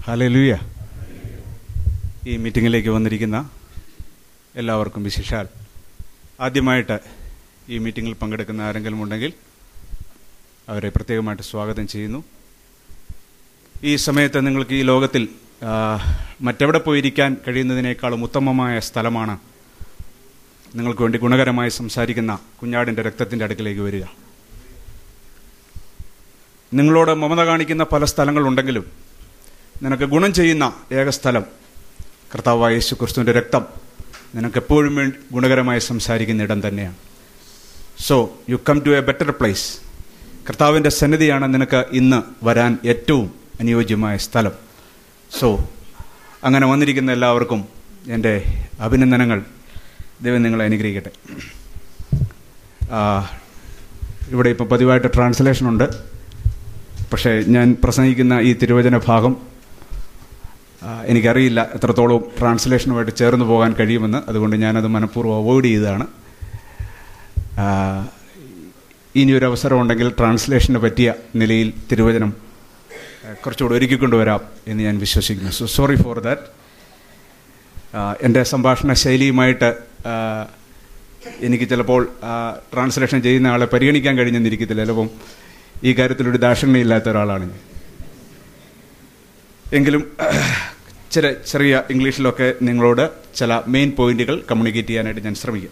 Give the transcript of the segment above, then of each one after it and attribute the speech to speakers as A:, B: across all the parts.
A: ഹലലുയ ഈ മീറ്റിങ്ങിലേക്ക് വന്നിരിക്കുന്ന എല്ലാവർക്കും വിശേഷാൽ ആദ്യമായിട്ട് ഈ മീറ്റിങ്ങിൽ പങ്കെടുക്കുന്ന ആരെങ്കിലും ഉണ്ടെങ്കിൽ അവരെ പ്രത്യേകമായിട്ട് സ്വാഗതം ചെയ്യുന്നു ഈ സമയത്ത് നിങ്ങൾക്ക് ഈ ലോകത്തിൽ ആ, മറ്റെവിടെ പോയിരിക്കാൻ കഴിയുന്നതിനേക്കാളും ഉത്തമമായ സ്ഥലമാണ് നിങ്ങൾക്ക് വേണ്ടി ഗുണകരമായി സംസാരിക്കുന്ന കുഞ്ഞാടിൻ്റെ രക്തത്തിൻ്റെ അടുക്കിലേക്ക് വരിക നിങ്ങളോട് മമത കാണിക്കുന്ന പല സ്ഥലങ്ങളുണ്ടെങ്കിലും നിനക്ക് ഗുണം ചെയ്യുന്ന ഏക സ്ഥലം കർത്താവായ യേശു ക്രിസ്തുവിൻ്റെ രക്തം നിനക്ക് എപ്പോഴും വേണ്ടി ഗുണകരമായി സംസാരിക്കുന്ന ഇടം തന്നെയാണ് so you come to a better place കർത്താവിൻ്റെ സന്നിധിയാണ് നിനക്ക് ഇന്ന് വരാൻ ഏറ്റവും അനുയോജ്യമായ സ്ഥലം സോ അങ്ങനെ വന്നിരിക്കുന്ന എല്ലാവർക്കും എൻ്റെ അഭിനന്ദനങ്ങൾ ദൈവം നിങ്ങളെ അനുഗ്രഹിക്കട്ടെ ആ, ഇവിടെ ഇപ്പോൾ പതിവായിട്ട് ട്രാൻസ്ലേഷൻ ഉണ്ട് പക്ഷേ ഞാൻ പ്രസംഗിക്കുന്ന ഈ തിരുവചന ഭാഗം ആ, എനിക്കറിയില്ല എത്രത്തോളം ട്രാൻസ്ലേഷനുമായിട്ട് ചേർന്ന് പോകാൻ കഴിയുമെന്ന് അതുകൊണ്ട് ഞാനത് മനഃപൂർവ്വം അവോയ്ഡ് ചെയ്തതാണ് ആ, ഇനിയൊരു അവസരം ഉണ്ടെങ്കിൽ ട്രാൻസ്ലേഷന് പറ്റിയ നിലയിൽ തിരുവചനം ആ, കുറച്ചുകൂടെ ഒരുക്കിക്കൊണ്ടുവരാം എന്ന് ഞാൻ വിശ്വസിക്കുന്നു സോ സോറി ഫോർ ദാറ്റ് എൻ്റെ സംഭാഷണ ശൈലിയുമായിട്ട് ആ, എനിക്ക് ചിലപ്പോൾ ആ, ട്രാൻസ്ലേഷൻ ചെയ്യുന്ന ആളെ പരിഗണിക്കാൻ കഴിഞ്ഞെന്നിരിക്കത്തില്ല ചിലപ്പം ഈ കാര്യത്തിലൊരു ദാക്ഷിണ്യമില്ലാത്ത ഒരാളാണ് ഞാൻ എങ്കിലും ചില ചെറിയ ഇംഗ്ലീഷിലൊക്കെ നിങ്ങളോട് ചില മെയിൻ പോയിന്റുകൾ കമ്മ്യൂണിക്കേറ്റ് ചെയ്യാനായിട്ട് ഞാൻ ശ്രമിക്കാം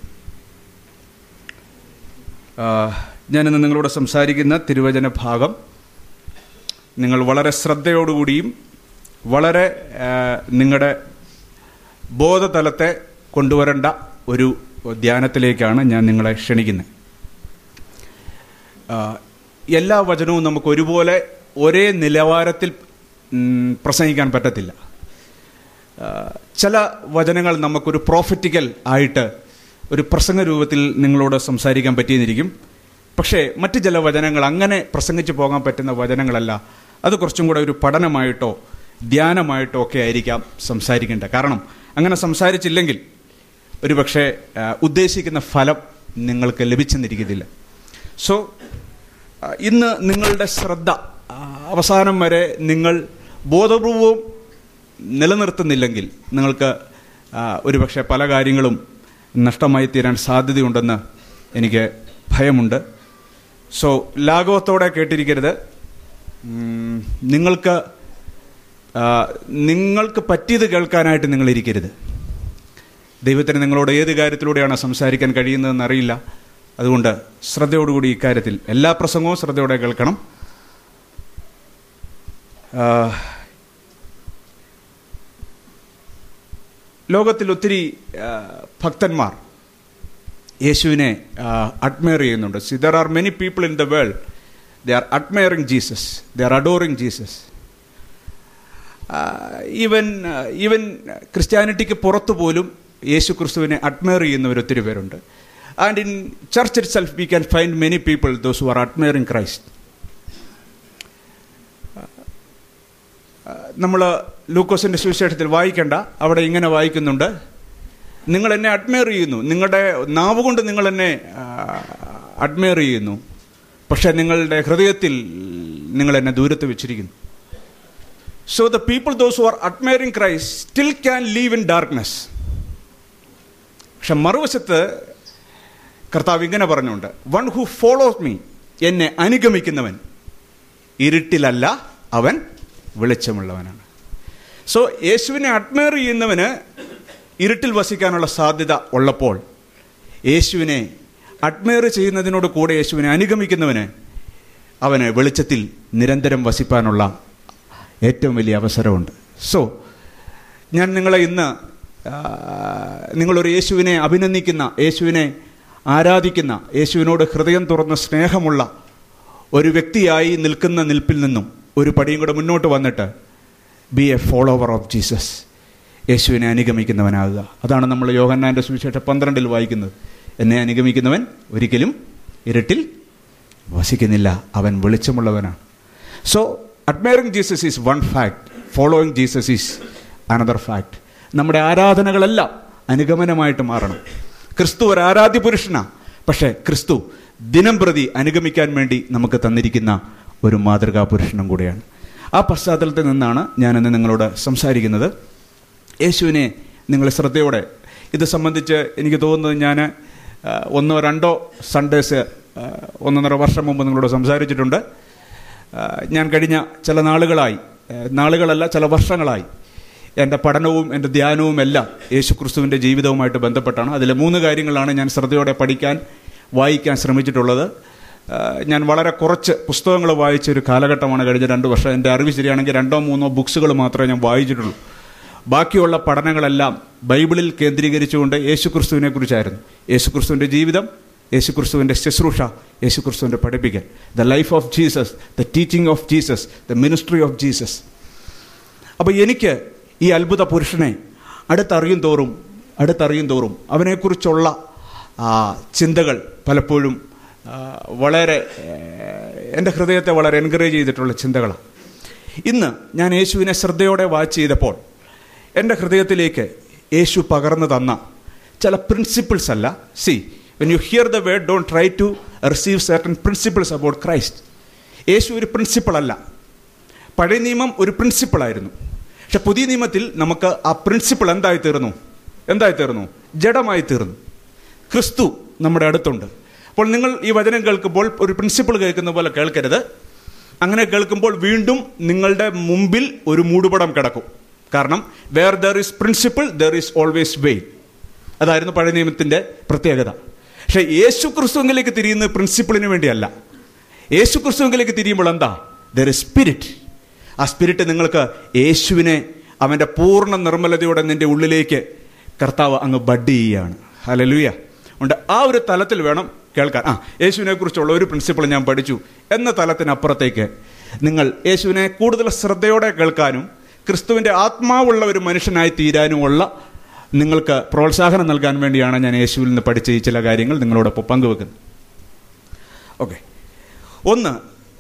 A: ആ, ഞാനിന്ന് നിങ്ങളോട് സംസാരിക്കുന്ന തിരുവചന ഭാഗം നിങ്ങൾ വളരെ ശ്രദ്ധയോടുകൂടിയും വളരെ ആ, നിങ്ങളുടെ ബോധതലത്തെ കൊണ്ടുവരേണ്ട ഒരു ധ്യാനത്തിലേക്കാണ് ഞാൻ നിങ്ങളെ ക്ഷണിക്കുന്നത് ആ, എല്ലാ വചനവും നമുക്ക് ഒരുപോലെ ഒരേ നിലവാരത്തിൽ ഉം, പ്രസംഗിക്കാൻ പറ്റത്തില്ല ആ, ചില വചനങ്ങൾ നമുക്കൊരു പ്രോഫറ്റിക്കൽ ആയിട്ട് ഒരു പ്രസംഗ രൂപത്തിൽ നിങ്ങളോട് സംസാരിക്കാൻ പറ്റിയെന്നിരിക്കും പക്ഷേ മറ്റ് ചില വചനങ്ങൾ അങ്ങനെ പ്രസംഗിച്ചു പോകാൻ പറ്റുന്ന വചനങ്ങളല്ല അത് കുറച്ചും കൂടെ ഒരു പഠനമായിട്ടോ ധ്യാനമായിട്ടോ ഒക്കെ ആയിരിക്കാം സംസാരിക്കേണ്ടത് കാരണം അങ്ങനെ സംസാരിച്ചില്ലെങ്കിൽ ഒരുപക്ഷെ ആ, ഉദ്ദേശിക്കുന്ന ഫലം നിങ്ങൾക്ക് ലഭിച്ചെന്നിരിക്കത്തില്ല സോ ആ, ഇന്ന് നിങ്ങളുടെ ശ്രദ്ധ ആ, അവസാനം വരെ നിങ്ങൾ ബോധപൂർവവും നിലനിർത്തുന്നില്ലെങ്കിൽ നിങ്ങൾക്ക് ആ, ഒരുപക്ഷെ പല കാര്യങ്ങളും നഷ്ടമായി തീരാൻ സാധ്യതയുണ്ടെന്ന് എനിക്ക് ഭയമുണ്ട് സോ ലാഘവത്തോടെ കേട്ടിരിക്കരുത് ഉം, നിങ്ങൾക്ക് ആ, നിങ്ങൾക്ക് പറ്റിയത് കേൾക്കാനായിട്ട് നിങ്ങൾ ഇരിക്കരുത് ദൈവത്തിന് നിങ്ങളോട് ഏത് കാര്യത്തിലൂടെയാണ് സംസാരിക്കാൻ കഴിയുന്നതെന്ന് അറിയില്ല അതുകൊണ്ട് ശ്രദ്ധയോടുകൂടി ഇക്കാര്യത്തിൽ എല്ലാ പ്രസംഗവും ശ്രദ്ധയോടെ കേൾക്കണം ആ, ലോകത്തിൽ ഒത്തിരി ആ, ഭക്തന്മാർ യേശുവിനെ അഡ്മയർ ചെയ്യുന്നുണ്ട് see there are many people in the world they are admiring Jesus they are adoring Jesus even even ക്രിസ്ത്യാനിറ്റിക്ക് പുറത്തു പോലും യേശു ക്രിസ്തുവിനെ അഡ്മയർ ചെയ്യുന്നവർ ഒത്തിരി പേരുണ്ട് and in church itself we can find many people those who are admiring Christ നമ്മൾ ലൂക്കോസിന്റെ സുവിശേഷത്തിൽ വായിക്കേണ്ട അവിടെ ഇങ്ങനെ വായിക്കുന്നുണ്ട് നിങ്ങൾ എന്നെ അഡ്മയർ ചെയ്യുന്നു നിങ്ങളുടെ നാവ് കൊണ്ട് നിങ്ങൾ എന്നെ അഡ്മയർ ചെയ്യുന്നു പക്ഷെ നിങ്ങളുടെ ഹൃദയത്തിൽ നിങ്ങൾ എന്നെ ദൂരത്ത് വെച്ചിരിക്കുന്നു so the people those who are admiring Christ still can live in darkness പക്ഷെ മറുവശത്ത് കർത്താവ് ഇങ്ങനെ പറഞ്ഞുകൊണ്ട് വൺ ഹു ഫോളോസ് മീ എന്നെ അനുഗമിക്കുന്നവൻ ഇരുട്ടിലല്ല അവൻ വെളിച്ചമുള്ളവനാണ് സോ യേശുവിനെ അഡ്മയർ ചെയ്യുന്നവന് ഇരുട്ടിൽ വസിക്കാനുള്ള സാധ്യത ഉള്ളപ്പോൾ യേശുവിനെ അഡ്മയർ ചെയ്യുന്നതിനോട് കൂടെ യേശുവിനെ അനുഗമിക്കുന്നവന് അവന് വെളിച്ചത്തിൽ നിരന്തരം വസിപ്പാനുള്ള ഏറ്റവും വലിയ അവസരമുണ്ട് സോ ഞാൻ നിങ്ങളെ ഇന്ന് ആ, നിങ്ങളൊരു യേശുവിനെ അഭിനന്ദിക്കുന്ന യേശുവിനെ ആരാധിക്കുന്ന യേശുവിനോട് ഹൃദയം തുറന്ന സ്നേഹമുള്ള ഒരു വ്യക്തിയായി നിൽക്കുന്ന നിൽപ്പിൽ നിന്നും ഒരു പടിയും കൂടെ മുന്നോട്ട് വന്നിട്ട് be a follower of Jesus യേശുവിനെ അനുഗമിക്കുന്നവനാകുക അതാണ് നമ്മൾ യോഹന്നാൻ്റെ സുവിശേഷം പന്ത്രണ്ടിൽ വായിക്കുന്നത് എന്നെ അനുഗമിക്കുന്നവൻ ഒരിക്കലും ഇരുട്ടിൽ വസിക്കുന്നില്ല അവൻ വെളിച്ചമുള്ളവനാണ് so admiring Jesus is one fact following Jesus is another fact നമ്മുടെ ആരാധനകളെല്ലാം അനുഗമനമായിട്ട് മാറണം ക്രിസ്തു ഒരു ആരാധ്യ പുരുഷനാണ് പക്ഷേ ക്രിസ്തു ദിനം പ്രതി അനുഗമിക്കാൻ വേണ്ടി നമുക്ക് തന്നിരിക്കുന്ന ഒരു മാതൃകാ പുരുഷനും കൂടെയാണ് ആ പശ്ചാത്തലത്തിൽ നിന്നാണ് ഞാനിന്ന് നിങ്ങളോട് സംസാരിക്കുന്നത് യേശുവിനെ നിങ്ങൾ ശ്രദ്ധയോടെ ഇത് സംബന്ധിച്ച് എനിക്ക് തോന്നുന്നത് ഞാൻ ആ, ഒന്നോ രണ്ടോ സൺഡേസ് ആ, ഒന്നൊന്നര വർഷം മുമ്പ് നിങ്ങളോട് സംസാരിച്ചിട്ടുണ്ട് ആ, ഞാൻ കഴിഞ്ഞ ചില നാളുകളായി ആ, നാളുകളല്ല ചില വർഷങ്ങളായി എൻ്റെ പഠനവും എൻ്റെ ധ്യാനവും എല്ലാം യേശു ക്രിസ്തുവിൻ്റെ ജീവിതവുമായിട്ട് ബന്ധപ്പെട്ടാണ് അതിലെ മൂന്ന് കാര്യങ്ങളാണ് ഞാൻ ശ്രദ്ധയോടെ പഠിക്കാൻ വായിക്കാൻ ശ്രമിച്ചിട്ടുള്ളത് ആ, ഞാൻ വളരെ കുറച്ച് പുസ്തകങ്ങൾ വായിച്ച ഒരു കാലഘട്ടമാണ് കഴിഞ്ഞ രണ്ട് വർഷം എൻ്റെ അറിവ് ശരിയാണെങ്കിൽ രണ്ടോ മൂന്നോ ബുക്സുകൾ മാത്രമേ ഞാൻ വായിച്ചിട്ടുള്ളൂ ബാക്കിയുള്ള പഠനങ്ങളെല്ലാം ബൈബിളിൽ കേന്ദ്രീകരിച്ചുകൊണ്ട് യേശുക്രിസ്തുവിനെ കുറിച്ചായിരുന്നു യേശുക്രിസ്തുവിൻ്റെ ജീവിതം യേശുക്രിസ്തുവിൻ്റെ ശുശ്രൂഷ യേശുക്രിസ്തുവിൻ്റെ പഠിപ്പിക്കൽ the life of Jesus the teaching of Jesus the ministry of Jesus അപ്പോൾ എനിക്ക് ഈ അത്ഭുത പുരുഷനെ അടുത്തറിയും തോറും അടുത്തറിയും തോറും അവനെക്കുറിച്ചുള്ള ആ, ചിന്തകൾ പലപ്പോഴും ആ, വളരെ ഏഹ്, എൻ്റെ ഹൃദയത്തെ വളരെ എൻകറേജ് ചെയ്തിട്ടുള്ള ചിന്തകളാണ് ഇന്ന് ഞാൻ യേശുവിനെ ശ്രദ്ധയോടെ വാച്ച് ചെയ്തപ്പോൾ എൻ്റെ ഹൃദയത്തിലേക്ക് യേശു പകർന്നു തന്ന ചില പ്രിൻസിപ്പിൾസ് അല്ല see when you hear the word don't try to receive certain principles about Christ യേശു ഒരു പ്രിൻസിപ്പിൾ അല്ല പഴയ നിയമം ഒരു പ്രിൻസിപ്പിളായിരുന്നു പക്ഷെ പുതിയ നിയമത്തിൽ നമുക്ക് ആ പ്രിൻസിപ്പിൾ എന്തായി തീർന്നു എന്തായി തീർന്നു ജഡമായി തീർന്നു ക്രിസ്തു നമ്മുടെ അടുത്തുണ്ട് അപ്പോൾ നിങ്ങൾ ഈ വചനം കേൾക്കുമ്പോൾ ഒരു പ്രിൻസിപ്പിൾ കേൾക്കുന്ന പോലെ കേൾക്കരുത് അങ്ങനെ കേൾക്കുമ്പോൾ വീണ്ടും നിങ്ങളുടെ മുമ്പിൽ ഒരു മൂടുപടം കിടക്കും കാരണം where there is principle there is always way അതായിരുന്നു പഴയ നിയമത്തിൻ്റെ പ്രത്യേകത പക്ഷേ യേശു ക്രിസ്തുവിലേക്ക് തിരിയുന്ന പ്രിൻസിപ്പിളിന് വേണ്ടിയല്ല യേശു ക്രിസ്തുവിലേക്ക് തിരിയുമ്പോൾ എന്താ ദർ ഇസ് സ്പിരിറ്റ് ആ സ്പിരിറ്റ് നിങ്ങൾക്ക് യേശുവിനെ അവൻ്റെ പൂർണ്ണ നിർമ്മലതയോടെ നിന്റെ ഉള്ളിലേക്ക് കർത്താവ് അങ്ങ് ബഡ് ചെയ്യുകയാണ് ഹലലുയ ഉണ്ട് ആ ഒരു തലത്തിൽ വേണം കേൾക്കാൻ ആ യേശുവിനെ കുറിച്ചുള്ള ഒരു പ്രിൻസിപ്പിൾ ഞാൻ പഠിച്ചു എന്ന തലത്തിനപ്പുറത്തേക്ക് നിങ്ങൾ യേശുവിനെ കൂടുതൽ ശ്രദ്ധയോടെ കേൾക്കാനും ക്രിസ്തുവിൻ്റെ ആത്മാവുള്ള ഒരു മനുഷ്യനായി തീരാനുമുള്ള നിങ്ങൾക്ക് പ്രോത്സാഹനം നൽകാൻ വേണ്ടിയാണ് ഞാൻ യേശുവിൽ നിന്ന് പഠിച്ച ഈ ചില കാര്യങ്ങൾ നിങ്ങളോടൊപ്പം പങ്കുവെക്കുന്നത് ഓക്കെ ഒന്ന്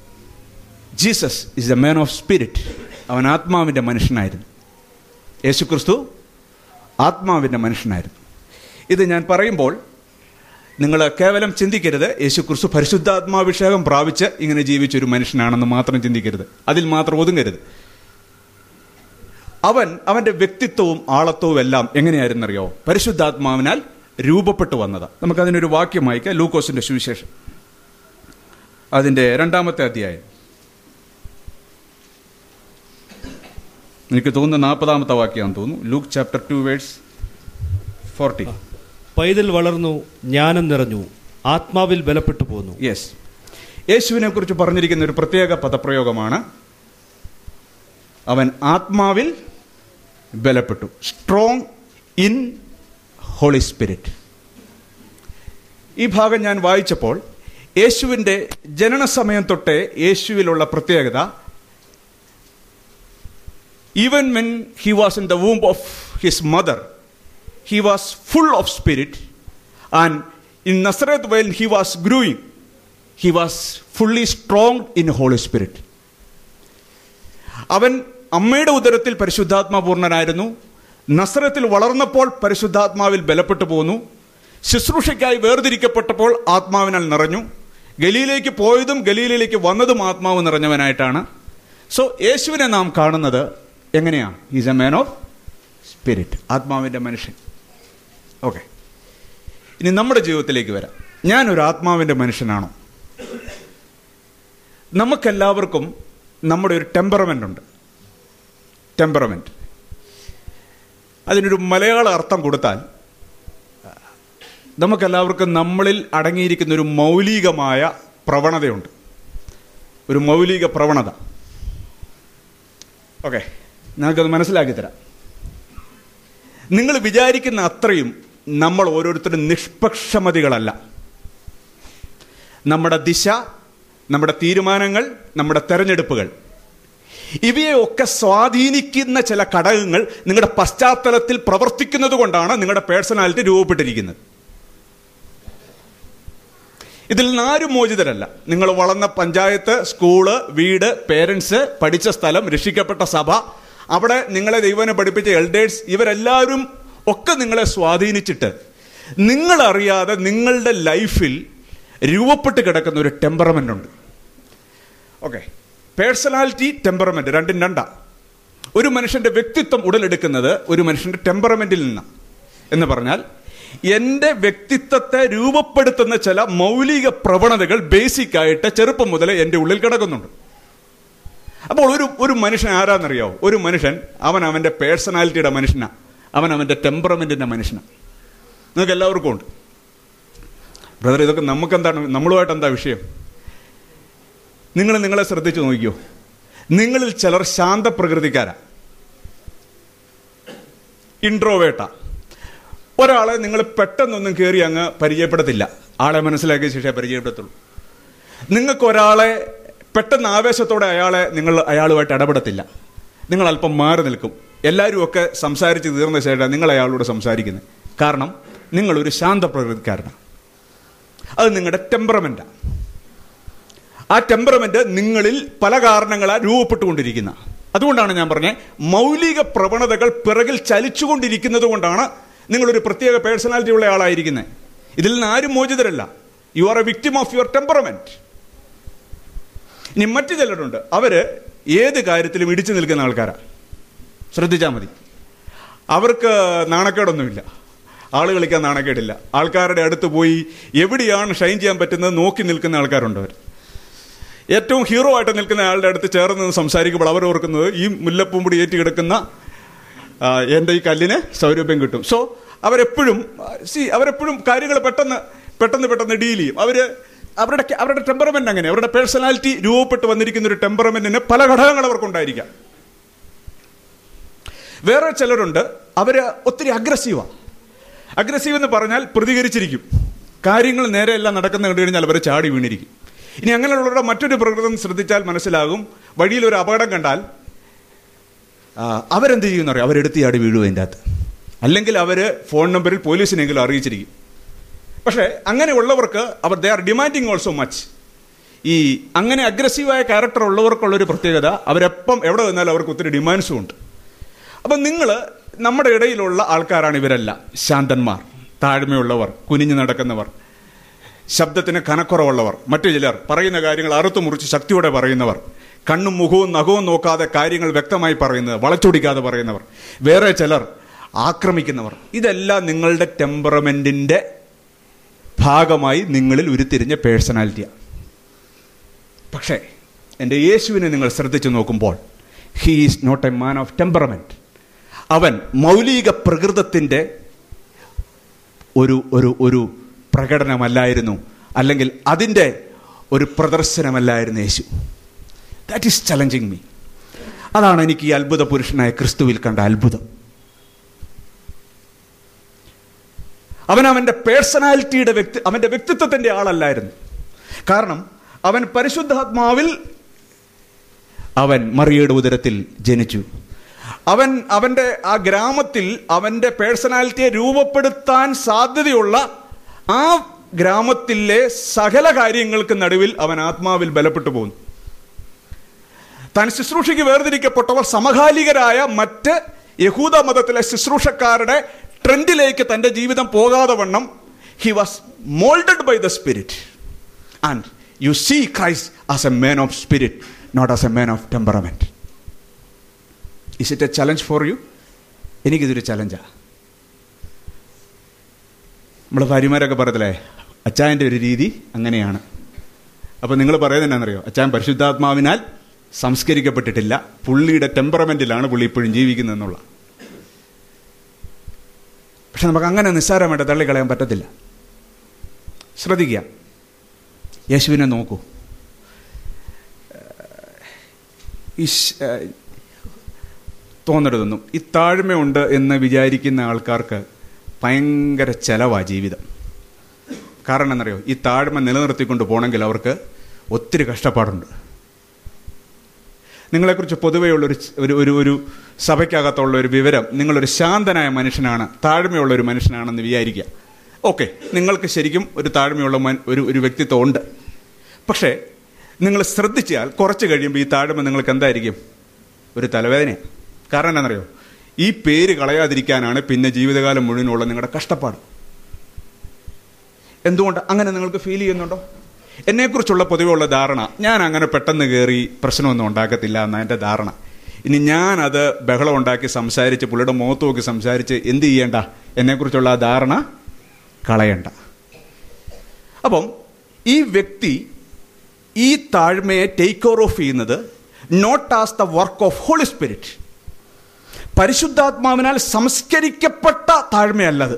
A: Jesus is a man of spirit അവൻ ആത്മാവിൻ്റെ മനുഷ്യനായിരുന്നു യേശു ക്രിസ്തു ആത്മാവിൻ്റെ മനുഷ്യനായിരുന്നു ഇത് ഞാൻ പറയുമ്പോൾ നിങ്ങൾ കേവലം ചിന്തിക്കരുത് യേശു ക്രിസ്തു പരിശുദ്ധാത്മാഭിഷേകം പ്രാപിച്ച് ഇങ്ങനെ ജീവിച്ച ഒരു മനുഷ്യനാണെന്ന് മാത്രം ചിന്തിക്കരുത് അതിൽ മാത്രം ഒതുങ്ങരുത് അവൻ അവന്റെ വ്യക്തിത്വവും ആളത്വവും എല്ലാം എങ്ങനെയായിരുന്നറിയോ പരിശുദ്ധാത്മാവിനാൽ രൂപപ്പെട്ടു വന്നത് നമുക്കതിനൊരു വാക്യം വായിക്കാം ലൂക്കോസിന്റെ സുവിശേഷം അതിന്റെ രണ്ടാമത്തെ അധ്യായം എനിക്ക് തോന്നുന്നു നാൽപ്പതാമത്തെ വാക്യമാണെന്ന് തോന്നുന്നു Luke chapter two verse forty
B: പൈതൽ വളർന്നു ജ്ഞാനം നിറഞ്ഞു ആത്മാവിൽ ബലപ്പെട്ടു പോന്നു
A: യെസ് യേശുവിനെ കുറിച്ച് പറഞ്ഞിരിക്കുന്ന ഒരു പ്രത്യേക പദപ്രയോഗമാണ് അവൻ ആത്മാവിൽ ബലപ്പെട്ടു സ്ട്രോങ് ഇൻ ഹോളി സ്പിരിറ്റ് ഈ ഭാഗം ഞാൻ വായിച്ചപ്പോൾ യേശുവിൻ്റെ ജനനസമയം തൊട്ടേ യേശുവിലുള്ള പ്രത്യേകത even when he was in the womb of his mother he was full of spirit and in Nazareth when he was growing he was fully strong in Holy Spirit അവൻ അമ്മയുടെ ഉദരത്തിൽ പരിശുദ്ധാത്മാപൂർണനായിരുന്നു നസ്രത്തിൽ വളർന്നപ്പോൾ പരിശുദ്ധാത്മാവിൽ ബലപ്പെട്ടു പോന്നു ശുശ്രൂഷയ്ക്കായി വേർതിരിക്കപ്പെട്ടപ്പോൾ ആത്മാവിനാൽ നിറഞ്ഞു ഗലീലേക്ക് പോയതും ഗലീലയിലേക്ക് വന്നതും ആത്മാവ് നിറഞ്ഞവനായിട്ടാണ് സോ യേശുവിനെ നാം കാണുന്നത് എങ്ങനെയാണ് is a man of spirit ആത്മാവിൻ്റെ മനുഷ്യൻ ഓക്കെ ഇനി നമ്മുടെ ജീവിതത്തിലേക്ക് വരാം ഞാനൊരു ആത്മാവിൻ്റെ മനുഷ്യനാണോ നമുക്കെല്ലാവർക്കും നമ്മുടെ ഒരു ടെമ്പറമെൻ്റ് ഉണ്ട് ടെമ്പറമെൻ്റ് അതിനൊരു മലയാള അർത്ഥം കൊടുത്താൽ നമുക്കെല്ലാവർക്കും നമ്മളിൽ അടങ്ങിയിരിക്കുന്ന ഒരു മൗലികമായ പ്രവണതയുണ്ട് ഒരു മൗലിക പ്രവണത ഓക്കെ ഞങ്ങൾക്കത് മനസ്സിലാക്കി തരാം നിങ്ങൾ വിചാരിക്കുന്ന അത്രയും നമ്മൾ ഓരോരുത്തരും നിഷ്പക്ഷമതികളല്ല നമ്മുടെ ദിശ നമ്മുടെ തീരുമാനങ്ങൾ നമ്മുടെ തെരഞ്ഞെടുപ്പുകൾ ഇവയെ ഒക്കെ സ്വാധീനിക്കുന്ന ചില ഘടകങ്ങൾ നിങ്ങളുടെ പശ്ചാത്തലത്തിൽ പ്രവർത്തിക്കുന്നത് കൊണ്ടാണ് നിങ്ങളുടെ പേഴ്സണാലിറ്റി രൂപപ്പെട്ടിരിക്കുന്നത് ഇതിൽ നിന്ന് ആരും മോചിതരല്ല നിങ്ങൾ വളർന്ന പഞ്ചായത്ത് സ്കൂള് വീട് പേരൻസ് പഠിച്ച സ്ഥലം രക്ഷിക്കപ്പെട്ട സഭ അവിടെ നിങ്ങളെ ദൈവനെ പഠിപ്പിച്ച എൽഡേഴ്സ് ഇവരെല്ലാവരും ഒക്കെ നിങ്ങളെ സ്വാധീനിച്ചിട്ട് നിങ്ങളറിയാതെ നിങ്ങളുടെ ലൈഫിൽ രൂപപ്പെട്ട് കിടക്കുന്ന ഒരു ടെമ്പറമെൻ്റ് ഉണ്ട് ഓക്കെ പേഴ്സണാലിറ്റി ടെമ്പറമെന്റ് രണ്ടും രണ്ടാ ഒരു മനുഷ്യന്റെ വ്യക്തിത്വം ഉടലെടുക്കുന്നത് ഒരു മനുഷ്യന്റെ ടെമ്പറമെന്റിൽ നിന്നാണ് എന്ന് പറഞ്ഞാൽ എൻ്റെ വ്യക്തിത്വത്തെ രൂപപ്പെടുത്തുന്ന ചില മൗലിക പ്രവണതകൾ ബേസിക് ആയിട്ട് ചെറുപ്പം മുതലേ എൻ്റെ ഉള്ളിൽ കിടക്കുന്നുണ്ട് അപ്പോൾ ഒരു ഒരു മനുഷ്യൻ ആരാന്നറിയോ ഒരു മനുഷ്യൻ അവൻ അവൻ്റെ പേഴ്സണാലിറ്റിയുടെ മനുഷ്യനാണ് അവൻ അവൻ്റെ ടെമ്പറമെന്റിന്റെ മനുഷ്യനാണ് നിങ്ങൾക്ക് എല്ലാവർക്കും ഉണ്ട് ബ്രദർ ഇതൊക്കെ നമുക്കെന്താണ് നമ്മളുമായിട്ട് എന്താ വിഷയം നിങ്ങൾ നിങ്ങളെ ശ്രദ്ധിച്ചു നോക്കിയോ നിങ്ങളിൽ ചിലർ ശാന്ത പ്രകൃതിക്കാരാ ഇൻട്രോവേട്ട ഒരാളെ നിങ്ങൾ പെട്ടെന്നൊന്നും കയറി അങ്ങ് പരിചയപ്പെടത്തില്ല ആളെ മനസ്സിലാക്കിയ ശേഷമേ പരിചയപ്പെടത്തുള്ളൂ നിങ്ങൾക്ക് ഒരാളെ പെട്ടെന്ന് ആവേശത്തോടെ അയാളെ നിങ്ങൾ അയാളുമായിട്ട് ഇടപെടത്തില്ല നിങ്ങൾ അല്പം മാറി നിൽക്കും എല്ലാവരും ഒക്കെ സംസാരിച്ച് തീർന്ന ശേഷം നിങ്ങൾ അയാളോട് സംസാരിക്കുന്നത് കാരണം നിങ്ങളൊരു ശാന്ത പ്രകൃതിക്കാരനാണ് അത് നിങ്ങളുടെ ടെമ്പറമെന്റാണ് ആ ടെമ്പറമെന്റ് നിങ്ങളിൽ പല കാരണങ്ങളാൽ രൂപപ്പെട്ടുകൊണ്ടിരിക്കുന്ന അതുകൊണ്ടാണ് ഞാൻ പറഞ്ഞത് മൗലിക പ്രവണതകൾ പിറകിൽ ചലിച്ചുകൊണ്ടിരിക്കുന്നത് കൊണ്ടാണ് നിങ്ങളൊരു പ്രത്യേക പേഴ്സണാലിറ്റി ഉള്ള ആളായിരിക്കുന്നത് ഇതിൽ നിന്ന് ആരും മോചിതരല്ല you are a victim of your temperament ഇനി മറ്റു ചിലരുണ്ട് അവര് ഏത് കാര്യത്തിലും ഇടിച്ചു നിൽക്കുന്ന ആൾക്കാരാണ് ശ്രദ്ധിച്ചാൽ മതി അവർക്ക് നാണക്കേടൊന്നുമില്ല ആള് കളിക്കാൻ നാണക്കേടില്ല ആൾക്കാരുടെ അടുത്ത് പോയി എവിടെയാണ് ഷൈൻ ചെയ്യാൻ പറ്റുന്നത് നോക്കി നിൽക്കുന്ന ആൾക്കാരുണ്ട് അവർ ഏറ്റവും ഹീറോ ആയിട്ട് നിൽക്കുന്ന ആളുടെ അടുത്ത് ചേർന്ന് നിന്ന് സംസാരിക്കുമ്പോൾ അവർ ഓർക്കുന്നത് ഈ മുല്ലപ്പൂമ്പൊടി ഏറ്റി കിടക്കുന്ന ആ, എൻ്റെ ഈ കല്ലിന് സൗരഭ്യം കിട്ടും സോ അവരെപ്പോഴും സി അവരെപ്പോഴും കാര്യങ്ങൾ പെട്ടെന്ന് പെട്ടെന്ന് പെട്ടെന്ന് ഡീൽ ചെയ്യും അവര് അവരുടെ അവരുടെ ടെമ്പറമെന്റ് അങ്ങനെ അവരുടെ പേഴ്സണാലിറ്റി രൂപപ്പെട്ട് വന്നിരിക്കുന്ന ഒരു ടെമ്പറമെന്റിന് പല ഘടകങ്ങൾ അവർക്കുണ്ടായിരിക്കാം വേറെ ചിലരുണ്ട് അവര് ഒത്തിരി അഗ്രസീവാ അഗ്രസീവ് എന്ന് പറഞ്ഞാൽ പ്രതികരിച്ചിരിക്കും കാര്യങ്ങൾ നേരെയെല്ലാം നടക്കുന്ന കണ്ടു കഴിഞ്ഞാൽ അവർ ചാടി വീണിരിക്കും ഇനി അങ്ങനെയുള്ളവരുടെ മറ്റൊരു പ്രകൃതം ശ്രദ്ധിച്ചാൽ മനസ്സിലാകും വഴിയിൽ ഒരു അപകടം കണ്ടാൽ ആ, അവരെന്ത് ചെയ്യുമെന്നറിയാം അവരെടുത്ത് ചാടി വീഴും അതിൻ്റെ അകത്ത് അല്ലെങ്കിൽ അവർ ഫോൺ നമ്പറിൽ പോലീസിനെങ്കിലും അറിയിച്ചിരിക്കും പക്ഷേ അങ്ങനെയുള്ളവർക്ക് അവർ they are demanding also much ഈ അങ്ങനെ അഗ്രസീവായ ക്യാരക്ടർ ഉള്ളവർക്കുള്ളൊരു പ്രത്യേകത അവരെപ്പം എവിടെ നിന്നാലും അവർക്ക് ഒത്തിരി ഡിമാൻഡ്സും ഉണ്ട് അപ്പം നിങ്ങൾ നമ്മുടെ ഇടയിലുള്ള ആൾക്കാരാണ് ഇവരെല്ലാം ശാന്തന്മാർ താഴ്മയുള്ളവർ കുനിഞ്ഞു നടക്കുന്നവർ ശബ്ദത്തിന് കനക്കുറവുള്ളവർ മറ്റു ചിലർ പറയുന്ന കാര്യങ്ങൾ അറുത്തു മുറിച്ച് ശക്തിയോടെ പറയുന്നവർ കണ്ണും മുഖവും നഖവും നോക്കാതെ കാര്യങ്ങൾ വ്യക്തമായി പറയുന്നത് വളച്ചൊടിക്കാതെ പറയുന്നവർ വേറെ ചിലർ ആക്രമിക്കുന്നവർ ഇതെല്ലാം നിങ്ങളുടെ ടെമ്പറമെന്റിന്റെ ഭാഗമായി നിങ്ങളിൽ ഉരുത്തിരിഞ്ഞ പേഴ്സണാലിറ്റിയാണ് പക്ഷേ എൻ്റെ യേശുവിനെ നിങ്ങൾ ശ്രദ്ധിച്ചു നോക്കുമ്പോൾ he is not a man of temperament അവൻ മൗലിക പ്രകൃതത്തിൻ്റെ ഒരു ഒരു ഒരു പ്രകടനമല്ലായിരുന്നു അല്ലെങ്കിൽ അതിൻ്റെ ഒരു പ്രദർശനമല്ലായിരുന്നു യേശു ദാറ്റ് ഈസ് ചലഞ്ചിങ് മീ അതാണ് എനിക്ക് ഈ അത്ഭുത പുരുഷനായ ക്രിസ്തുവിൽ കണ്ട അത്ഭുതം അവൻ അവന്റെ പേഴ്സണാലിറ്റിയുടെ വ്യക്തി അവന്റെ വ്യക്തിത്വത്തിന്റെ ആളല്ലായിരുന്നു കാരണം അവൻ പരിശുദ്ധാത്മാവിൽ അവൻ മറിയയുടെ ഉദരത്തിൽ ജനിച്ചു അവൻ അവന്റെ ആ ഗ്രാമത്തിൽ അവന്റെ പേഴ്സണാലിറ്റിയെ രൂപപ്പെടുത്താൻ സാധ്യതയുള്ള ആ ഗ്രാമത്തിലെ സകല കാര്യങ്ങൾക്ക് നടുവിൽ അവൻ ആത്മാവിൽ ബലപ്പെട്ടു പോകുന്നു താൻ ശുശ്രൂഷയ്ക്ക് വേർതിരിക്കപ്പെട്ടവർ സമകാലികരായ മറ്റ് യഹൂദ മതത്തിലെ ശുശ്രൂഷക്കാരുടെ ട്രെൻഡിലേക്ക് തന്റെ ജീവിതം പോകാതെ വണ്ണം he was moulded by the spirit and you see Christ as a man of spirit not as a man of temperament is it a challenge for you എനിക്കിതൊരു ചലഞ്ചാണ് നമ്മളെ ഭാര്യമാരൊക്കെ പറയത്തില്ലേ അച്ചായൻ്റെ ഒരു രീതി അങ്ങനെയാണ് അപ്പോൾ നിങ്ങൾ പറയുന്നത് എന്നാണെന്നറിയോ അച്ചായൻ പരിശുദ്ധാത്മാവിനാൽ സംസ്കരിക്കപ്പെട്ടിട്ടില്ല പുള്ളിയുടെ ടെമ്പറമെന്റിലാണ് പുള്ളി ഇപ്പോഴും ജീവിക്കുന്നതെന്നുള്ള പക്ഷെ നമുക്ക് അങ്ങനെ നിസ്സാരമായിട്ട് തള്ളിക്കളയാൻ പറ്റത്തില്ല ശ്രദ്ധിക്കുക യേശുവിനെ നോക്കൂ ഈ ശ്- ഏഹ് തോന്നരുതൊന്നും ഈ താഴ്മയുണ്ട് എന്ന് വിചാരിക്കുന്ന ആൾക്കാർക്ക് ഭയങ്കര ചെലവാ ജീവിതം കാരണം എന്നറിയോ ഈ താഴ്മ നിലനിർത്തിക്കൊണ്ട് പോകണമെങ്കിൽ അവർക്ക് ഒത്തിരി കഷ്ടപ്പാടുണ്ട് നിങ്ങളെക്കുറിച്ച് പൊതുവെയുള്ള ഒരു ഒരു ഒരു ഒരു സഭയ്ക്കകത്തുള്ള ഒരു വിവരം നിങ്ങളൊരു ശാന്തനായ മനുഷ്യനാണ് താഴ്മയുള്ള ഒരു മനുഷ്യനാണെന്ന് വിചാരിക്കുക ഓക്കെ നിങ്ങൾക്ക് ശരിക്കും ഒരു താഴ്മയുള്ള മൻ- ഒരു ഒരു വ്യക്തിത്വം ഉണ്ട് പക്ഷേ നിങ്ങൾ ശ്രദ്ധിച്ചാൽ കുറച്ച് കഴിയുമ്പോൾ ഈ താഴ്മ നിങ്ങൾക്ക് എന്തായിരിക്കും ഒരു തലവേദനയാണ് കാരണം എന്താണെന്നറിയോ ഈ പേര് കളയാതിരിക്കാനാണ് പിന്നെ ജീവിതകാലം മുഴുവനുള്ള നിങ്ങളുടെ കഷ്ടപ്പാട് എന്തുകൊണ്ട് അങ്ങനെ നിങ്ങൾക്ക് ഫീൽ ചെയ്യുന്നുണ്ടോ എന്നെക്കുറിച്ചുള്ള പൊതുവെയുള്ള ധാരണ ഞാൻ അങ്ങനെ പെട്ടെന്ന് കയറി പ്രശ്നമൊന്നും ഉണ്ടാക്കത്തില്ല എന്നാ എൻ്റെ ധാരണ ഇനി ഞാനത് ബഹളം ഉണ്ടാക്കി സംസാരിച്ച് പുള്ളിയുടെ മുഖത്ത് നോക്കി സംസാരിച്ച് എന്ത് ചെയ്യേണ്ട എന്നെക്കുറിച്ചുള്ള ആ ധാരണ കളയണ്ട അപ്പം ഈ വ്യക്തി ഈ താഴ്മയെ ടേക്ക് ഓവർ ഓഫ് ചെയ്യുന്നത് not as the work of holy spirit പരിശുദ്ധാത്മാവിനാൽ സംസ്കരിക്കപ്പെട്ട താഴ്മയല്ലത്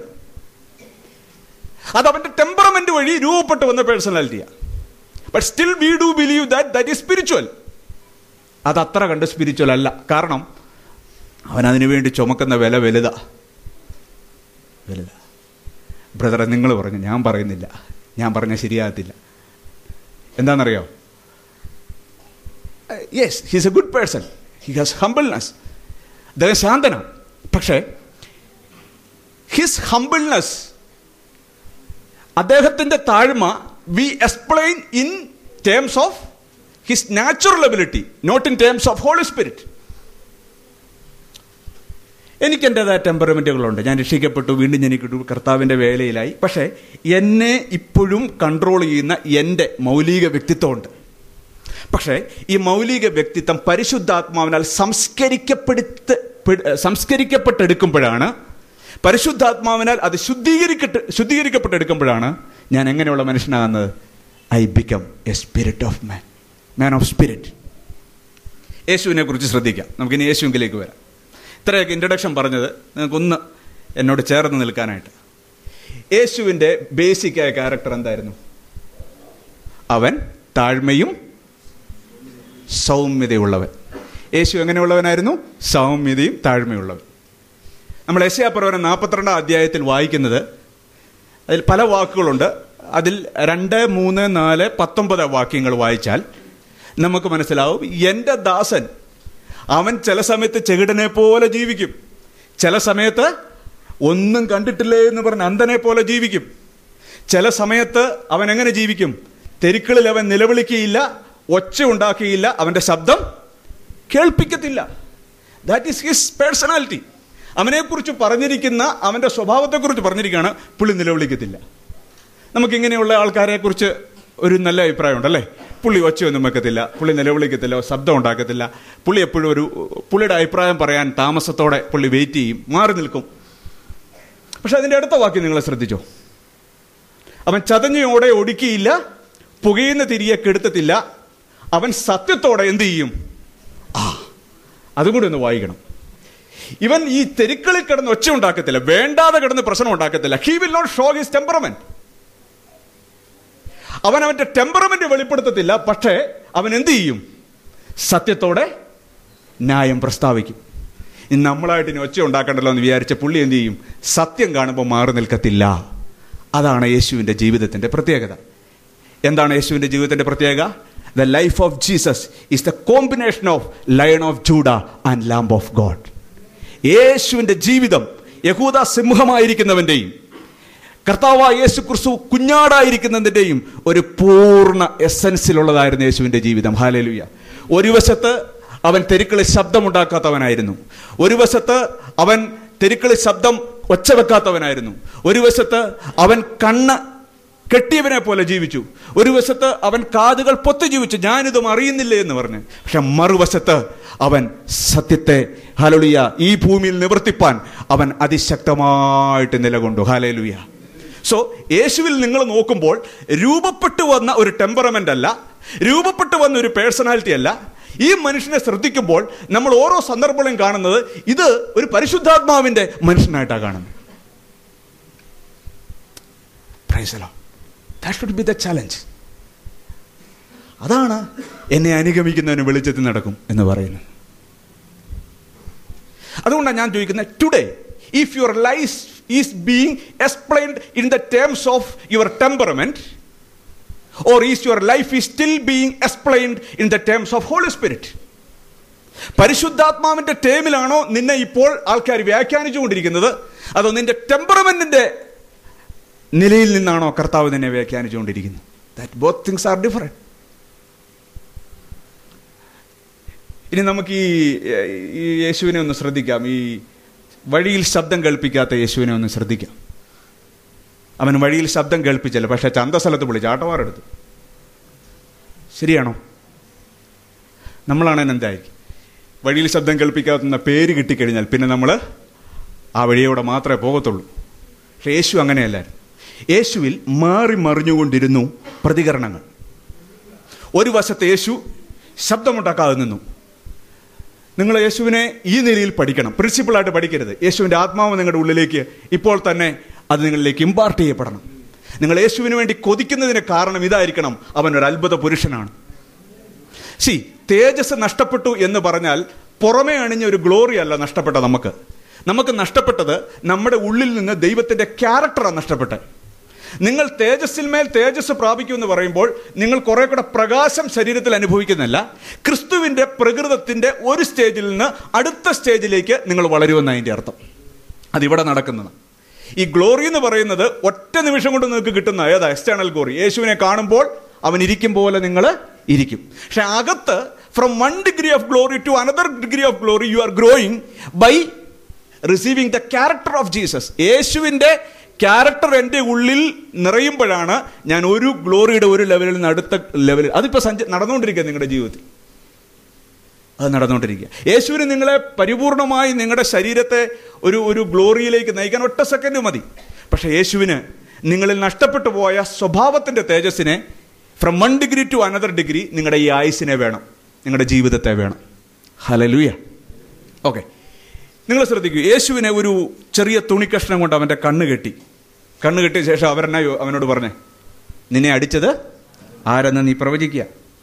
A: അത് അവന്റെ ടെമ്പറമെന്റ് വഴി രൂപപ്പെട്ടു വന്ന പേഴ്സണാലിറ്റിയാണ് but still we do believe that that is spiritual അത് അത്ര കണ്ട് സ്പിരിച്വൽ അല്ല കാരണം അവൻ അതിനു വേണ്ടി ചുമക്കുന്ന വില വലുതാ വലുതാ ബ്രദറെ നിങ്ങൾ പറഞ്ഞു ഞാൻ പറയുന്നില്ല ഞാൻ പറഞ്ഞ ശരിയാകത്തില്ല എന്താണെന്നറിയോ yes he's a good person he has humbleness അദ്ദേഹം ശാന്തനാണ് പക്ഷേ ഹിസ് ഹംബിൾനെസ് അദ്ദേഹത്തിന്റെ താഴ്മ we explain in terms of his natural ability not in terms of holy spirit എനിക്ക് എൻ്റെതായ ടെമ്പറമെൻറ്റുകളുണ്ട് ഞാൻ രക്ഷിക്കപ്പെട്ടു വീണ്ടും ജനിക്കട്ടു കർത്താവിൻ്റെ വേലയിലായി പക്ഷേ എന്നെ ഇപ്പോഴും കൺട്രോൾ ചെയ്യുന്ന എൻ്റെ മൗലിക വ്യക്തിത്വമുണ്ട് പക്ഷേ ഈ മൗലിക വ്യക്തിത്വം പരിശുദ്ധാത്മാവിനാൽ സംസ്കരിക്കപ്പെടുത്ത് സംസ്കരിക്കപ്പെട്ടെടുക്കുമ്പോഴാണ് പരിശുദ്ധാത്മാവിനാൽ അത് ശുദ്ധീകരിക്കട്ട് ശുദ്ധീകരിക്കപ്പെട്ടെടുക്കുമ്പോഴാണ് ഞാൻ എങ്ങനെയുള്ള മനുഷ്യനാകുന്നത് I become a spirit of man man of spirit യേശുവിനെ കുറിച്ച് ശ്രദ്ധിക്കാം നമുക്കിനി യേശുവിലേക്ക് വരാം ഇത്രയൊക്കെ ഇൻട്രഡക്ഷൻ പറഞ്ഞത് നിങ്ങൾക്കൊന്ന് എന്നോട് ചേർന്ന് നിൽക്കാനായിട്ട് യേശുവിൻ്റെ ബേസിക്കായ ക്യാരക്ടർ എന്തായിരുന്നു അവൻ താഴ്മയും സൗമ്യതയുള്ളവൻ യേശു എങ്ങനെയുള്ളവനായിരുന്നു സൗമ്യതയും താഴ്മയുള്ളവൻ നമ്മൾ യശയാപ്രവരം നാൽപ്പത്തിരണ്ടാം അധ്യായത്തിൽ വായിക്കുന്നത് അതിൽ പല വാക്കുകളുണ്ട് അതിൽ രണ്ട് മൂന്ന് നാല് പത്തൊമ്പത് വാക്യങ്ങൾ വായിച്ചാൽ നമുക്ക് മനസ്സിലാവും എൻ്റെ ദാസൻ അവൻ ചില സമയത്ത് ചെകിടനെ പോലെ ജീവിക്കും ചില സമയത്ത് ഒന്നും കണ്ടിട്ടില്ലേ എന്ന് പറഞ്ഞ് അന്ധനെ പോലെ ജീവിക്കും ചില സമയത്ത് അവൻ എങ്ങനെ ജീവിക്കും തെരുക്കളിൽ അവൻ നിലവിളിക്കുകയില്ല ഒച്ച ഉണ്ടാക്കുകയില്ല അവന്റെ ശബ്ദം കേൾപ്പിക്കത്തില്ല ദാറ്റ് ഈസ് ഹിസ് പേഴ്സണാലിറ്റി അവനെക്കുറിച്ച് പറഞ്ഞിരിക്കുന്ന അവന്റെ സ്വഭാവത്തെക്കുറിച്ച് പറഞ്ഞിരിക്കുകയാണ് പുള്ളി നിലവിളിക്കത്തില്ല നമുക്കിങ്ങനെയുള്ള ആൾക്കാരെ കുറിച്ച് ഒരു നല്ല അഭിപ്രായമുണ്ട് അല്ലേ പുള്ളി ഒച്ചയൊന്നും വെക്കത്തില്ല പുള്ളി നിലവിളിക്കത്തില്ല ശബ്ദം ഉണ്ടാക്കത്തില്ല പുള്ളി എപ്പോഴും ഒരു പുള്ളിയുടെ അഭിപ്രായം പറയാൻ താമസത്തോടെ പുള്ളി വെയിറ്റ് ചെയ്യും മാറി നിൽക്കും പക്ഷെ അതിന്റെ അടുത്ത വാക്യം നിങ്ങൾ ശ്രദ്ധിച്ചോ അവൻ ചതഞ്ഞയോടെ ഒടുക്കിയില്ല പുകയുന്ന തിരിയെ കെടുത്തത്തില്ല അവൻ സത്യത്തോടെ എന്ത് ചെയ്യും ആ അതും കൂടി ഒന്ന് വായിക്കണം ഇവൻ ഈ തെരുക്കളിൽ കിടന്ന് ഒച്ച ഉണ്ടാക്കത്തില്ല വേണ്ടാതെ കിടന്ന് പ്രശ്നം ഉണ്ടാക്കത്തില്ല he will not show his temperament അവൻ അവന്റെ ടെമ്പറമെന്റ് വെളിപ്പെടുത്തത്തില്ല പക്ഷേ അവൻ എന്ത് ചെയ്യും സത്യത്തോടെ ന്യായം പ്രസ്താവിക്കും ഇനി നമ്മളായിട്ട് ഇനി ഒച്ച ഉണ്ടാക്കണ്ടല്ലോ എന്ന് വിചാരിച്ച പുള്ളി എന്ത് ചെയ്യും സത്യം കാണുമ്പോൾ മാറി നിൽക്കത്തില്ല അതാണ് യേശുവിന്റെ ജീവിതത്തിന്റെ പ്രത്യേകത എന്താണ് യേശുവിന്റെ ജീവിതത്തിന്റെ പ്രത്യേകത the life of Jesus is the combination of lion of Judah and lamb of God യേശുവിന്റെ ജീവിതം യഹൂദ സിംഹമായിരിക്കുന്നവന്റെയും കർത്താവായ യേശു ക്രിസ്തു കുഞ്ഞാടായിരിക്കുന്നതിൻ്റെയും ഒരു പൂർണ്ണ എസൻസിലുള്ളതായിരുന്നു യേശുവിൻ്റെ ജീവിതം ഹാലേലുയ ഒരു വശത്ത് അവൻ തെരുക്കളിൽ ശബ്ദമുണ്ടാക്കാത്തവനായിരുന്നു ഒരു വശത്ത് അവൻ തെരുക്കളിൽ ശബ്ദം ഒച്ച വെക്കാത്തവനായിരുന്നു ഒരു വശത്ത് അവൻ കണ്ണ് കെട്ടിയവനെ പോലെ ജീവിച്ചു ഒരു വശത്ത് അവൻ കാതുകൾ പൊത്തു ജീവിച്ചു ഞാനിതും അറിയുന്നില്ല എന്ന് പറഞ്ഞു പക്ഷെ മറുവശത്ത് അവൻ സത്യത്തെ ഹലലുയ ഈ ഭൂമിയിൽ നിവർത്തിപ്പാൻ അവൻ അതിശക്തമായിട്ട് നിലകൊണ്ടു ഹാലേലുയ സോ യേശുവിൽ നിങ്ങൾ നോക്കുമ്പോൾ രൂപപ്പെട്ടു വന്ന ഒരു ടെമ്പറമെന്റ് അല്ല രൂപപ്പെട്ടു വന്ന ഒരു പേഴ്സണാലിറ്റി അല്ല ഈ മനുഷ്യനെ ശ്രദ്ധിക്കുമ്പോൾ നമ്മൾ ഓരോ സന്ദർഭങ്ങളും കാണുന്നത് ഇത് ഒരു പരിശുദ്ധാത്മാവിന്റെ മനുഷ്യനായിട്ടാണ് കാണുന്നത് that should be the challenge അതാണ് എന്നെ അനുഗമിക്കുന്നവന് വെളിച്ചത്തിൽ നടക്കും എന്ന് പറയുന്നത് അതുകൊണ്ടാണ് ഞാൻ ചോദിക്കുന്നത് today if your life is being explained in the terms of your temperament or is your life is still being explained in the terms of holy spirit പരിശുദ്ധാത്മാവിന്റെ ടേമിലാണോ നിന്നെ ഇപ്പോൾ ആൾക്കാർ വ്യാഖ്യാനിച്ചുകൊണ്ടിരിക്കുന്നത് അതോ നിന്റെ ടെമ്പറമെന്റിന്റെ നിലയിൽ നിന്നാണോ കർത്താവ് നിന്നെ വ്യാഖ്യാനിച്ചുകൊണ്ടിരിക്കുന്നത് that both things are different ഇനി നമുക്ക് ഈ ഈ യേശുവിനെ ഒന്ന് ശ്രദ്ധിക്കാം ഈ വഴിയിൽ ശബ്ദം കേൾപ്പിക്കാത്ത യേശുവിനെ ഒന്ന് ശ്രദ്ധിക്കാം അവൻ വഴിയിൽ ശബ്ദം കേൾപ്പിച്ചല്ല പക്ഷെ ചന്തസ്ഥലത്ത് വിളിച്ച് ആട്ടവാറെടുത്തു ശരിയാണോ നമ്മളാണ് എന്തായി വഴിയിൽ ശബ്ദം കേൾപ്പിക്കാവുന്ന പേര് കിട്ടിക്കഴിഞ്ഞാൽ പിന്നെ നമ്മൾ ആ വഴിയോടെ മാത്രമേ പോകത്തുള്ളൂ പക്ഷെ യേശു അങ്ങനെയല്ലായിരുന്നു യേശുവിൽ മാറി മറിഞ്ഞുകൊണ്ടിരുന്നു പ്രതികരണങ്ങൾ ഒരു വശത്ത് യേശു ശബ്ദമുണ്ടാക്കാതെ നിന്നു നിങ്ങൾ യേശുവിനെ ഈ നിലയിൽ പഠിക്കണം പ്രിൻസിപ്പിളായിട്ട് പഠിക്കരുത് യേശുവിൻ്റെ ആത്മാവ് നിങ്ങളുടെ ഉള്ളിലേക്ക് ഇപ്പോൾ തന്നെ അത് നിങ്ങളിലേക്ക് ഇമ്പാർട്ട് ചെയ്യപ്പെടണം നിങ്ങൾ യേശുവിന് വേണ്ടി കൊതിക്കുന്നതിന് കാരണം ഇതായിരിക്കണം അവൻ ഒരു അത്ഭുത പുരുഷനാണ് സി തേജസ് നഷ്ടപ്പെട്ടു എന്ന് പറഞ്ഞാൽ പുറമേ അണിഞ്ഞ ഒരു ഗ്ലോറി അല്ല നഷ്ടപ്പെട്ട നമുക്ക് നമുക്ക് നഷ്ടപ്പെട്ടത് നമ്മുടെ ഉള്ളിൽ നിന്ന് ദൈവത്തിന്റെ ക്യാരക്ടറാണ് നഷ്ടപ്പെട്ടത് നിങ്ങൾ തേജസ്സിന്മേൽ തേജസ് പ്രാപിക്കും എന്ന് പറയുമ്പോൾ നിങ്ങൾ കുറെ കൂടെ പ്രകാശം ശരീരത്തിൽ അനുഭവിക്കുന്നില്ല ക്രിസ്തുവിന്റെ പ്രകൃതത്തിന്റെ ഒരു സ്റ്റേജിൽ നിന്ന് അടുത്ത സ്റ്റേജിലേക്ക് നിങ്ങൾ വളരുമെന്ന് അതിന്റെ അർത്ഥം അതിവിടെ നടക്കുന്നത് ഈ ഗ്ലോറി എന്ന് പറയുന്നത് ഒറ്റ നിമിഷം കൊണ്ട് നിങ്ങൾക്ക് കിട്ടുന്ന ഏതാ എക്സ്റ്റേണൽ ഗ്ലോറി യേശുവിനെ കാണുമ്പോൾ അവൻ ഇരിക്കും പോലെ നിങ്ങൾ ഇരിക്കും പക്ഷെ അകത്ത് from one degree of glory to another degree of glory you are growing by receiving the character of Jesus യേശുവിന്റെ ക്യാരക്ടർ എൻ്റെ ഉള്ളിൽ നിറയുമ്പോഴാണ് ഞാൻ ഒരു ഗ്ലോറിയുടെ ഒരു ലെവലിൽ നിന്ന് അടുത്ത ലെവലിൽ അതിപ്പോൾ സഞ്ച നടന്നുകൊണ്ടിരിക്കുക നിങ്ങളുടെ ജീവിതത്തിൽ അത് നടന്നുകൊണ്ടിരിക്കുക യേശുവിന് നിങ്ങളെ പരിപൂർണമായി നിങ്ങളുടെ ശരീരത്തെ ഒരു ഒരു ഗ്ലോറിയിലേക്ക് നയിക്കാൻ ഒറ്റ സെക്കൻഡ് മതി പക്ഷേ യേശുവിന് നിങ്ങളിൽ നഷ്ടപ്പെട്ടു പോയ സ്വഭാവത്തിൻ്റെ തേജസ്സിനെ from one degree to another degree നിങ്ങളുടെ ഈ ആയുസിനെ വേണം നിങ്ങളുടെ ജീവിതത്തെ വേണം ഹലലുയ ഓക്കെ നിങ്ങൾ ശ്രദ്ധിക്കൂ യേശുവിനെ ഒരു ചെറിയ തുണിക്കഷ്ണം കൊണ്ട് അവൻ്റെ കണ്ണ് കെട്ടി കണ്ണ് കെട്ടിയ ശേഷം അവരെന്നാ അവനോട് പറഞ്ഞേ നിന്നെ അടിച്ചത് ആരെന്ന് നീ പ്രവചിക്കുക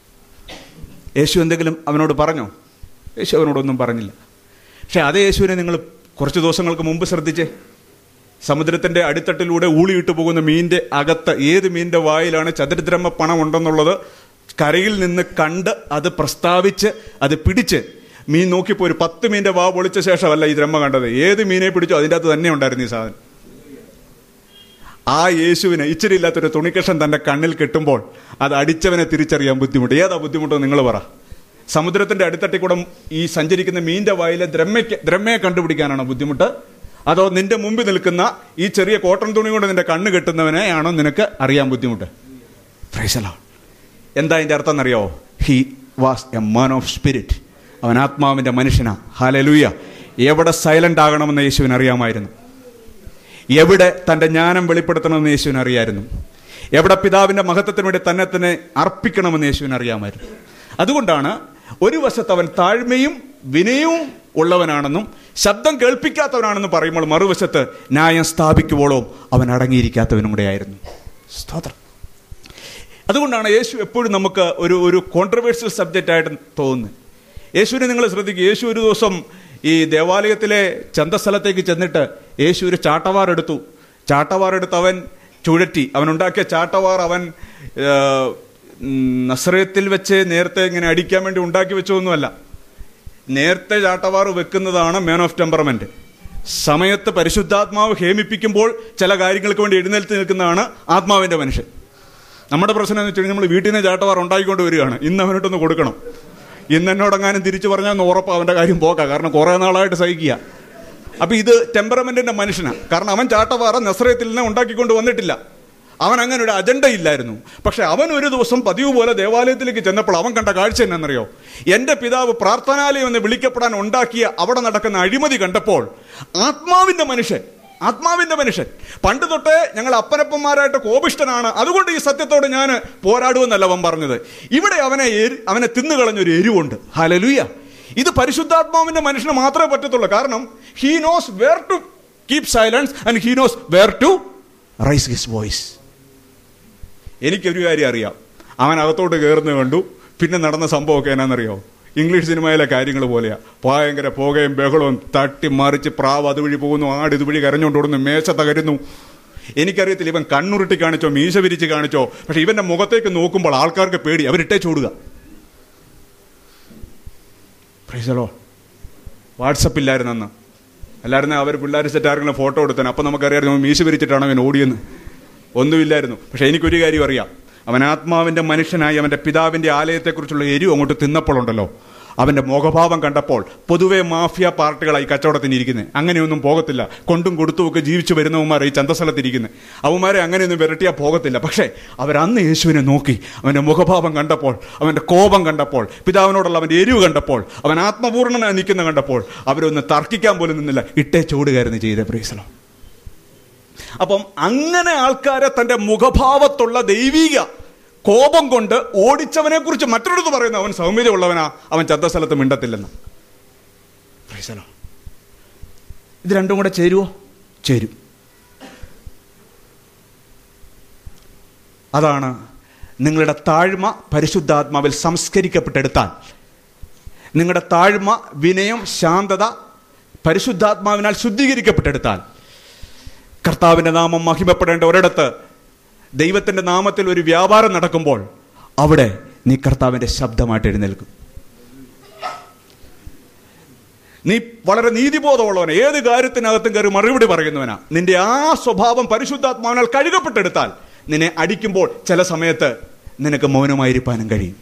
A: യേശു എന്തെങ്കിലും അവനോട് പറഞ്ഞോ യേശു അവനോടൊന്നും പറഞ്ഞില്ല പക്ഷെ അതേ യേശുവിനെ നിങ്ങൾ കുറച്ച് ദിവസങ്ങൾക്ക് മുമ്പ് ശ്രദ്ധിച്ചേ സമുദ്രത്തിന്റെ അടിത്തട്ടിലൂടെ ഊളിയിട്ട് പോകുന്ന മീനിന്റെ അകത്ത് ഏത് മീനിന്റെ വായിലാണ് ചതുരദ്രമ പണം ഉണ്ടെന്നുള്ളത് കരയിൽ നിന്ന് കണ്ട് അത് പ്രസ്താവിച്ച് അത് പിടിച്ച് മീൻ നോക്കിപ്പോ ഒരു പത്ത് മീനിന്റെ വാ പൊളിച്ച ശേഷമല്ല ഈ ദ്രമ കണ്ടത് ഏത് മീനെ പിടിച്ചോ അതിൻ്റെ അകത്ത് തന്നെ ഉണ്ടായിരുന്നു ഈ സാധനം ആ യേശുവിനെ ഇച്ചിരി ഇല്ലാത്തൊരു തുണിക്കഷം തന്റെ കണ്ണിൽ കെട്ടുമ്പോൾ അത് അടിച്ചവനെ തിരിച്ചറിയാൻ ബുദ്ധിമുട്ട് ഏതാ ബുദ്ധിമുട്ടോ നിങ്ങൾ പറ സമുദ്രത്തിന്റെ അടിത്തട്ടിൽ കൂടെ ഈ സഞ്ചരിക്കുന്ന മീന്റെ വായിലെ ദ്രമ്മയ്ക്ക് ദ്രമ്മയെ കണ്ടുപിടിക്കാനാണോ ബുദ്ധിമുട്ട് അതോ നിന്റെ മുമ്പിൽ നിൽക്കുന്ന ഈ ചെറിയ കോട്ടൺ തുണി കൊണ്ട് നിന്റെ കണ്ണ് കെട്ടുന്നവനെ ആണോ നിനക്ക് അറിയാൻ ബുദ്ധിമുട്ട് ഫ്രൈസലോ എന്താ അതിന്റെ അർത്ഥം എന്നറിയാവോ he was a man of spirit അവൻ ആത്മാവിന്റെ മനുഷ്യനാ ഹാലലൂയ എവിടെ സൈലന്റ് ആകണമെന്ന് യേശുവിന് അറിയാമായിരുന്നു എവിടെ തന്റെ ജ്ഞാനം വെളിപ്പെടുത്തണമെന്ന് യേശുവിന് അറിയായിരുന്നു എവിടെ പിതാവിന്റെ മഹത്വത്തിന് വേണ്ടി തന്നെ തന്നെ അർപ്പിക്കണമെന്ന് യേശുവിന് അറിയാമായിരുന്നു അതുകൊണ്ടാണ് ഒരു വശത്ത് അവൻ താഴ്മയും വിനയവും ഉള്ളവനാണെന്നും ശബ്ദം കേൾപ്പിക്കാത്തവനാണെന്ന് പറയുമ്പോൾ മറുവശത്ത് ന്യായം സ്ഥാപിക്കുവോളോ അവൻ അടങ്ങിയിരിക്കാത്തവനും കൂടെ ആയിരുന്നു സ്തോത്രം അതുകൊണ്ടാണ് യേശു എപ്പോഴും നമുക്ക് ഒരു ഒരു കോൺട്രവേഴ്സ്യൽ സബ്ജക്റ്റ് ആയിട്ട് തോന്നുന്നത് യേശുവിനെ നിങ്ങൾ ശ്രദ്ധിക്കുക യേശു ഒരു ദിവസം ഈ ദേവാലയത്തിലെ ചന്തസ്ഥലത്തേക്ക് ചെന്നിട്ട് യേശു ഒരു ചാട്ടവാർ എടുത്തു ചാട്ടവാർ എടുത്ത് അവൻ ചുഴറ്റി അവൻ ഉണ്ടാക്കിയ ചാട്ടവാർ അവൻ നസ്രയത്തിൽ വെച്ച് നേരത്തെ ഇങ്ങനെ അടിക്കാൻ വേണ്ടി ഉണ്ടാക്കി വെച്ചതൊന്നുമല്ല നേരത്തെ ചാട്ടവാർ വെക്കുന്നതാണ് മാൻ ഓഫ് ടെമ്പറമെന്റ് സമയത്ത് പരിശുദ്ധാത്മാവ് ഹേമിപ്പിക്കുമ്പോൾ ചില കാര്യങ്ങൾക്ക് വേണ്ടി എഴുന്നേൽത്ത് നിൽക്കുന്നതാണ് ആത്മാവിന്റെ മനുഷ്യൻ നമ്മുടെ പ്രശ്നം എന്ന് വെച്ച് കഴിഞ്ഞാൽ നമ്മൾ വീട്ടിൽ നിന്ന് ചാട്ടവാർ ഉണ്ടാക്കിക്കൊണ്ട് വരികയാണ് ഇന്ന് അവനോട്ടൊന്ന് കൊടുക്കണം ഇന്ന് എന്നോടെങ്ങാനും തിരിച്ചു പറഞ്ഞാൽ ഒന്ന് ഉറപ്പ് അവന്റെ കാര്യം പോക്കാം കാരണം കുറെ നാളായിട്ട് സഹിക്കുക അപ്പൊ ഇത് ടെമ്പറമെന്റിന്റെ മനുഷ്യനാണ് കാരണം അവൻ ചാട്ടവാറ നസ്രയത്തിൽ നിന്ന് ഉണ്ടാക്കിക്കൊണ്ട് വന്നിട്ടില്ല അവൻ അങ്ങനെ ഒരു അജണ്ട ഇല്ലായിരുന്നു പക്ഷെ അവൻ ഒരു ദിവസം പതിവ് പോലെ ദേവാലയത്തിലേക്ക് ചെന്നപ്പോൾ അവൻ കണ്ട കാഴ്ച എന്നറിയോ എന്റെ പിതാവ് പ്രാർത്ഥനാലയം എന്ന് വിളിക്കപ്പെടാൻ ഉണ്ടാക്കിയ അവിടെ നടക്കുന്ന അഴിമതി കണ്ടപ്പോൾ ആത്മാവിന്റെ മനുഷ്യൻ ആത്മാവിന്റെ മനുഷ്യൻ പണ്ട് തൊട്ടേ ഞങ്ങൾ അപ്പനപ്പന്മാരായിട്ട് കോപിഷ്ടനാണ് അതുകൊണ്ട് ഈ സത്യത്തോട് ഞാൻ പോരാടുമെന്നല്ല അവൻ പറഞ്ഞത് ഇവിടെ അവനെ അവനെ തിന്നുകളഞ്ഞൊരു എരിവുണ്ട് ഹലലുയ ഇത് പരിശുദ്ധാത്മാവിന്റെ മനുഷ്യന് മാത്രമേ പറ്റത്തുള്ളൂ കാരണം he knows where to keep silence and he knows where to raise his voice എനിക്കൊരു കാര്യം അറിയാം അവൻ അകത്തോട്ട് കയറുന്നത് കണ്ടു പിന്നെ നടന്ന സംഭവമൊക്കെ എന്നാണെന്നറിയോ ഇംഗ്ലീഷ് സിനിമയിലെ കാര്യങ്ങൾ പോലെയാ ഭയങ്കര പുകയും ബഹളവും തട്ടി മറിച്ച് പ്രാവ് അതുവഴി പോകുന്നു ആട് ഇതുവഴി കരഞ്ഞുകൊണ്ട് ഓടുന്നു മേശ തകരുന്നു എനിക്കറിയത്തില്ല ഇവൻ കണ്ണുരുട്ടി കാണിച്ചോ മീശ വിരിച്ച് കാണിച്ചോ പക്ഷെ ഇവന്റെ മുഖത്തേക്ക് നോക്കുമ്പോൾ ആൾക്കാർക്ക് പേടി അവരിട്ടേ ചൂടുക പ്രൈസലോ വാട്സപ്പ് ഇല്ലായിരുന്നു അന്ന് അല്ലായിരുന്നു അവർ പിള്ളേർ സെറ്റ് ആരെങ്കിലും ഫോട്ടോ എടുത്തന്നെ അപ്പം നമുക്കറിയാമായിരുന്നു മീശ വിരിച്ചിട്ടാണ് അവൻ ഓടിയെന്ന് ഒന്നുമില്ലായിരുന്നു പക്ഷെ എനിക്കൊരു കാര്യം അറിയാം അവൻ ആത്മാവിന്റെ മനുഷ്യനായി അവന്റെ പിതാവിന്റെ ആലയത്തെക്കുറിച്ചുള്ള എരിവ് അങ്ങോട്ട് തിന്നപ്പോഴുണ്ടല്ലോ അവന്റെ മുഖഭാവം കണ്ടപ്പോൾ പൊതുവെ മാഫിയ പാർട്ടികളായി കച്ചവടത്തിന് ഇരിക്കുന്നത് അങ്ങനെയൊന്നും പോകത്തില്ല കൊണ്ടും കൊടുത്തുമൊക്കെ ജീവിച്ചു വരുന്നവന്മാർ ഈ ചന്തസ്ഥലത്തിരിക്കുന്നത് അവന്മാരെ അങ്ങനെയൊന്നും വിരട്ടിയാൽ പോകത്തില്ല പക്ഷേ അവരന്ന് യേശുവിനെ നോക്കി അവന്റെ മുഖഭാവം കണ്ടപ്പോൾ അവന്റെ കോപം കണ്ടപ്പോൾ പിതാവിനോടുള്ള അവന്റെ എരിവ് കണ്ടപ്പോൾ അവൻ ആത്മപൂർണ്ണനായി നിൽക്കുന്ന കണ്ടപ്പോൾ അവരൊന്ന് തർക്കിക്കാൻ പോലും നിന്നില്ല ഇട്ടേ ചൂടുകയായിരുന്നു ചെയ്തേ പ്രീസലോ അപ്പം അങ്ങനെ ആൾക്കാരെ തന്റെ മുഖഭാവത്തുള്ള ദൈവിക കോപം കൊണ്ട് ഓടിച്ചവനെ കുറിച്ച് മറ്റൊരിടത്ത് പറയുന്നു അവൻ സൗമ്യതയുള്ളവനാ അവൻ ചന്തസ്ഥലത്ത് മിണ്ടത്തില്ലെന്ന് Praise the Lord. ഇത് രണ്ടും കൂടെ ചേരുവോ ചേരും അതാണ് നിങ്ങളുടെ താഴ്മ പരിശുദ്ധാത്മാവിൽ സംസ്കരിക്കപ്പെട്ടെടുത്താൽ നിങ്ങളുടെ താഴ്മ വിനയം ശാന്തത പരിശുദ്ധാത്മാവിനാൽ ശുദ്ധീകരിക്കപ്പെട്ടെടുത്താൽ കർത്താവിന്റെ നാമം മഹിമപ്പെടേണ്ട ഒരിടത്ത് ദൈവത്തിന്റെ നാമത്തിൽ ഒരു വ്യാപാരം നടക്കുമ്പോൾ അവിടെ നീ കർത്താവിന്റെ ശബ്ദമായിട്ട് എഴുന്നേൽക്കും നീ വളരെ നീതിബോധമുള്ളവനാ ഏത് കാര്യത്തിനകത്തും കയറി മറുപടി പറയുന്നവനാ നിന്റെ ആ സ്വഭാവം പരിശുദ്ധാത്മാവിനാൽ കഴുകപ്പെട്ടെടുത്താൽ നിന്നെ അടിക്കുമ്പോൾ ചില സമയത്ത് നിനക്ക് മൗനമായിരിക്കാനും കഴിയും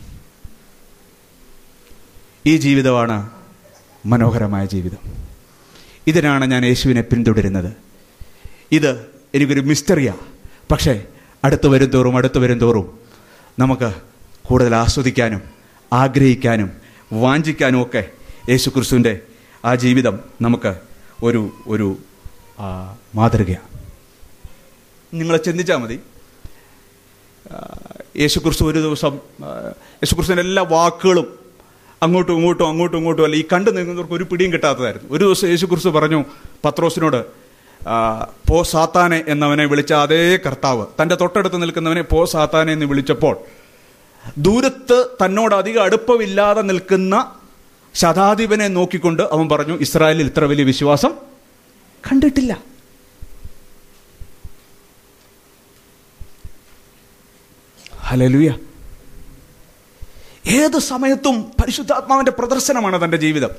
A: ഈ ജീവിതമാണ് മനോഹരമായ ജീവിതം ഇതിനാണ് ഞാൻ യേശുവിനെ പിന്തുടരുന്നത് ഇത് എനിക്കൊരു മിസ്റ്ററിയാ പക്ഷേ അടുത്ത് വരും തോറും അടുത്ത് വരും തോറും നമുക്ക് കൂടുതൽ ആസ്വദിക്കാനും ആഗ്രഹിക്കാനും വാഞ്ചിക്കാനും ഒക്കെ യേശു ക്രിസ്തുവിൻ്റെ ആ ജീവിതം നമുക്ക് ഒരു ഒരു ആ, മാതൃകയാണ് നിങ്ങൾ ചിന്തിച്ചാൽ മതി ആ, യേശുക്രിസ്തു ഒരു ദിവസം ആ, യേശുക്രിസ്തുവിൻ്റെ എല്ലാ വാക്കുകളും അങ്ങോട്ടും ഇങ്ങോട്ടും അങ്ങോട്ടും ഇങ്ങോട്ടും അല്ല ഈ കണ്ടു നിന്നവർക്ക് ഒരു പിടിയും കിട്ടാത്തതായിരുന്നു ഒരു ദിവസം യേശുക്രിസ്തു പറഞ്ഞു പത്രോസിനോട് ആ, പോ സാത്താനെ എന്നവനെ വിളിച്ച അതേ കർത്താവ് തൻ്റെ തൊട്ടടുത്ത് നിൽക്കുന്നവനെ പോ സാത്താനെ എന്ന് വിളിച്ചപ്പോൾ ദൂരത്ത് തന്നോട് അധികം അടുപ്പമില്ലാതെ നിൽക്കുന്ന ശതാധിപനെ നോക്കിക്കൊണ്ട് അവൻ പറഞ്ഞു ഇസ്രായേലിൽ ഇത്ര വലിയ വിശ്വാസം കണ്ടിട്ടില്ല ഹലലുയ ഏത് സമയത്തും പരിശുദ്ധാത്മാവിന്റെ പ്രദർശനമാണ് തന്റെ ജീവിതം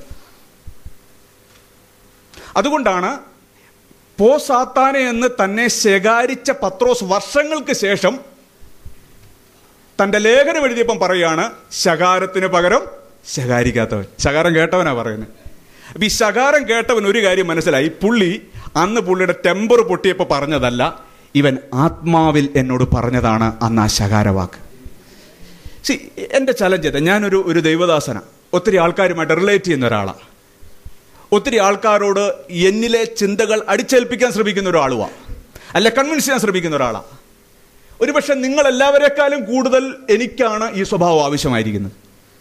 A: അതുകൊണ്ടാണ് പോ സാത്താനെ എന്ന് തന്നെ ശകാരിച്ച പത്രോസ് വർഷങ്ങൾക്ക് ശേഷം തന്റെ ലേഖനം എഴുതിയപ്പം പറയാണ് ശകാരത്തിന് പകരം ശകാരിക്കാത്തവൻ ശകാരം കേട്ടവനാ പറയുന്നത് അപ്പൊ ഈ ശകാരം കേട്ടവൻ ഒരു കാര്യം മനസ്സിലായി പുള്ളി അന്ന് പുള്ളിയുടെ ടെമ്പർ പൊട്ടിയപ്പോൾ പറഞ്ഞതല്ല ഇവൻ ആത്മാവിൽ എന്നോട് പറഞ്ഞതാണ് അന്ന് ആ ശകാരവാക്ക് സി എൻ്റെ ചലഞ്ച് ഇത് ഞാനൊരു ഒരു ദൈവദാസന ഒത്തിരി ആൾക്കാരുമായിട്ട് റിലേറ്റ് ചെയ്യുന്ന ഒരാളാണ് ഒത്തിരി ആൾക്കാരോട് എന്നിലെ ചിന്തകൾ അടിച്ചേൽപ്പിക്കാൻ ശ്രമിക്കുന്ന ഒരാളുമാണ് അല്ല കൺവിൻസ് ചെയ്യാൻ ശ്രമിക്കുന്ന ഒരാളാണ് ഒരുപക്ഷെ നിങ്ങൾ എല്ലാവരെക്കാളും കൂടുതൽ എനിക്കാണ് ഈ സ്വഭാവം ആവശ്യമായിരിക്കുന്നത്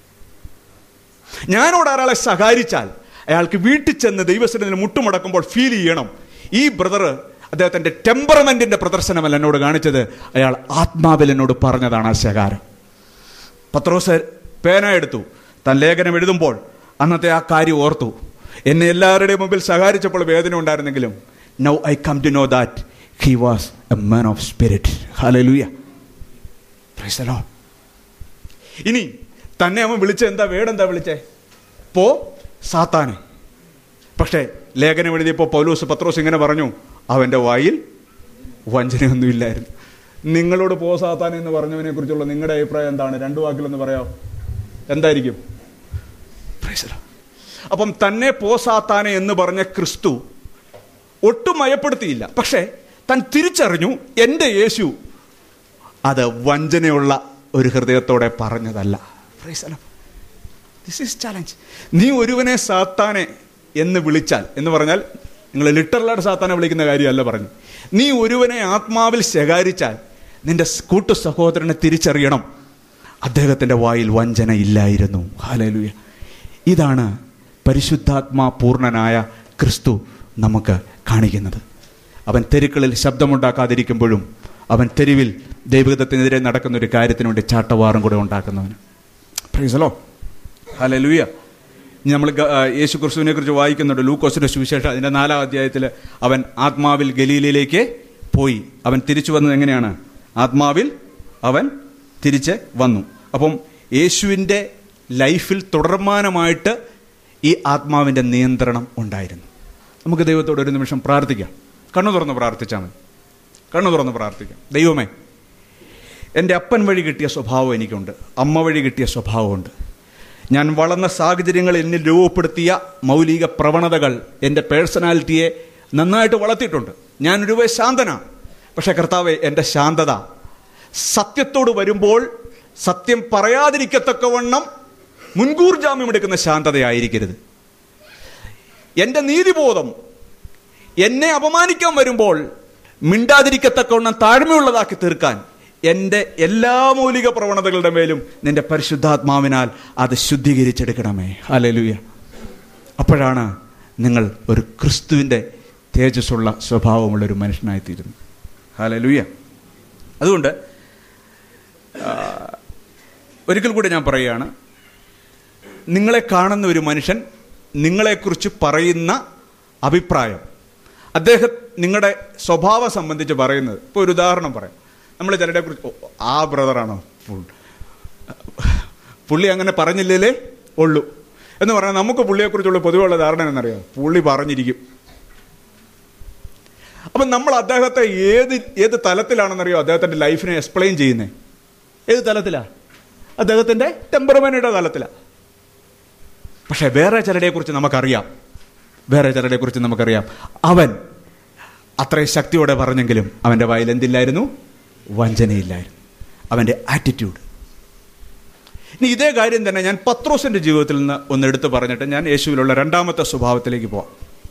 A: ഞാനോട് ഒരാളെ സഹാരിച്ചാൽ അയാൾക്ക് വീട്ടിൽ ചെന്ന് ദൈവസ്ഥനത്തിന് മുട്ടുമടക്കുമ്പോൾ ഫീൽ ചെയ്യണം ഈ ബ്രദർ അദ്ദേഹത്തിന്റെ ടെമ്പറമെന്റിന്റെ പ്രദർശനമല്ല എന്നോട് കാണിച്ചത് അയാൾ ആത്മാവിൽ എന്നോട് പറഞ്ഞതാണ് ആ ശകാരം പത്രോസ് പേന എടുത്തു താൻ ലേഖനം എഴുതുമ്പോൾ അന്നത്തെ ആ കാര്യം ഓർത്തു എന്നെ എല്ലാവരുടെയും മുമ്പിൽ സഹാരിച്ചപ്പോൾ വേദന ഉണ്ടായിരുന്നെങ്കിലും now I come to know that he was a man of spirit hallelujah ഇനി തന്നെ അവൻ വിളിച്ച എന്താ വേടെന്താ വിളിച്ചേ പോ സാത്താനെ പക്ഷേ ലേഖനം എഴുതിയപ്പോൾ പൗലോസ് പത്രോസ് ഇങ്ങനെ പറഞ്ഞു അവന്റെ വായിൽ വഞ്ചനയൊന്നുമില്ലായിരുന്നു നിങ്ങളോട് പോ സാത്താൻ എന്ന് പറഞ്ഞവനെ കുറിച്ചുള്ള നിങ്ങളുടെ അഭിപ്രായം എന്താണ് രണ്ടു വാക്കിലൊന്ന് പറയാം എന്തായിരിക്കും Praise the Lord. അപ്പം തന്നെ പോ സാത്താനെ എന്ന് പറഞ്ഞ ക്രിസ്തു ഒട്ടും മയപ്പെടുത്തിയില്ല പക്ഷേ താൻ തിരിച്ചറിഞ്ഞു എൻ്റെ യേശു അത് വഞ്ചനയുള്ള ഒരു ഹൃദയത്തോടെ പറഞ്ഞതല്ല ദിസ് ഈസ് ചാലഞ്ച് നീ ഒരുവനെ സാത്താനെ എന്ന് വിളിച്ചാൽ എന്ന് പറഞ്ഞാൽ നിങ്ങൾ ലിറ്ററലായിട്ട് സാത്താനെ വിളിക്കുന്ന കാര്യമല്ല പറഞ്ഞു നീ ഒരുവനെ ആത്മാവിൽ ശകാരിച്ചാൽ നിന്റെ കൂട്ടു സഹോദരനെ തിരിച്ചറിയണം അദ്ദേഹത്തിൻ്റെ വായിൽ വഞ്ചന ഇല്ലായിരുന്നു ഹാലലുയ ഇതാണ് പരിശുദ്ധാത്മാ പൂർണ്ണനായ ക്രിസ്തു നമുക്ക് കാണിക്കുന്നത് അവൻ തെരുക്കളിൽ ശബ്ദമുണ്ടാക്കാതിരിക്കുമ്പോഴും അവൻ തെരുവിൽ ദൈവഗതത്തിനെതിരെ നടക്കുന്ന ഒരു കാര്യത്തിന് വേണ്ടി ചാട്ടവാറും കൂടെ ഉണ്ടാക്കുന്നവന് പ്രൈസലോ ഹലലുയ നമ്മൾ യേശു ക്രിസ്തുവിനെ കുറിച്ച് വായിക്കുന്നുണ്ട് ലൂക്കോസിന്റെ സുവിശേഷം അതിന്റെ നാലാം അധ്യായത്തിൽ അവൻ ആത്മാവിൽ ഗലീലയിലേക്ക് പോയി അവൻ തിരിച്ചു വന്നത് എങ്ങനെയാണ് ആത്മാവിൽ അവൻ തിരിച്ച് വന്നു അപ്പം യേശുവിൻ്റെ ലൈഫിൽ തുടർമാനമായിട്ട് ഈ ആത്മാവിൻ്റെ നിയന്ത്രണം ഉണ്ടായിരുന്നു നമുക്ക് ദൈവത്തോട് ഒരു നിമിഷം പ്രാർത്ഥിക്കാം കണ്ണു തുറന്ന് പ്രാർത്ഥിച്ചാൽ മതി കണ്ണു തുറന്ന് പ്രാർത്ഥിക്കാം ദൈവമേ എൻ്റെ അപ്പൻ വഴി കിട്ടിയ സ്വഭാവം എനിക്കുണ്ട് അമ്മ വഴി കിട്ടിയ സ്വഭാവമുണ്ട് ഞാൻ വളർന്ന സാഹചര്യങ്ങളിൽ എന്നിൽ രൂപപ്പെടുത്തിയ മൗലിക പ്രവണതകൾ എൻ്റെ പേഴ്സണാലിറ്റിയെ നന്നായിട്ട് വളർത്തിയിട്ടുണ്ട് ഞാനൊരു വേ ശാന്തനാണ് പക്ഷേ കർത്താവെ എൻ്റെ ശാന്തത സത്യത്തോട് വരുമ്പോൾ സത്യം പറയാതിരിക്കത്തക്കവണ്ണം മുൻകൂർ ജാമ്യം എടുക്കുന്ന ശാന്തതയായിരിക്കരുത് എൻ്റെ നീതിബോധം എന്നെ അപമാനിക്കാൻ വരുമ്പോൾ മിണ്ടാതിരിക്കത്തക്കവണ്ണം താഴ്മയുള്ളതാക്കി തീർക്കാൻ എൻ്റെ എല്ലാ മൗലിക പ്രവണതകളുടെ മേലും നിന്റെ പരിശുദ്ധാത്മാവിനാൽ അത് ശുദ്ധീകരിച്ചെടുക്കണമേ അലലുയ അപ്പോഴാണ് നിങ്ങൾ ഒരു ക്രിസ്തുവിൻ്റെ തേജസ്സുള്ള സ്വഭാവമുള്ള ഒരു മനുഷ്യനായിത്തീരുന്നത് ഹലലുയ അതുകൊണ്ട് ആ, ഒരിക്കൽ കൂടി ഞാൻ പറയുകയാണ് നിങ്ങളെ കാണുന്ന ഒരു മനുഷ്യൻ നിങ്ങളെക്കുറിച്ച് പറയുന്ന അഭിപ്രായം അദ്ദേഹം നിങ്ങളുടെ സ്വഭാവം സംബന്ധിച്ച് പറയുന്നത് ഇപ്പോൾ ഒരു ഉദാഹരണം പറയാം നമ്മൾ ചിലരെ കുറിച്ച് "ഓ, ആ ബ്രദറാണോ ഫുൾ പുള്ളി അങ്ങനെ പറഞ്ഞില്ലേ ഉള്ളൂ എന്ന് പറഞ്ഞാൽ നമുക്ക് പുള്ളിയെക്കുറിച്ചുള്ള പൊതുവെയുള്ള ധാരണ എന്നറിയാം പുള്ളി പറഞ്ഞിരിക്കും അപ്പം നമ്മൾ അദ്ദേഹത്തെ ഏത് ഏത് തലത്തിലാണെന്നറിയോ അദ്ദേഹത്തിൻ്റെ ലൈഫിനെ എക്സ്പ്ലെയിൻ ചെയ്യുന്നത് ഏത് തലത്തിലാ അദ്ദേഹത്തിൻ്റെ ടെമ്പറമെൻറ്റിൻ്റെ തലത്തിലാണ് പക്ഷേ വേറെ ചിലരെക്കുറിച്ച് നമുക്കറിയാം വേറെ ചിലരെക്കുറിച്ച് നമുക്കറിയാം അവൻ അത്രയും ശക്തിയോടെ പറഞ്ഞെങ്കിലും അവൻ്റെ വായിൽ എന്തില്ലായിരുന്നു വഞ്ചനയില്ലായിരുന്നു അവൻ്റെ ആറ്റിറ്റ്യൂഡ് ഇനി ഇതേ കാര്യം തന്നെ ഞാൻ പത്രോസിൻ്റെ ജീവിതത്തിൽ നിന്ന് ഒന്ന് എടുത്ത് പറഞ്ഞിട്ട് ഞാൻ യേശുവിലുള്ള രണ്ടാമത്തെ സ്വഭാവത്തിലേക്ക് പോവാം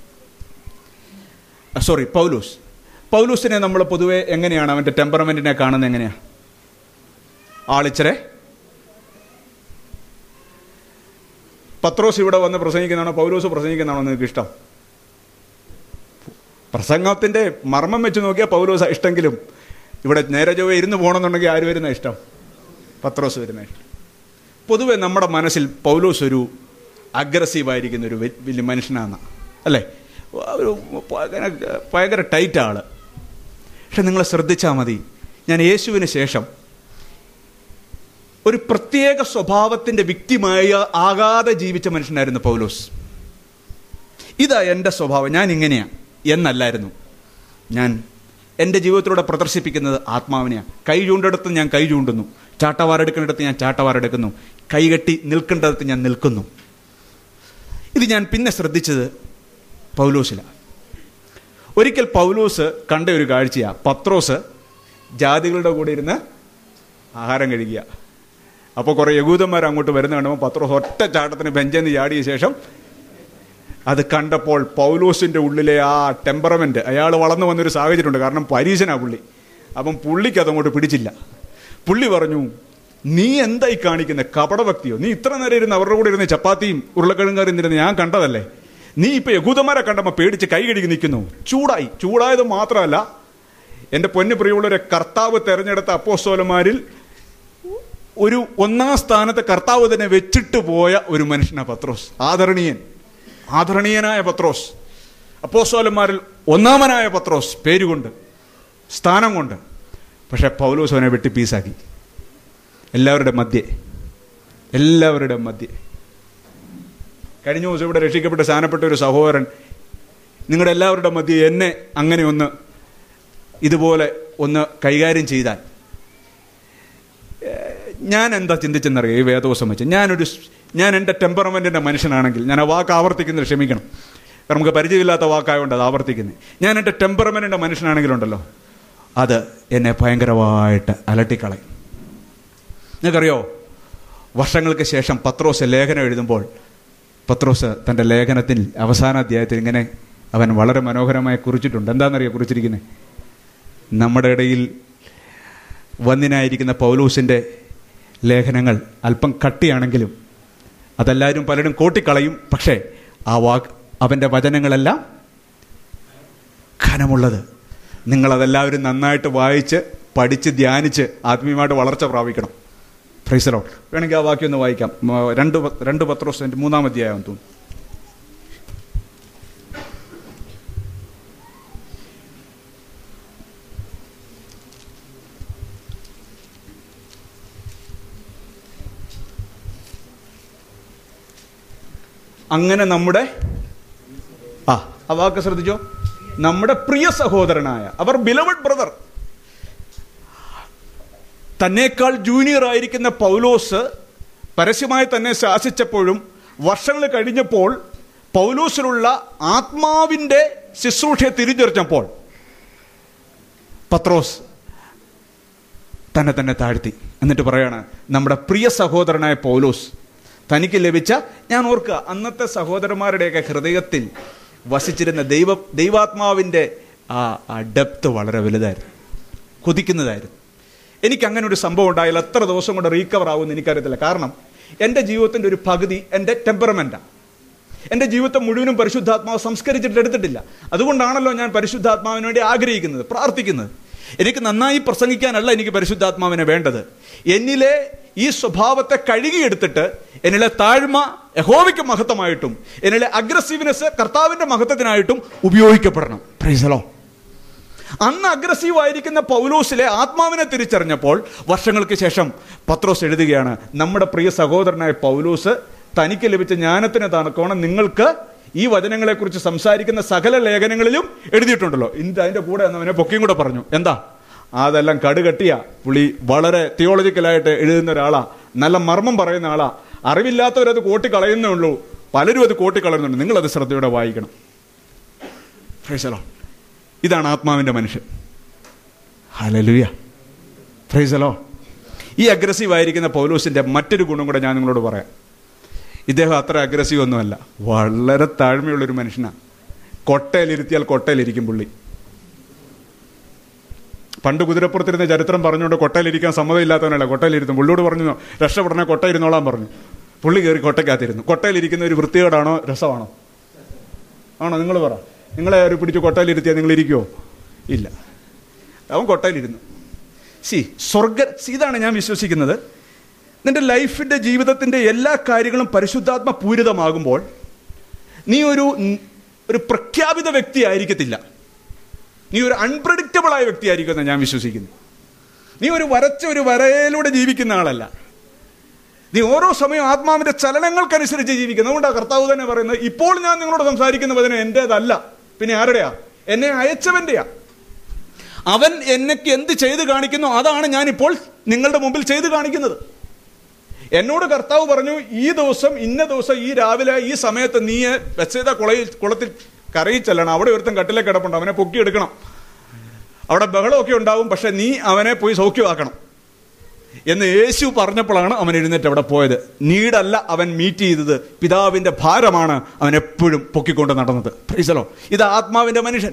A: സോറി പൗലൂസ് പൗലൂസിനെ നമ്മൾ പൊതുവെ എങ്ങനെയാണ് അവൻ്റെ ടെമ്പറമെൻറ്റിനെ കാണുന്നത് എങ്ങനെയാണ് ആളിച്ചരെ പത്രോസ് ഇവിടെ വന്ന് പ്രസംഗിക്കുന്നതാണോ പൗലോസ് പ്രസംഗിക്കുന്നതാണോ നിങ്ങൾക്ക് ഇഷ്ടം പ്രസംഗത്തിന്റെ മർമ്മം വെച്ച് നോക്കിയാൽ പൗലോസ് ഇഷ്ടമെങ്കിലും ഇവിടെ നേരെ ചൊവ്വേ ഇരുന്ന് പോകണമെന്നുണ്ടെങ്കിൽ ആര് വരുന്ന ഇഷ്ടം പത്രോസ് വരുന്ന ഇഷ്ടം പൊതുവെ നമ്മുടെ മനസ്സിൽ പൗലോസ് ഒരു അഗ്രസീവായിരിക്കുന്ന ഒരു വെ- വലിയ മനുഷ്യനാണ് അല്ലേ ഒരു ഭയങ്കര ഭയങ്കര ടൈറ്റ് ആള് പക്ഷെ നിങ്ങൾ ശ്രദ്ധിച്ചാൽ മതി ഞാൻ യേശുവിന് ശേഷം ഒരു പ്രത്യേക സ്വഭാവത്തിന്റെ വ്യക്തിമായ ആകാതെ ജീവിച്ച മനുഷ്യനായിരുന്നു പൗലോസ് ഇതാ എൻ്റെ സ്വഭാവം ഞാൻ ഇങ്ങനെയാണ് എന്നല്ലായിരുന്നു ഞാൻ എൻ്റെ ജീവിതത്തിലൂടെ പ്രദർശിപ്പിക്കുന്നത് ആത്മാവിനെയാണ് കൈ ചൂണ്ടെടുത്ത് ഞാൻ കൈ ചൂണ്ടുന്നു ചാട്ടവാറെടുക്കുന്നിടത്ത് ഞാൻ ചാട്ടവാറെടുക്കുന്നു കൈകെട്ടി നിൽക്കേണ്ടടത്ത് ഞാൻ നിൽക്കുന്നു ഇത് ഞാൻ പിന്നെ ശ്രദ്ധിച്ചത് പൗലോസിലാണ് ഒരിക്കൽ പൗലോസ് കണ്ട ഒരു കാഴ്ചയാണ് പത്രോസ് ജാതികളുടെ കൂടെ ഇരുന്ന് ആഹാരം കഴിക്കുക അപ്പോൾ കുറേ യകൂദന്മാർ അങ്ങോട്ട് വരുന്ന കാണുമ്പോൾ പത്രോസ് ഒറ്റ ചാട്ടത്തിന് ബെഞ്ചെന്ന് ചാടിയ ശേഷം അത് കണ്ടപ്പോൾ പൗലോസിന്റെ ഉള്ളിലെ ആ ടെമ്പറമെന്റ് അയാൾ വളർന്നു വന്നൊരു സാഹചര്യമുണ്ട് കാരണം പരീശനാ പുള്ളി അപ്പം പുള്ളിക്ക് അതങ്ങോട്ട് പിടിച്ചില്ല പുള്ളി പറഞ്ഞു നീ എന്തായി കാണിക്കുന്നത് കപടഭക്തിയോ നീ ഇത്ര നേരം ഇരുന്ന് അവരുടെ കൂടെ ഇരുന്ന് ചപ്പാത്തിയും ഉരുളക്കിഴങ്ങാറും ഇരുന്ന് ഞാൻ കണ്ടതല്ലേ നീ ഇപ്പൊ യഹൂദന്മാരെ കണ്ടപ്പോൾ പേടിച്ച് കൈ കഴുകി നിൽക്കുന്നു ചൂടായി ചൂടായത് മാത്രമല്ല എൻ്റെ പൊന്നു പ്രിയമുള്ളവരെ കർത്താവ് തെരഞ്ഞെടുത്ത അപ്പോസ്തോലന്മാരിൽ ഒരു ഒന്നാം സ്ഥാനത്ത് കർത്താവ് തന്നെ വെച്ചിട്ട് പോയ ഒരു മനുഷ്യനാണ് പത്രോസ് ആദരണീയൻ ആദരണീയനായ പത്രോസ് അപ്പോസ്തോലന്മാരിൽ ഒന്നാമനായ പത്രോസ് പേരുകൊണ്ട് സ്ഥാനം കൊണ്ട് പക്ഷെ പൗലോസ് അവനെ വെട്ടി പീസാക്കി എല്ലാവരുടെ മധ്യേ എല്ലാവരുടെ മധ്യേ കഴിഞ്ഞ ദിവസം ഇവിടെ രക്ഷിക്കപ്പെട്ട സ്ഥാനപ്പെട്ട ഒരു സഹോദരൻ നിങ്ങളുടെ എല്ലാവരുടെ മധ്യേ എന്നെ അങ്ങനെ ഒന്ന് ഇതുപോലെ ഒന്ന് കൈകാര്യം ചെയ്താൽ ഞാൻ എന്താ ചിന്തിച്ചെന്നറിയോ ഈ വേദവസം വെച്ച് ഞാനൊരു സ്- ഞാൻ എൻ്റെ ടെമ്പറമെൻറ്റിൻ്റെ മനുഷ്യനാണെങ്കിൽ ഞാൻ ആ വാക്ക് ആവർത്തിക്കുന്നത് ക്ഷമിക്കണം കാരണം നമുക്ക് പരിചയമില്ലാത്ത വാക്കായതുകൊണ്ട് അത് ആവർത്തിക്കുന്നത് ഞാൻ എൻ്റെ ടെമ്പറമെൻറ്റിൻ്റെ മനുഷ്യനാണെങ്കിലുണ്ടല്ലോ അത് എന്നെ ഭയങ്കരമായിട്ട് അലട്ടിക്കളയും നിങ്ങൾക്കറിയോ വർഷങ്ങൾക്ക് ശേഷം പത്രോസ് ലേഖനം എഴുതുമ്പോൾ പത്രോസ് തൻ്റെ ലേഖനത്തിൽ അവസാന അധ്യായത്തിൽ ഇങ്ങനെ അവൻ വളരെ മനോഹരമായി കുറിച്ചിട്ടുണ്ട് എന്താണെന്നറിയോ കുറിച്ചിരിക്കുന്നത് നമ്മുടെ ഇടയിൽ വന്നിനായിരിക്കുന്ന പൗലൂസിൻ്റെ ലേഖനങ്ങൾ അല്പം കട്ടിയാണെങ്കിലും അതെല്ലാവരും പലരും കോട്ടിക്കളയും പക്ഷേ ആ വാക്ക് അവൻ്റെ വചനങ്ങളെല്ലാം ഘനമുള്ളത് നിങ്ങളതെല്ലാവരും നന്നായിട്ട് വായിച്ച് പഠിച്ച് ധ്യാനിച്ച് ആത്മീയമായിട്ട് വളർച്ച പ്രാപിക്കണം ഫ്രൈസലോ വേണമെങ്കിൽ ആ വാക്യം ഒന്ന് വായിക്കാം മ- രണ്ട് പ- രണ്ട് പത്രോസിൻ്റെ മൂന്നാം അധ്യായം തോന്നുന്നു അങ്ങനെ നമ്മുടെ ആ ആ വാക്ക് ശ്രദ്ധിച്ചോ നമ്മുടെ പ്രിയ സഹോദരനായ അവർ ബിലവഡ് ബ്രദർ തന്നേക്കാൾ ജൂനിയർ ആയിരിക്കുന്ന പൗലോസ് പരസ്യമായി തന്നെ ശാസിച്ചപ്പോഴും വർഷങ്ങൾ കഴിഞ്ഞപ്പോൾ പൗലൂസിലുള്ള ആത്മാവിൻ്റെ ശുശ്രൂഷയെ തിരിച്ചറിഞ്ഞപ്പോൾ പത്രോസ് തന്നെ തന്നെ താഴ്ത്തി എന്നിട്ട് പറയാണ് നമ്മുടെ പ്രിയ സഹോദരനായ പൗലോസ് തനിക്ക് ലഭിച്ച ഞാൻ ഓർക്കുക അന്നത്തെ സഹോദരന്മാരുടെയൊക്കെ ഹൃദയത്തിൽ വസിച്ചിരുന്ന ദൈവ ദൈവാത്മാവിൻ്റെ ആ ആ ഡെപ്ത് വളരെ വലുതായിരുന്നു കൊതിക്കുന്നതായിരുന്നു എനിക്ക് അങ്ങനെ ഒരു സംഭവം ഉണ്ടായാൽ എത്ര ദിവസം കൊണ്ട് റീകവർ ആവുമെന്ന് എനിക്കറിയത്തില്ല കാരണം എൻ്റെ ജീവിതത്തിൻ്റെ ഒരു പകുതി എൻ്റെ ടെമ്പറമെൻറ്റാണ് എൻ്റെ ജീവിതത്തെ മുഴുവനും പരിശുദ്ധാത്മാവ് സംസ്കരിച്ചിട്ട് എടുത്തിട്ടില്ല അതുകൊണ്ടാണല്ലോ ഞാൻ പരിശുദ്ധാത്മാവിന് വേണ്ടി ആഗ്രഹിക്കുന്നത് പ്രാർത്ഥിക്കുന്നത് എനിക്ക് നന്നായി പ്രസംഗിക്കാനല്ല എനിക്ക് പരിശുദ്ധാത്മാവിനെ വേണ്ടത് എന്നിലെ ഈ സ്വഭാവത്തെ കഴുകിയെടുത്തിട്ട് എന്നിലെ താഴ്മ യഹോവയ്ക്ക് മഹത്വമായിട്ടും എന്നിലെ അഗ്രസീവ്നെസ് കർത്താവിൻ്റെ മഹത്വത്തിനായിട്ടും ഉപയോഗിക്കപ്പെടണം പ്രൈസലോ അന്ന് അഗ്രസീവ് ആയിരിക്കുന്ന പൗലോസിലെ ആത്മാവിനെ തിരിച്ചറിഞ്ഞപ്പോൾ വർഷങ്ങൾക്ക് ശേഷം പത്രോസ് എഴുതുകയാണ് നമ്മുടെ പ്രിയ സഹോദരനായ പൗലോസ് തനിക്ക് ലഭിച്ച ജ്ഞാനത്തിന് തണക്കോണം നിങ്ങൾക്ക് ഈ വചനങ്ങളെക്കുറിച്ച് സംസാരിക്കുന്ന സകല ലേഖനങ്ങളിലും എഴുതിയിട്ടുണ്ടല്ലോ ഇന്ന് അതിന്റെ കൂടെ അവനെ പൊക്കിയും കൂടെ പറഞ്ഞു എന്താ അതെല്ലാം കടുകട്ടിയ പുള്ളി വളരെ തിയോളജിക്കലായിട്ട് എഴുതുന്ന ഒരാളാ നല്ല മർമ്മം പറയുന്ന ആളാ അറിവില്ലാത്തവരത് കോട്ടിക്കളയുന്നേ ഉള്ളൂ പലരും അത് കോട്ടിക്കളയുന്നുണ്ട് നിങ്ങളത് ശ്രദ്ധയോടെ വായിക്കണം ഫ്രൈസലോ ഇതാണ് ആത്മാവിന്റെ മനുഷ്യൻ ഹലലുയ ഫ്രൈസലോ ഈ അഗ്രസീവ് ആയിരിക്കുന്ന പൗലൂസിന്റെ മറ്റൊരു ഗുണം കൂടെ ഞാൻ നിങ്ങളോട് പറയാം ഇദ്ദേഹം അത്ര അഗ്രസീവ് ഒന്നുമല്ല വളരെ താഴ്മയുള്ളൊരു മനുഷ്യനാണ് കൊട്ടയിലിരുത്തിയാൽ കൊട്ടയിലിരിക്കും പുള്ളി പണ്ട് കുതിരപ്പുറത്തിരുന്ന ചരിത്രം പറഞ്ഞുകൊണ്ട് കൊട്ടയിലിരിക്കാൻ സമ്മതമില്ലാത്തവനല്ല കൊട്ടയിലിരുത്തും പുള്ളിയോട് പറഞ്ഞു രക്ഷപ്പെടണേ കൊട്ടയിരുന്നോളാൻ പറഞ്ഞു പുള്ളി കയറി കൊട്ടയ്ക്കകത്തിരുന്നു കൊട്ടയിലിരിക്കുന്ന ഒരു വൃത്തികേടാണോ രസമാണോ ആണോ നിങ്ങൾ പറ നിങ്ങളെ ഒരു പിടിച്ച് കൊട്ടയിലിരുത്തിയാൽ നിങ്ങൾ ഇരിക്കുമോ ഇല്ല അവൻ കൊട്ടയിലിരുന്നു സി സ്വർഗ see, ഇതാണ് ഞാൻ വിശ്വസിക്കുന്നത് നിന്റെ ലൈഫിൻ്റെ ജീവിതത്തിൻ്റെ എല്ലാ കാര്യങ്ങളും പരിശുദ്ധാത്മ പൂരിതമാകുമ്പോൾ നീ ഒരു ഒരു പ്രഖ്യാപിത വ്യക്തി ആയിരിക്കത്തില്ല നീ ഒരു അൺപ്രഡിക്റ്റബിൾ ആയ വ്യക്തി ആയിരിക്കുമെന്ന് ഞാൻ വിശ്വസിക്കുന്നു നീ ഒരു വരച്ച ഒരു വരയിലൂടെ ജീവിക്കുന്ന ആളല്ല നീ ഓരോ സമയവും ആത്മാവിന്റെ ചലനങ്ങൾക്കനുസരിച്ച് ജീവിക്കുന്നു അതുകൊണ്ടാണ് കർത്താവ് തന്നെ പറയുന്നത് ഇപ്പോൾ ഞാൻ നിങ്ങളോട് സംസാരിക്കുന്ന വചനം എന്റേതല്ല പിന്നെ ആരുടെയാ എന്നെ അയച്ചവന്റെയാ അവൻ എന്നക്ക് എന്ത് ചെയ്ത് കാണിക്കുന്നു അതാണ് ഞാൻ ഇപ്പോൾ നിങ്ങളുടെ മുമ്പിൽ ചെയ്ത് കാണിക്കുന്നത് എന്നോട് കർത്താവ് പറഞ്ഞു ഈ ദിവസം ഇന്ന ദിവസം ഈ രാവിലെ ഈ സമയത്ത് നീ വെച്ചത കുളയിൽ കുളത്തിൽ കരയിൽ ചെല്ലണം അവിടെ ഒരുത്തൻ കട്ടിലെ കിടപ്പുണ്ട് അവനെ പൊക്കിയെടുക്കണം അവിടെ ബഹളമൊക്കെ ഉണ്ടാവും പക്ഷെ നീ അവനെ പോയി സൗഖ്യമാക്കണം എന്ന് യേശു പറഞ്ഞപ്പോഴാണ് അവൻ എഴുന്നേറ്റ് അവിടെ പോയത് നീടല്ല അവൻ മീറ്റ് ചെയ്തത് പിതാവിന്റെ ഭാരമാണ് അവൻ എപ്പോഴും പൊക്കിക്കൊണ്ട് നടന്നത് പ്രീസലോ ഇത് ആത്മാവിന്റെ മനുഷ്യൻ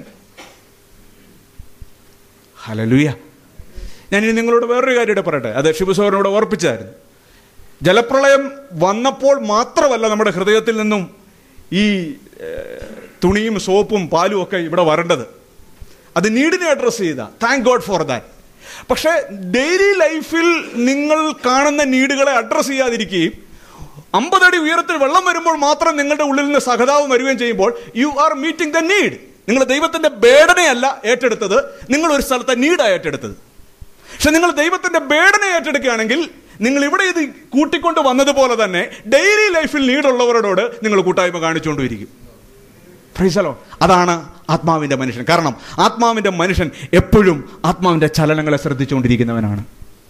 A: ഹലലുയ ഞാനിനി നിങ്ങളോട് വേറൊരു കാര്യം ഇവിടെ പറയട്ടെ അത് ഷിബുസോറിനോട് ഓർപ്പിച്ചായിരുന്നു ജലപ്രളയം വന്നപ്പോൾ മാത്രമല്ല നമ്മുടെ ഹൃദയത്തിൽ നിന്നും ഈ ഏഹ്, തുണിയും സോപ്പും പാലും ഒക്കെ ഇവിടെ വരേണ്ടത് അത് നീഡിനെ അഡ്രസ്സ് ചെയ്ത താങ്ക് ഗോഡ് ഫോർ ദാറ്റ് പക്ഷേ ഡെയിലി ലൈഫിൽ നിങ്ങൾ കാണുന്ന നീഡുകളെ അഡ്രസ്സ് ചെയ്യാതിരിക്കുകയും അമ്പതടി ഉയരത്തിൽ വെള്ളം വരുമ്പോൾ മാത്രം നിങ്ങളുടെ ഉള്ളിൽ നിന്ന് സഹതാപം വരികയും ചെയ്യുമ്പോൾ you are meeting the need നിങ്ങൾ ദൈവത്തിന്റെ ബേഡനയല്ല ഏറ്റെടുത്തത് നിങ്ങൾ ഒരു സ്ഥലത്തെ നീഡാണ് ഏറ്റെടുത്തത് പക്ഷെ നിങ്ങൾ ദൈവത്തിന്റെ ബേഡന ഏറ്റെടുക്കുകയാണെങ്കിൽ നിങ്ങൾ ഇവിടെ ഇത് കൂട്ടിക്കൊണ്ട് വന്നതുപോലെ തന്നെ ഡെയിലി ലൈഫിൽ നീടുള്ളവരോട് നിങ്ങൾ കൂട്ടായ്മ കാണിച്ചുകൊണ്ടിരിക്കും ഫ്രീസലോ അതാണ് ആത്മാവിന്റെ മനുഷ്യൻ കാരണം ആത്മാവിന്റെ മനുഷ്യൻ എപ്പോഴും ആത്മാവിന്റെ ചലനങ്ങളെ ശ്രദ്ധിച്ചുകൊണ്ടിരിക്കുന്നവനാണ്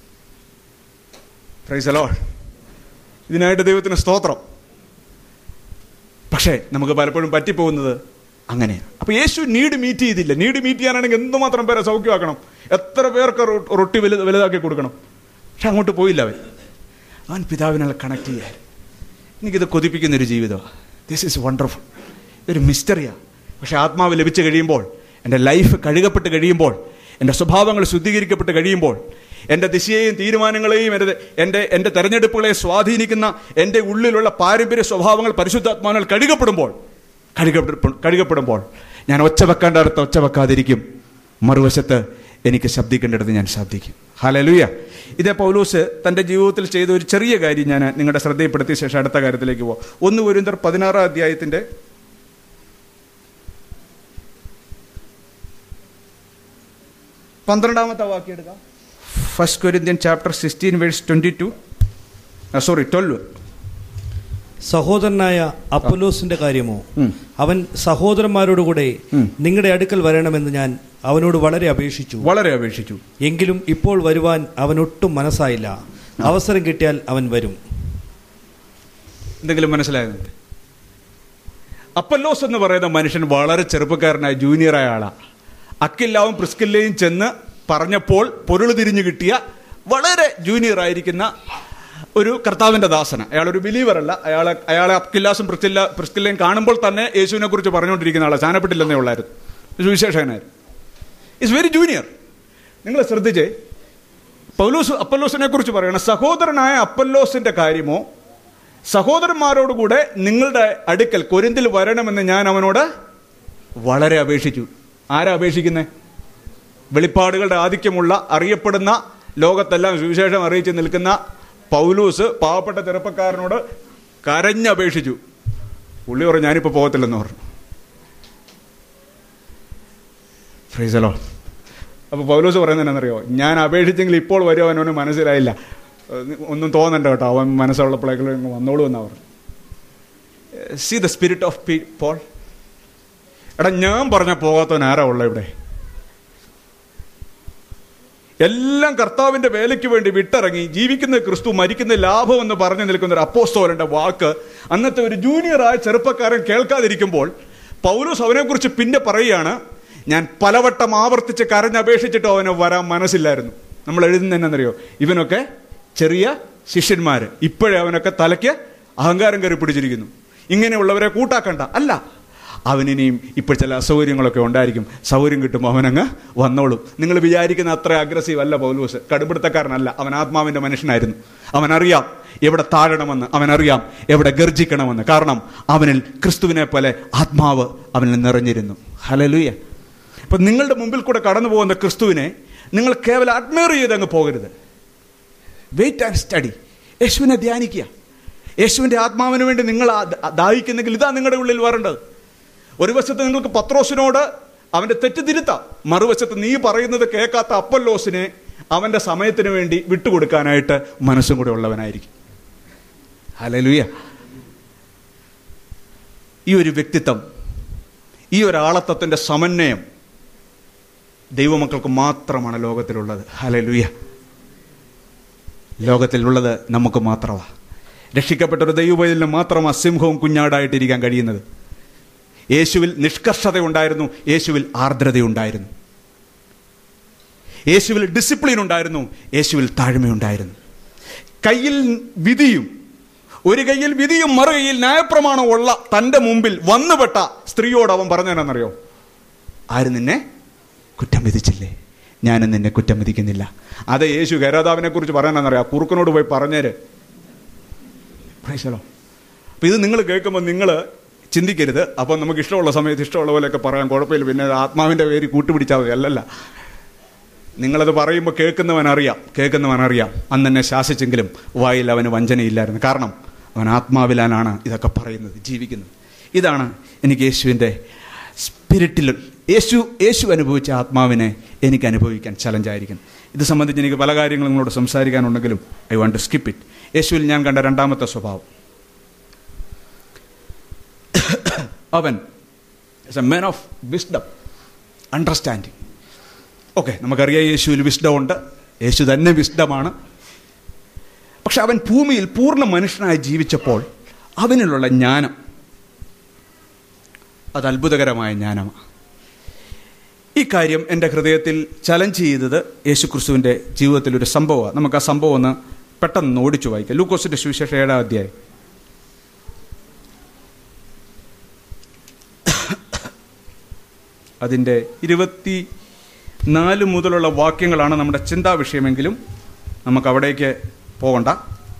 A: ഫ്രീസലോ ഇതിനായിട്ട് ദൈവത്തിന് സ്തോത്രം പക്ഷേ നമുക്ക് പലപ്പോഴും പറ്റിപ്പോകുന്നത് അങ്ങനെയാണ് അപ്പൊ യേശു നീഡ് മീറ്റ് ചെയ്തില്ല നീഡ് മീറ്റ് ചെയ്യാനാണെങ്കിൽ എന്തുമാത്രം പേരെ സൗഖ്യമാക്കണം എത്ര പേർക്ക് റൊ- റൊട്ടി വലുത് വലുതാക്കി കൊടുക്കണം പക്ഷെ അങ്ങോട്ട് പോയില്ല അവൻ അവൻ പിതാവിനാൽ കണക്ട് ചെയ്യാൻ എനിക്കിത് കൊതിപ്പിക്കുന്ന ഒരു ജീവിതമാണ് ദിസ് ഈസ് വണ്ടർഫുൾ ഒരു മിസ്റ്ററിയാണ് പക്ഷെ ആത്മാവ് ലഭിച്ചു കഴിയുമ്പോൾ എൻ്റെ ലൈഫ് കഴുകപ്പെട്ട് കഴിയുമ്പോൾ എൻ്റെ സ്വഭാവങ്ങൾ ശുദ്ധീകരിക്കപ്പെട്ട് കഴിയുമ്പോൾ എൻ്റെ ദിശയെയും തീരുമാനങ്ങളെയും എൻ്റെ എൻ്റെ എൻ്റെ തെരഞ്ഞെടുപ്പുകളെ സ്വാധീനിക്കുന്ന എൻ്റെ ഉള്ളിലുള്ള പാരമ്പര്യ സ്വഭാവങ്ങൾ പരിശുദ്ധാത്മാവിനാൽ കഴുകപ്പെടുമ്പോൾ കഴുകപ്പെടു കഴുകപ്പെടുമ്പോൾ ഞാൻ ഒച്ച വെക്കേണ്ടടുത്ത് ഒച്ച വെക്കാതിരിക്കും മറുവശത്ത് എനിക്ക് ശബ്ദിക്കേണ്ടടുത്ത് ഞാൻ ശബ്ദിക്കും ഹലലുയ ഇതേ പൗലൂസ് തൻ്റെ ജീവിതത്തിൽ ചെയ്ത ഒരു ചെറിയ കാര്യം ഞാൻ നിങ്ങളുടെ ശ്രദ്ധയിൽപ്പെടുത്തിയ ശേഷം അടുത്ത കാര്യത്തിലേക്ക് പോകാം ഒന്ന് ഒരുന്തർ പതിനാറാം അധ്യായത്തിൻ്റെ പന്ത്രണ്ടാമത്തെ വാക്യം എടുക്കാം first Corinthian chapter sixteen verse twenty two sorry twelve
B: സഹോദരനായ അപ്പൊലോസിന്റെ കാര്യമോ
A: ഉം.
B: അവൻ സഹോദരന്മാരോടുകൂടെ
A: ഉം.
B: നിങ്ങളുടെ അടുക്കൽ വരണമെന്ന് ഞാൻ അവനോട് വളരെ അപേക്ഷിച്ചു
A: വളരെ അപേക്ഷിച്ചു
B: എങ്കിലും ഇപ്പോൾ വരുവാൻ അവനൊട്ടും മനസ്സായില്ല അവസരം കിട്ടിയാൽ അവൻ വരും
A: എന്തെങ്കിലും മനസ്സിലാകുന്നുണ്ട് അപ്പല്ലോസ് എന്ന് പറയുന്ന മനുഷ്യൻ വളരെ ചെറുപ്പക്കാരനായ ജൂനിയറായ ആളാണ് അക്കില്ലാവും പ്രിസ്കില്ലയും ചെന്ന് പറഞ്ഞപ്പോൾ പൊരുൾ തിരിഞ്ഞു കിട്ടിയ വളരെ ജൂനിയർ ആയിരിക്കുന്ന ഒരു കർത്താവിൻ്റെ ദാസന അയാളൊരു ബിലീവർ അല്ല അയാളെ അയാളെ അക്കില്ലാസും പ്രിസ്കില്ല പ്രിസ്കില്ലയും കാണുമ്പോൾ തന്നെ യേശുവിനെ കുറിച്ച് പറഞ്ഞുകൊണ്ടിരിക്കുന്ന ആളെ ചാനപ്പെട്ടില്ലെന്നേ ഉള്ളായിരുന്നു സുവിശേഷകനായിരുന്നു ഇറ്റ്സ് വെരി ജൂനിയർ നിങ്ങൾ ശ്രദ്ധിച്ചേ പൗലോസ് അപ്പല്ലോസിനെ കുറിച്ച് പറയണം സഹോദരനായ അപ്പല്ലോസിന്റെ കാര്യമോ സഹോദരന്മാരോടുകൂടെ നിങ്ങളുടെ അടുക്കൽ കൊരിന്തിൽ വരണമെന്ന് ഞാൻ അവനോട് വളരെ അപേക്ഷിച്ചു ആരാ അപേക്ഷിക്കുന്നേ വെളിപ്പാടുകളുടെ ആധിക്യമുള്ള അറിയപ്പെടുന്ന ലോകത്തെല്ലാം സുവിശേഷം അറിയിച്ച് നിൽക്കുന്ന പൗലൂസ് പാവപ്പെട്ട ചെറുപ്പക്കാരനോട് കരഞ്ഞപേക്ഷിച്ചു പുള്ളി പറഞ്ഞു ഞാനിപ്പോൾ പോകത്തില്ലെന്ന് പറഞ്ഞു ഫ്രീസലോ അപ്പോൾ പൗലോസ് പറയുന്നത് എന്നാണെന്നറിയോ ഞാൻ അപേക്ഷിച്ചെങ്കിൽ ഇപ്പോൾ വരും അവനവന് മനസ്സിലായില്ല ഏഹ് ഒന്നും തോന്നണ്ട കേട്ടോ അവൻ മനസ്സുള്ളപ്പോഴേക്കും ഇങ്ങ് വന്നോളൂ എന്നാ പറഞ്ഞു see the spirit of P Paul എടാ ഞാൻ പറഞ്ഞ പോകാത്തവൻ ആരാ ഉള്ള ഇവിടെ എല്ലാം കർത്താവിന്റെ വേലയ്ക്ക് വേണ്ടി വിട്ടിറങ്ങി ജീവിക്കുന്ന ക്രിസ്തു മരിക്കുന്ന ലാഭം എന്ന് പറഞ്ഞു നിൽക്കുന്ന ഒരു അപ്പോസ്തോലന്റെ വാക്ക് അന്നത്തെ ഒരു ജൂനിയറായ ചെറുപ്പക്കാരൻ കേൾക്കാതിരിക്കുമ്പോൾ പൗലോസ് അവനെക്കുറിച്ച് പിന്നെ പറയുകയാണ് ഞാൻ പലവട്ടം ആവർത്തിച്ച് കരഞ്ഞപേക്ഷിച്ചിട്ട് അവന് വരാൻ മനസ്സില്ലായിരുന്നു നമ്മൾ എഴുതുന്ന എന്നറിയോ ഇവനൊക്കെ ചെറിയ ശിഷ്യന്മാര് ഇപ്പോഴേ അവനൊക്കെ തലയ്ക്ക് അഹങ്കാരം കയറി പിടിച്ചിരിക്കുന്നു ഇങ്ങനെയുള്ളവരെ കൂട്ടാക്കണ്ട അല്ല അവനിനിയും ഇപ്പോൾ ചില അസൗകര്യങ്ങളൊക്കെ ഉണ്ടായിരിക്കും സൗകര്യം കിട്ടുമ്പോൾ അവനങ്ങ് വന്നോളും നിങ്ങൾ വിചാരിക്കുന്ന അത്ര അഗ്രസീവ് അല്ല പൗലൂസ് കടുപിടുത്തക്കാരനല്ല അവൻ ആത്മാവിന്റെ മനുഷ്യനായിരുന്നു അവനറിയാം എവിടെ താഴണമെന്ന് അവനറിയാം എവിടെ ഗർജിക്കണമെന്ന് കാരണം അവനിൽ ക്രിസ്തുവിനെ പോലെ ആത്മാവ് അവനിൽ നിറഞ്ഞിരുന്നു ഹലലുയ അപ്പം നിങ്ങളുടെ മുമ്പിൽ കൂടെ കടന്നു പോകുന്ന ക്രിസ്തുവിനെ നിങ്ങൾ കേവലം അഡ്മയർ ചെയ്ത് അങ്ങ് പോകരുത് വെയിറ്റ് ആൻഡ് സ്റ്റഡി യേശുവിനെ ധ്യാനിക്കുക യേശുവിൻ്റെ ആത്മാവിന് വേണ്ടി നിങ്ങൾ ആ- ആ- ദാഹിക്കുന്നെങ്കിൽ ഇതാ നിങ്ങളുടെ ഉള്ളിൽ വരേണ്ടത് ഒരു വശത്ത് നിങ്ങൾക്ക് പത്രോസിനോട് അവന്റെ തെറ്റ് തിരുത്താം മറുവശത്ത് നീ പറയുന്നത് കേൾക്കാത്ത അപ്പല്ലോസിനെ അവന്റെ സമയത്തിന് വേണ്ടി വിട്ടുകൊടുക്കാനായിട്ട് മനസ്സും കൂടെ ഉള്ളവനായിരിക്കും ഹലലുയ ഈ ഒരു വ്യക്തിത്വം ഈ ഒരു ആളത്വത്തിന്റെ സമന്വയം ദൈവമക്കൾക്ക് മാത്രമാണ് ലോകത്തിലുള്ളത് ഹലലുയ ലോകത്തിലുള്ളത് നമുക്ക് മാത്രമാണ് രക്ഷിക്കപ്പെട്ട ഒരു ദൈവപൈതലിന് മാത്രമാണ് സിംഹവും കുഞ്ഞാടായിട്ടിരിക്കാൻ കഴിയുന്നത് യേശുവിൽ നിഷ്കർഷതയുണ്ടായിരുന്നു യേശുവിൽ ആർദ്രതയുണ്ടായിരുന്നു യേശുവിൽ ഡിസിപ്ലിൻ ഉണ്ടായിരുന്നു യേശുവിൽ താഴ്മയുണ്ടായിരുന്നു കയ്യിൽ വിധിയും ഒരു കയ്യിൽ വിധിയും മറു കയ്യിൽ ന്യായപ്രമാണം ഉള്ള തൻ്റെ മുമ്പിൽ വന്നുപെട്ട സ്ത്രീയോട് അവൻ പറഞ്ഞതെന്നറിയോ ആരും നിന്നെ കുറ്റം വിധിച്ചില്ലേ ഞാനും നിന്നെ കുറ്റം വിധിക്കുന്നില്ല അത് യേശു ഗരാതാവിനെ കുറിച്ച് പറയാനെന്നറിയാം കുറുക്കനോട് പോയി പറഞ്ഞേര് പ്രൈസലോ അപ്പം ഇത് നിങ്ങൾ കേൾക്കുമ്പോൾ നിങ്ങൾ ചിന്തിക്കരുത് അപ്പം നമുക്ക് ഇഷ്ടമുള്ള സമയത്ത് ഇഷ്ടമുള്ള പോലെയൊക്കെ പറയാൻ കുഴപ്പമില്ല പിന്നെ ആത്മാവിൻ്റെ പേര് കൂട്ടുപിടിച്ചാൽ മതി അല്ലല്ല നിങ്ങളത് പറയുമ്പോൾ കേൾക്കുന്നവൻ അറിയാം കേൾക്കുന്നവൻ അറിയാം അന്ന് എന്നെ ശാസിച്ചെങ്കിലും വായിൽ അവന് വഞ്ചനയില്ലായിരുന്നു കാരണം അവൻ ആത്മാവിലാനാണ് ഇതൊക്കെ പറയുന്നത് ജീവിക്കുന്നത് ഇതാണ് എനിക്ക് യേശുവിൻ്റെ സ്പിരിറ്റിൽ യേശു യേശു അനുഭവിച്ച ആത്മാവിനെ എനിക്ക് അനുഭവിക്കാൻ ചലഞ്ചായിരിക്കും ഇത് സംബന്ധിച്ച് എനിക്ക് പല കാര്യങ്ങളും നിങ്ങളോട് സംസാരിക്കാനുണ്ടെങ്കിലും I want to skip it യേശുവിൽ ഞാൻ കണ്ട രണ്ടാമത്തെ സ്വഭാവം അവൻ is a man of wisdom understanding okay നമുക്കറിയാം യേശുവിൽ വിസ്ഡം ഉണ്ട് യേശു തന്നെ വിസ്ഡമാണ് പക്ഷെ അവൻ ഭൂമിയിൽ പൂർണ്ണ മനുഷ്യനായി ജീവിച്ചപ്പോൾ അവനിലുള്ള ജ്ഞാനം അത് അത്ഭുതകരമായ ജ്ഞാനമാണ് ഈ കാര്യം എൻ്റെ ഹൃദയത്തിൽ ചലഞ്ച് ചെയ്തത് യേശുക്രിസ്തുവിൻ്റെ ജീവിതത്തിൽ ഒരു സംഭവമാണ് നമുക്ക് ആ സംഭവം ഒന്ന് പെട്ടെന്ന് ഓടിച്ചു വായിക്കാം ലൂക്കോസിന്റെ സുവിശേഷ ഏഴാം അധ്യായം അതിൻ്റെ ഇരുപത്തി നാല് മുതലുള്ള വാക്യങ്ങളാണ് നമ്മുടെ ചിന്താ വിഷയമെങ്കിലും നമുക്ക് അവിടേക്ക് പോകണ്ട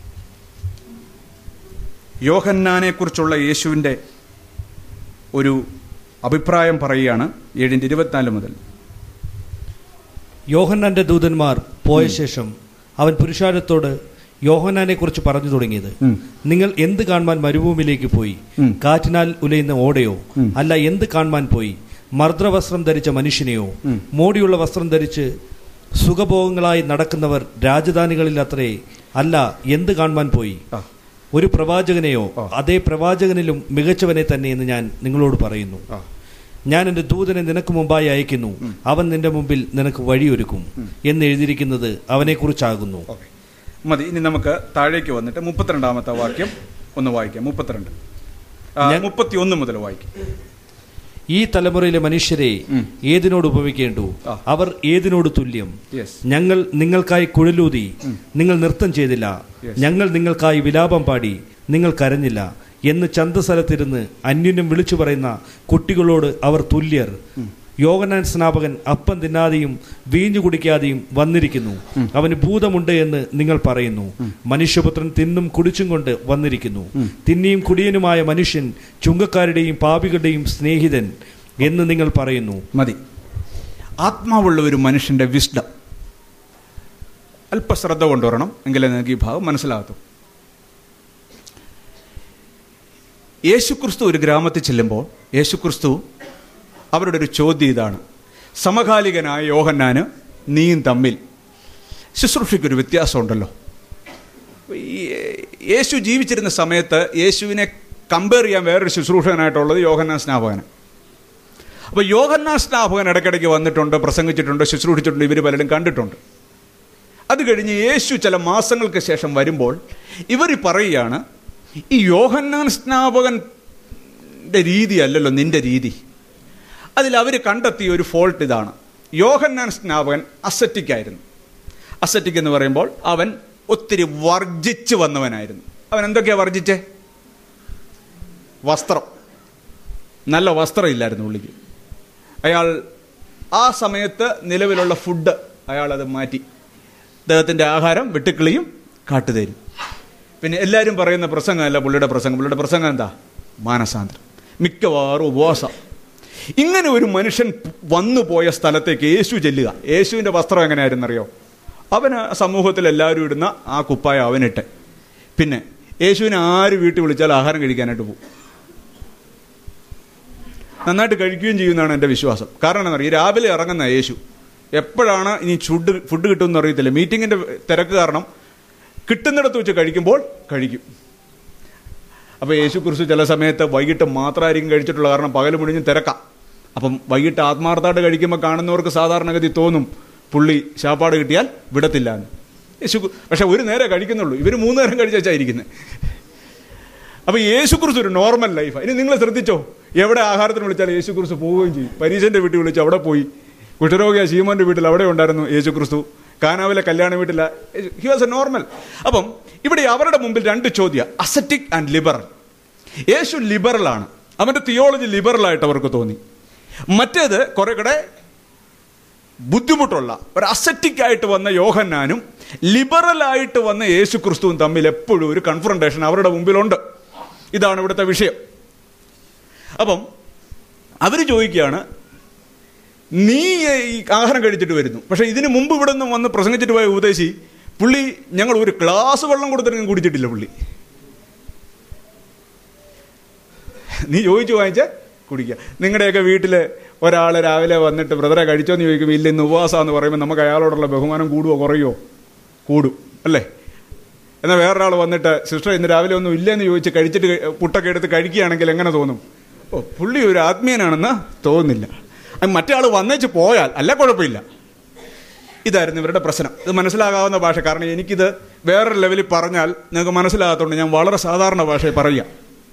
A: യോഹന്നാനെക്കുറിച്ചുള്ള യേശുവിൻ്റെ ഒരു അഭിപ്രായം പറയുകയാണ് ഏഴിൻ്റെ ഇരുപത്തിനാല് മുതൽ
B: യോഹന്നാന്റെ ദൂതന്മാർ പോയ ശേഷം അവൻ പുരുഷാരത്തോട് യോഹന്നാനെ കുറിച്ച് പറഞ്ഞു തുടങ്ങിയത്
A: ഉം.
B: നിങ്ങൾ എന്ത് കാണുവാൻ മരുഭൂമിയിലേക്ക് പോയി
A: ഉം.
B: കാറ്റിനാൽ ഉലയുന്ന ഓടയോ
A: ഉം.
B: അല്ല എന്ത് കാണുവാൻ പോയി മർദ്രവസ്ത്രം ധരിച്ച മനുഷ്യനെയോ
A: ഉം.
B: മോടിയുള്ള വസ്ത്രം ധരിച്ച് സുഖഭോഗങ്ങളായി നടക്കുന്നവർ രാജധാനികളിൽ അത്രേ അല്ല എന്ത് കാണുവാൻ പോയി
A: ആ.
B: ഒരു പ്രവാചകനെയോ
A: ആ.
B: അതേ പ്രവാചകനിലും മികച്ചവനെ തന്നെ എന്ന് ഞാൻ നിങ്ങളോട് പറയുന്നു
A: ആ.
B: ഞാൻ എൻ്റെ ദൂതനെ നിനക്ക് മുമ്പായി അയക്കുന്നു അവൻ നിന്റെ മുമ്പിൽ നിനക്ക് വഴിയൊരുക്കും എന്ന് എഴുതിയിരിക്കുന്നത് അവനെക്കുറിച്ചാകുന്നു
A: ഓക്കെ മതി ഇനി നമുക്ക് താഴേക്ക് വന്നിട്ട് മുപ്പത്തിരണ്ടാമത്തെ വാക്യം ഒന്ന് വായിക്കാം മുപ്പത്തിരണ്ട് മുപ്പത്തി ഒന്ന് മുതൽ വായിക്കാം
B: ഈ തലമുറയിലെ മനുഷ്യരെ
A: ഉം.
B: ഏതിനോട് ഉപമിക്കേണ്ടു
A: ആ.
B: അവർ ഏതിനോട് തുല്യം
A: യെസ്
B: ഞങ്ങൾ നിങ്ങൾക്കായി കുഴലൂതി നിങ്ങൾ നൃത്തം ചെയ്തില്ല
A: Yes.
B: ഞങ്ങൾ നിങ്ങൾക്കായി വിലാപം പാടി നിങ്ങൾ കരഞ്ഞില്ല എന്ന് ചന്തസ്ഥലത്തിരുന്ന് അന്യോന്യം വിളിച്ചു പറയുന്ന കുട്ടികളോട് അവർ തുല്യർ യോഗനാൻ സ്നാപകൻ അപ്പം തിന്നാതെയും വീഞ്ഞു കുടിക്കാതെയും വന്നിരിക്കുന്നു അവന് ഭൂതമുണ്ട് എന്ന് നിങ്ങൾ പറയുന്നു മനുഷ്യപുത്രൻ തിന്നും കുടിച്ചും കൊണ്ട് വന്നിരിക്കുന്നു തിന്നിയും കുടിയനുമായ മനുഷ്യൻ ചുങ്കക്കാരുടെയും പാപികളുടെയും സ്നേഹിതൻ എന്ന് നിങ്ങൾ പറയുന്നു
A: മതി ആത്മാവുള്ള ഒരു മനുഷ്യന്റെ വിസ്ഡം അല്പശ്രദ്ധ കൊണ്ടുവരണം എങ്കിലേ നിങ്ങൾക്ക് ഈ ഭാഗം മനസ്സിലാകത്തു യേശുക്രിസ്തു ഒരു ഗ്രാമത്തിൽ ചെല്ലുമ്പോൾ യേശുക്രിസ്തു അവരുടെ ഒരു ചോദ്യം ഇതാണ് സമകാലികനായ യോഹന്നാന് നീയും തമ്മിൽ ശുശ്രൂഷയ്ക്കൊരു വ്യത്യാസമുണ്ടല്ലോ ഈ യേശു ജീവിച്ചിരുന്ന സമയത്ത് യേശുവിനെ കമ്പയർ ചെയ്യാൻ വേറൊരു ശുശ്രൂഷകനായിട്ടുള്ളത് യോഹന്നാൻ സ്നാപകന് അപ്പോൾ യോഹന്നാൻ സ്നാപകൻ ഇടയ്ക്കിടയ്ക്ക് വന്നിട്ടുണ്ട് പ്രസംഗിച്ചിട്ടുണ്ട് ശുശ്രൂഷിച്ചിട്ടുണ്ട് ഇവർ പലരും കണ്ടിട്ടുണ്ട് അത് കഴിഞ്ഞ് യേശു ചില മാസങ്ങൾക്ക് ശേഷം വരുമ്പോൾ ഇവർ പറയുകയാണ് ഈ യോഹന്നാൻ സ്നാപകൻ്റെ രീതി അല്ലല്ലോ നിന്റെ രീതി അതിൽ അവർ കണ്ടെത്തിയ ഒരു ഫോൾട്ട് ഇതാണ് യോഹന്നാൻ സ്നാപകൻ അസറ്റിക് ആയിരുന്നു അസറ്റിക് എന്ന് പറയുമ്പോൾ അവൻ ഒത്തിരി വർജിച്ച് വന്നവനായിരുന്നു അവൻ എന്തൊക്കെയാ വർജിച്ചേ വസ്ത്രം നല്ല വസ്ത്രം ഇല്ലായിരുന്നു പുള്ളിക്ക് അയാൾ ആ സമയത്ത് നിലവിലുള്ള ഫുഡ് അയാൾ അത് മാറ്റി അദ്ദേഹത്തിൻ്റെ ആഹാരം വെട്ടുക്കിളിയും കാട്ടുതരും പിന്നെ എല്ലാവരും പറയുന്ന പ്രസംഗമല്ല പുള്ളിയുടെ പ്രസംഗം പുള്ളിയുടെ പ്രസംഗം എന്താ മാനസാന്തരം മിക്കവാറും ഉപവാസം ഇങ്ങനെ ഒരു മനുഷ്യൻ വന്നു പോയ സ്ഥലത്തേക്ക് യേശു ചെല്ലുക യേശുവിൻ്റെ വസ്ത്രം എങ്ങനെയായിരുന്നറിയോ അവന് സമൂഹത്തിൽ എല്ലാവരും ഇടുന്ന ആ കുപ്പായ അവനിട്ട് പിന്നെ യേശുവിനെ ആര് വീട്ടിൽ വിളിച്ചാൽ ആഹാരം കഴിക്കാനായിട്ട് പോകും നന്നായിട്ട് കഴിക്കുകയും ചെയ്യുമെന്നാണ് എൻ്റെ വിശ്വാസം കാരണം എന്താ പറയുക ഈ രാവിലെ ഇറങ്ങുന്ന യേശു എപ്പോഴാണ് ഇനി ഫുഡ് ഫുഡ് കിട്ടുമെന്ന് അറിയത്തില്ല മീറ്റിങ്ങിൻ്റെ തിരക്ക് കാരണം കിട്ടുന്നിടത്ത് വെച്ച് കഴിക്കുമ്പോൾ കഴിക്കും അപ്പോൾ യേശു കുറിച്ച് ചില സമയത്ത് വൈകിട്ട് മാത്രമായിരിക്കും കഴിച്ചിട്ടുള്ള കാരണം പകൽ മുടിഞ്ഞ് തിരക്കാം അപ്പം വൈകിട്ട് ആത്മാർത്ഥമായിട്ട് കഴിക്കുമ്പോൾ കാണുന്നവർക്ക് സാധാരണഗതി തോന്നും പുള്ളി ശാപ്പാട് കിട്ടിയാൽ വിടത്തില്ല എന്ന് യേശു പക്ഷെ ഒരു നേരെ കഴിക്കുന്നുള്ളൂ ഇവർ മൂന്ന് നേരം കഴിച്ചായിരിക്കുന്നത് അപ്പോൾ യേശുക്കുറിച്ച് ഒരു നോർമൽ ലൈഫാണ് ഇനി നിങ്ങൾ ശ്രദ്ധിച്ചോ എവിടെ ആഹാരത്തിന് വിളിച്ചാൽ യേശുക്കുറിച്ച് പോവുകയും ചെയ്യും പരീശന്റെ വീട്ടിൽ വിളിച്ചു അവിടെ പോയി കുട്ടരോഗിയ ശീമോന്റെ വീട്ടിൽ അവിടെ ഉണ്ടായിരുന്നു യേശുക്രിസ്തു കാനാവിലെ കല്യാണ വീട്ടില ഹി വാസ് എ നോർമൽ അപ്പം ഇവിടെ അവരുടെ മുമ്പിൽ രണ്ട് ചോദ്യം അസറ്റിക് ആൻഡ് ലിബറൽ യേശു ലിബറലാണ് അവന്റെ തിയോളജി ലിബറലായിട്ട് അവർക്ക് തോന്നി മറ്റേത് കുറെ കൂടെ ബുദ്ധിമുട്ടുള്ള ഒരു അസറ്റിക് ആയിട്ട് വന്ന യോഹന്നാനും ലിബറലായിട്ട് വന്ന യേശു ക്രിസ്തുവും തമ്മിൽ എപ്പോഴും ഒരു കൺഫ്രണ്ടേഷൻ അവരുടെ മുമ്പിലുണ്ട് ഇതാണ് ഇവിടുത്തെ വിഷയം അപ്പം അവർ ചോദിക്കുകയാണ് നീ ഈ ആഹാരം കഴിച്ചിട്ട് വരുന്നു പക്ഷെ ഇതിന് മുമ്പ് ഇവിടെ നിന്ന് വന്ന് പ്രസംഗിച്ചിട്ട് പോയ ഉപദേശി പുള്ളി ഞങ്ങൾ ഒരു ഗ്ലാസ് വെള്ളം കൊടുത്തിട്ട് കുടിച്ചിട്ടില്ല പുള്ളി നീ ചോദിച്ചു വാങ്ങിച്ച കുടിക്കുക നിങ്ങളുടെയൊക്കെ വീട്ടിൽ ഒരാൾ രാവിലെ വന്നിട്ട് ബ്രദറെ കഴിച്ചോന്ന് ചോദിക്കുമ്പോൾ ഇല്ല ഇന്ന് ഉപവാസമെന്ന് പറയുമ്പോൾ നമുക്ക് അയാളോടുള്ള ബഹുമാനം കൂടുവോ കുറയോ കൂടും അല്ലേ എന്നാൽ വേറൊരാൾ വന്നിട്ട് സിസ്റ്റർ ഇന്ന് രാവിലെ ഒന്നും ഇല്ലെന്ന് ചോദിച്ച് കഴിച്ചിട്ട് കഴി- പുട്ടൊക്കെ എടുത്ത് കഴിക്കുകയാണെങ്കിൽ എങ്ങനെ തോന്നും ഓ പുള്ളി ഒരു ആത്മീയനാണെന്ന് തോന്നുന്നില്ല അത് മറ്റേ ആൾ വന്നേച്ച് പോയാൽ അല്ല കുഴപ്പമില്ല ഇതായിരുന്നു ഇവരുടെ പ്രശ്നം ഇത് മനസ്സിലാകാവുന്ന ഭാഷ കാരണം എനിക്കിത് വേറൊരു ലെവലിൽ പറഞ്ഞാൽ നിങ്ങൾക്ക് മനസ്സിലാകാത്തതുകൊണ്ട് ഞാൻ വളരെ സാധാരണ ഭാഷയിൽ പറയാം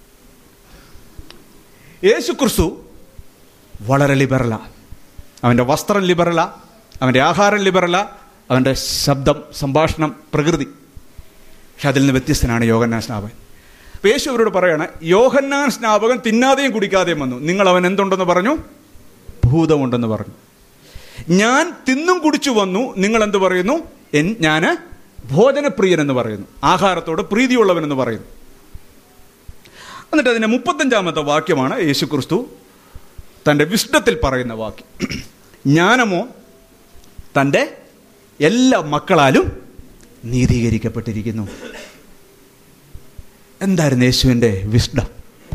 A: യേശു ക്രിസ്തു വളരെ ലിബറലാ അവൻ്റെ വസ്ത്രം ലിബറലാ അവൻ്റെ ആഹാരം ലിബറലാ അവൻ്റെ ശബ്ദം സംഭാഷണം പ്രകൃതി പക്ഷെ അതിൽ നിന്ന് വ്യത്യസ്തനാണ് യോഹന്നാൻ സ്നാപകൻ അപ്പോൾ യേശു അവരോട് പറയാണ് യോഹന്നാൻ സ്നാപകൻ തിന്നാതെയും കുടിക്കാതെയും വന്നു നിങ്ങൾ അവൻ എന്തുണ്ടെന്ന് പറഞ്ഞു ഭൂതമുണ്ടെന്ന് പറഞ്ഞു ഞാൻ തിന്നും കുടിച്ചു വന്നു നിങ്ങൾ എന്ത് പറയുന്നു എൻ ഞാൻ ഭോജനപ്രിയൻ എന്ന് പറയുന്നു ആഹാരത്തോട് പ്രീതിയുള്ളവൻ എന്ന് പറയുന്നു എന്നിട്ട് അതിന്റെ മുപ്പത്തഞ്ചാമത്തെ വാക്യമാണ് യേശു ക്രിസ്തു തൻ്റെ വിഷ്ണത്തിൽ പറയുന്ന വാക്യം ജ്ഞാനമോ തൻ്റെ എല്ലാ മക്കളാലും നീതീകരിക്കപ്പെട്ടിരിക്കുന്നു എന്തായിരുന്നു യേശുവിൻ്റെ വിഷ്ണം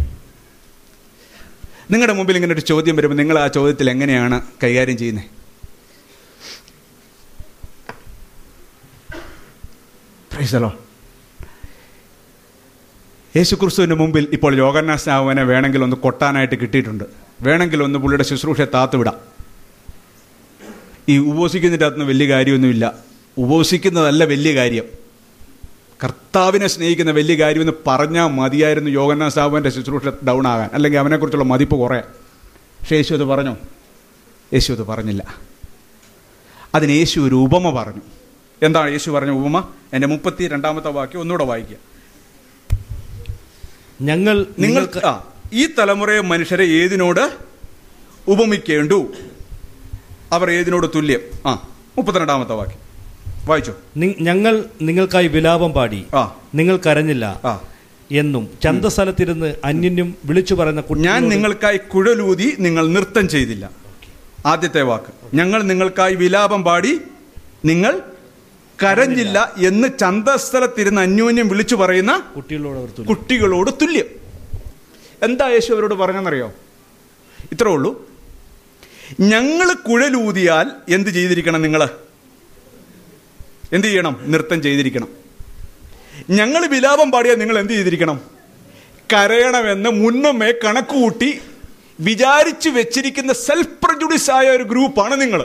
A: നിങ്ങളുടെ മുമ്പിൽ ഇങ്ങനെ ഒരു ചോദ്യം വരുമ്പോൾ നിങ്ങൾ ആ ചോദ്യത്തിൽ എങ്ങനെയാണ് കൈകാര്യം ചെയ്യുന്നത് പ്രൈസലോ യേശു ക്രിസ്തുവിൻ്റെ മുമ്പിൽ ഇപ്പോൾ യോഗന്നാസ്നാവനെ വേണമെങ്കിൽ ഒന്ന് കൊട്ടാനായിട്ട് കിട്ടിയിട്ടുണ്ട് വേണമെങ്കിൽ ഒന്ന് പുള്ളിയുടെ ശുശ്രൂഷയെ താത്തു വിടാം ഈ ഉപവസിക്കുന്നതിൻ്റെ അകത്തുനിന്ന് വലിയ കാര്യമൊന്നുമില്ല ഉപവസിക്കുന്നതല്ല വലിയ കാര്യം കർത്താവിനെ സ്നേഹിക്കുന്ന വലിയ കാര്യമെന്ന് പറഞ്ഞാൽ മതിയായിരുന്നു യോഗന്നാൻ സാബുവിൻ്റെ ശുശ്രൂഷ ഡൗൺ ആകാൻ അല്ലെങ്കിൽ അവനെക്കുറിച്ചുള്ള മതിപ്പ് കുറയാൻ പക്ഷേ യേശു അത് പറഞ്ഞോ യേശു അത് പറഞ്ഞില്ല അതിന് യേശു ഒരു ഉപമ പറഞ്ഞു എന്താണ് യേശു പറഞ്ഞ ഉപമ എൻ്റെ മുപ്പത്തി രണ്ടാമത്തെ വാക്യം ഒന്നുകൂടെ വായിക്കുക
B: ഞങ്ങൾ
A: നിങ്ങൾക്ക് ആ ഈ തലമുറയെ മനുഷ്യരെ ഏതിനോട് ഉപമിക്കേണ്ടു അവർ ഏതിനോട് തുല്യം ആ മുപ്പത്തിരണ്ടാമത്തെ വാക്യം വായിച്ചോ
B: നി- ഞങ്ങൾ നിങ്ങൾക്കായി വിലാപം പാടി
A: ആ
B: നിങ്ങൾ കരഞ്ഞില്ല
A: ആ
B: എന്നും ചന്തസ്ഥലത്തിരുന്ന് അന്യന്യം വിളിച്ചു പറയുന്ന
A: ഞാൻ
B: കുട്ടികളോട്
A: നിങ്ങൾക്കായി കുഴലൂതി നിങ്ങൾ നൃത്തം ചെയ്തില്ല ആദ്യത്തെ വാക്ക് ഞങ്ങൾ നിങ്ങൾക്കായി വിലാപം പാടി നിങ്ങൾ കരഞ്ഞില്ല എന്ന് ചന്തസ്ഥലത്തിരുന്ന് അന്യോന്യം വിളിച്ചു പറയുന്ന
B: കുട്ടികളോട് അവർ തുല്യം.
A: കുട്ടികളോട് തുല്യം എന്താ യേശു അവരോട് പറഞ്ഞെന്നറിയോ ഇത്രേ ഉള്ളൂ ഞങ്ങൾ കുഴലൂതിയാൽ എന്ത് ചെയ്തിരിക്കണം നിങ്ങൾ എന്ത് ചെയ്യണം നൃത്തം ചെയ്തിരിക്കണം ഞങ്ങൾ വിലാപം പാടിയാൽ നിങ്ങൾ എന്ത് ചെയ്തിരിക്കണം കരയണമെന്ന് മുന്നമേ കണക്കുകൂട്ടി വിചാരിച്ചു വെച്ചിരിക്കുന്ന സെൽഫ് പ്രജുഡിസ് ആയ ഒരു ഗ്രൂപ്പാണ് നിങ്ങൾ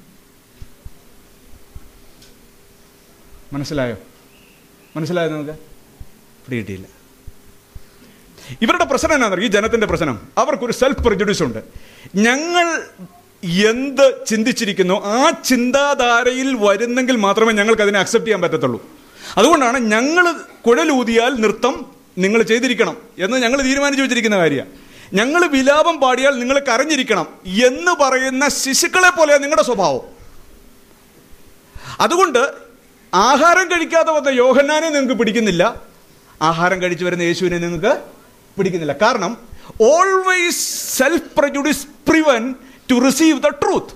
A: മനസ്സിലായോ മനസ്സിലായോ നിങ്ങൾക്ക് പിടികിട്ടിയില്ല ഇവരുടെ പ്രശ്നം എന്നാണ് ഈ ജനത്തിന്റെ പ്രശ്നം അവർക്കൊരു സെൽഫ് പ്രജുഡിസ് ഉണ്ട് ഞങ്ങൾ എന്ത് ചിന്തിച്ചിരിക്കുന്നു ആ ചിന്താധാരയിൽ വരുന്നെങ്കിൽ മാത്രമേ ഞങ്ങൾക്ക് അതിനെ അക്സെപ്റ്റ് ചെയ്യാൻ പറ്റത്തുള്ളൂ അതുകൊണ്ടാണ് ഞങ്ങൾ കുഴലൂതിയാൽ നൃത്തം നിങ്ങൾ ചെയ്തിരിക്കണം എന്ന് ഞങ്ങൾ തീരുമാനിച്ചു വെച്ചിരിക്കുന്ന കാര്യമാണ് ഞങ്ങൾ വിലാപം പാടിയാൽ നിങ്ങൾ കരഞ്ഞിരിക്കണം എന്ന് പറയുന്ന ശിശുക്കളെ പോലെയാണ് നിങ്ങളുടെ സ്വഭാവം അതുകൊണ്ട് ആഹാരം കഴിക്കാതെ വന്ന യോഹന്നാനെ നിങ്ങൾക്ക് പിടിക്കുന്നില്ല ആഹാരം കഴിച്ചു വരുന്ന യേശുവിനെ നിങ്ങൾക്ക് പിടിക്കുന്നില്ല കാരണം always self prejudice prevent to receive the truth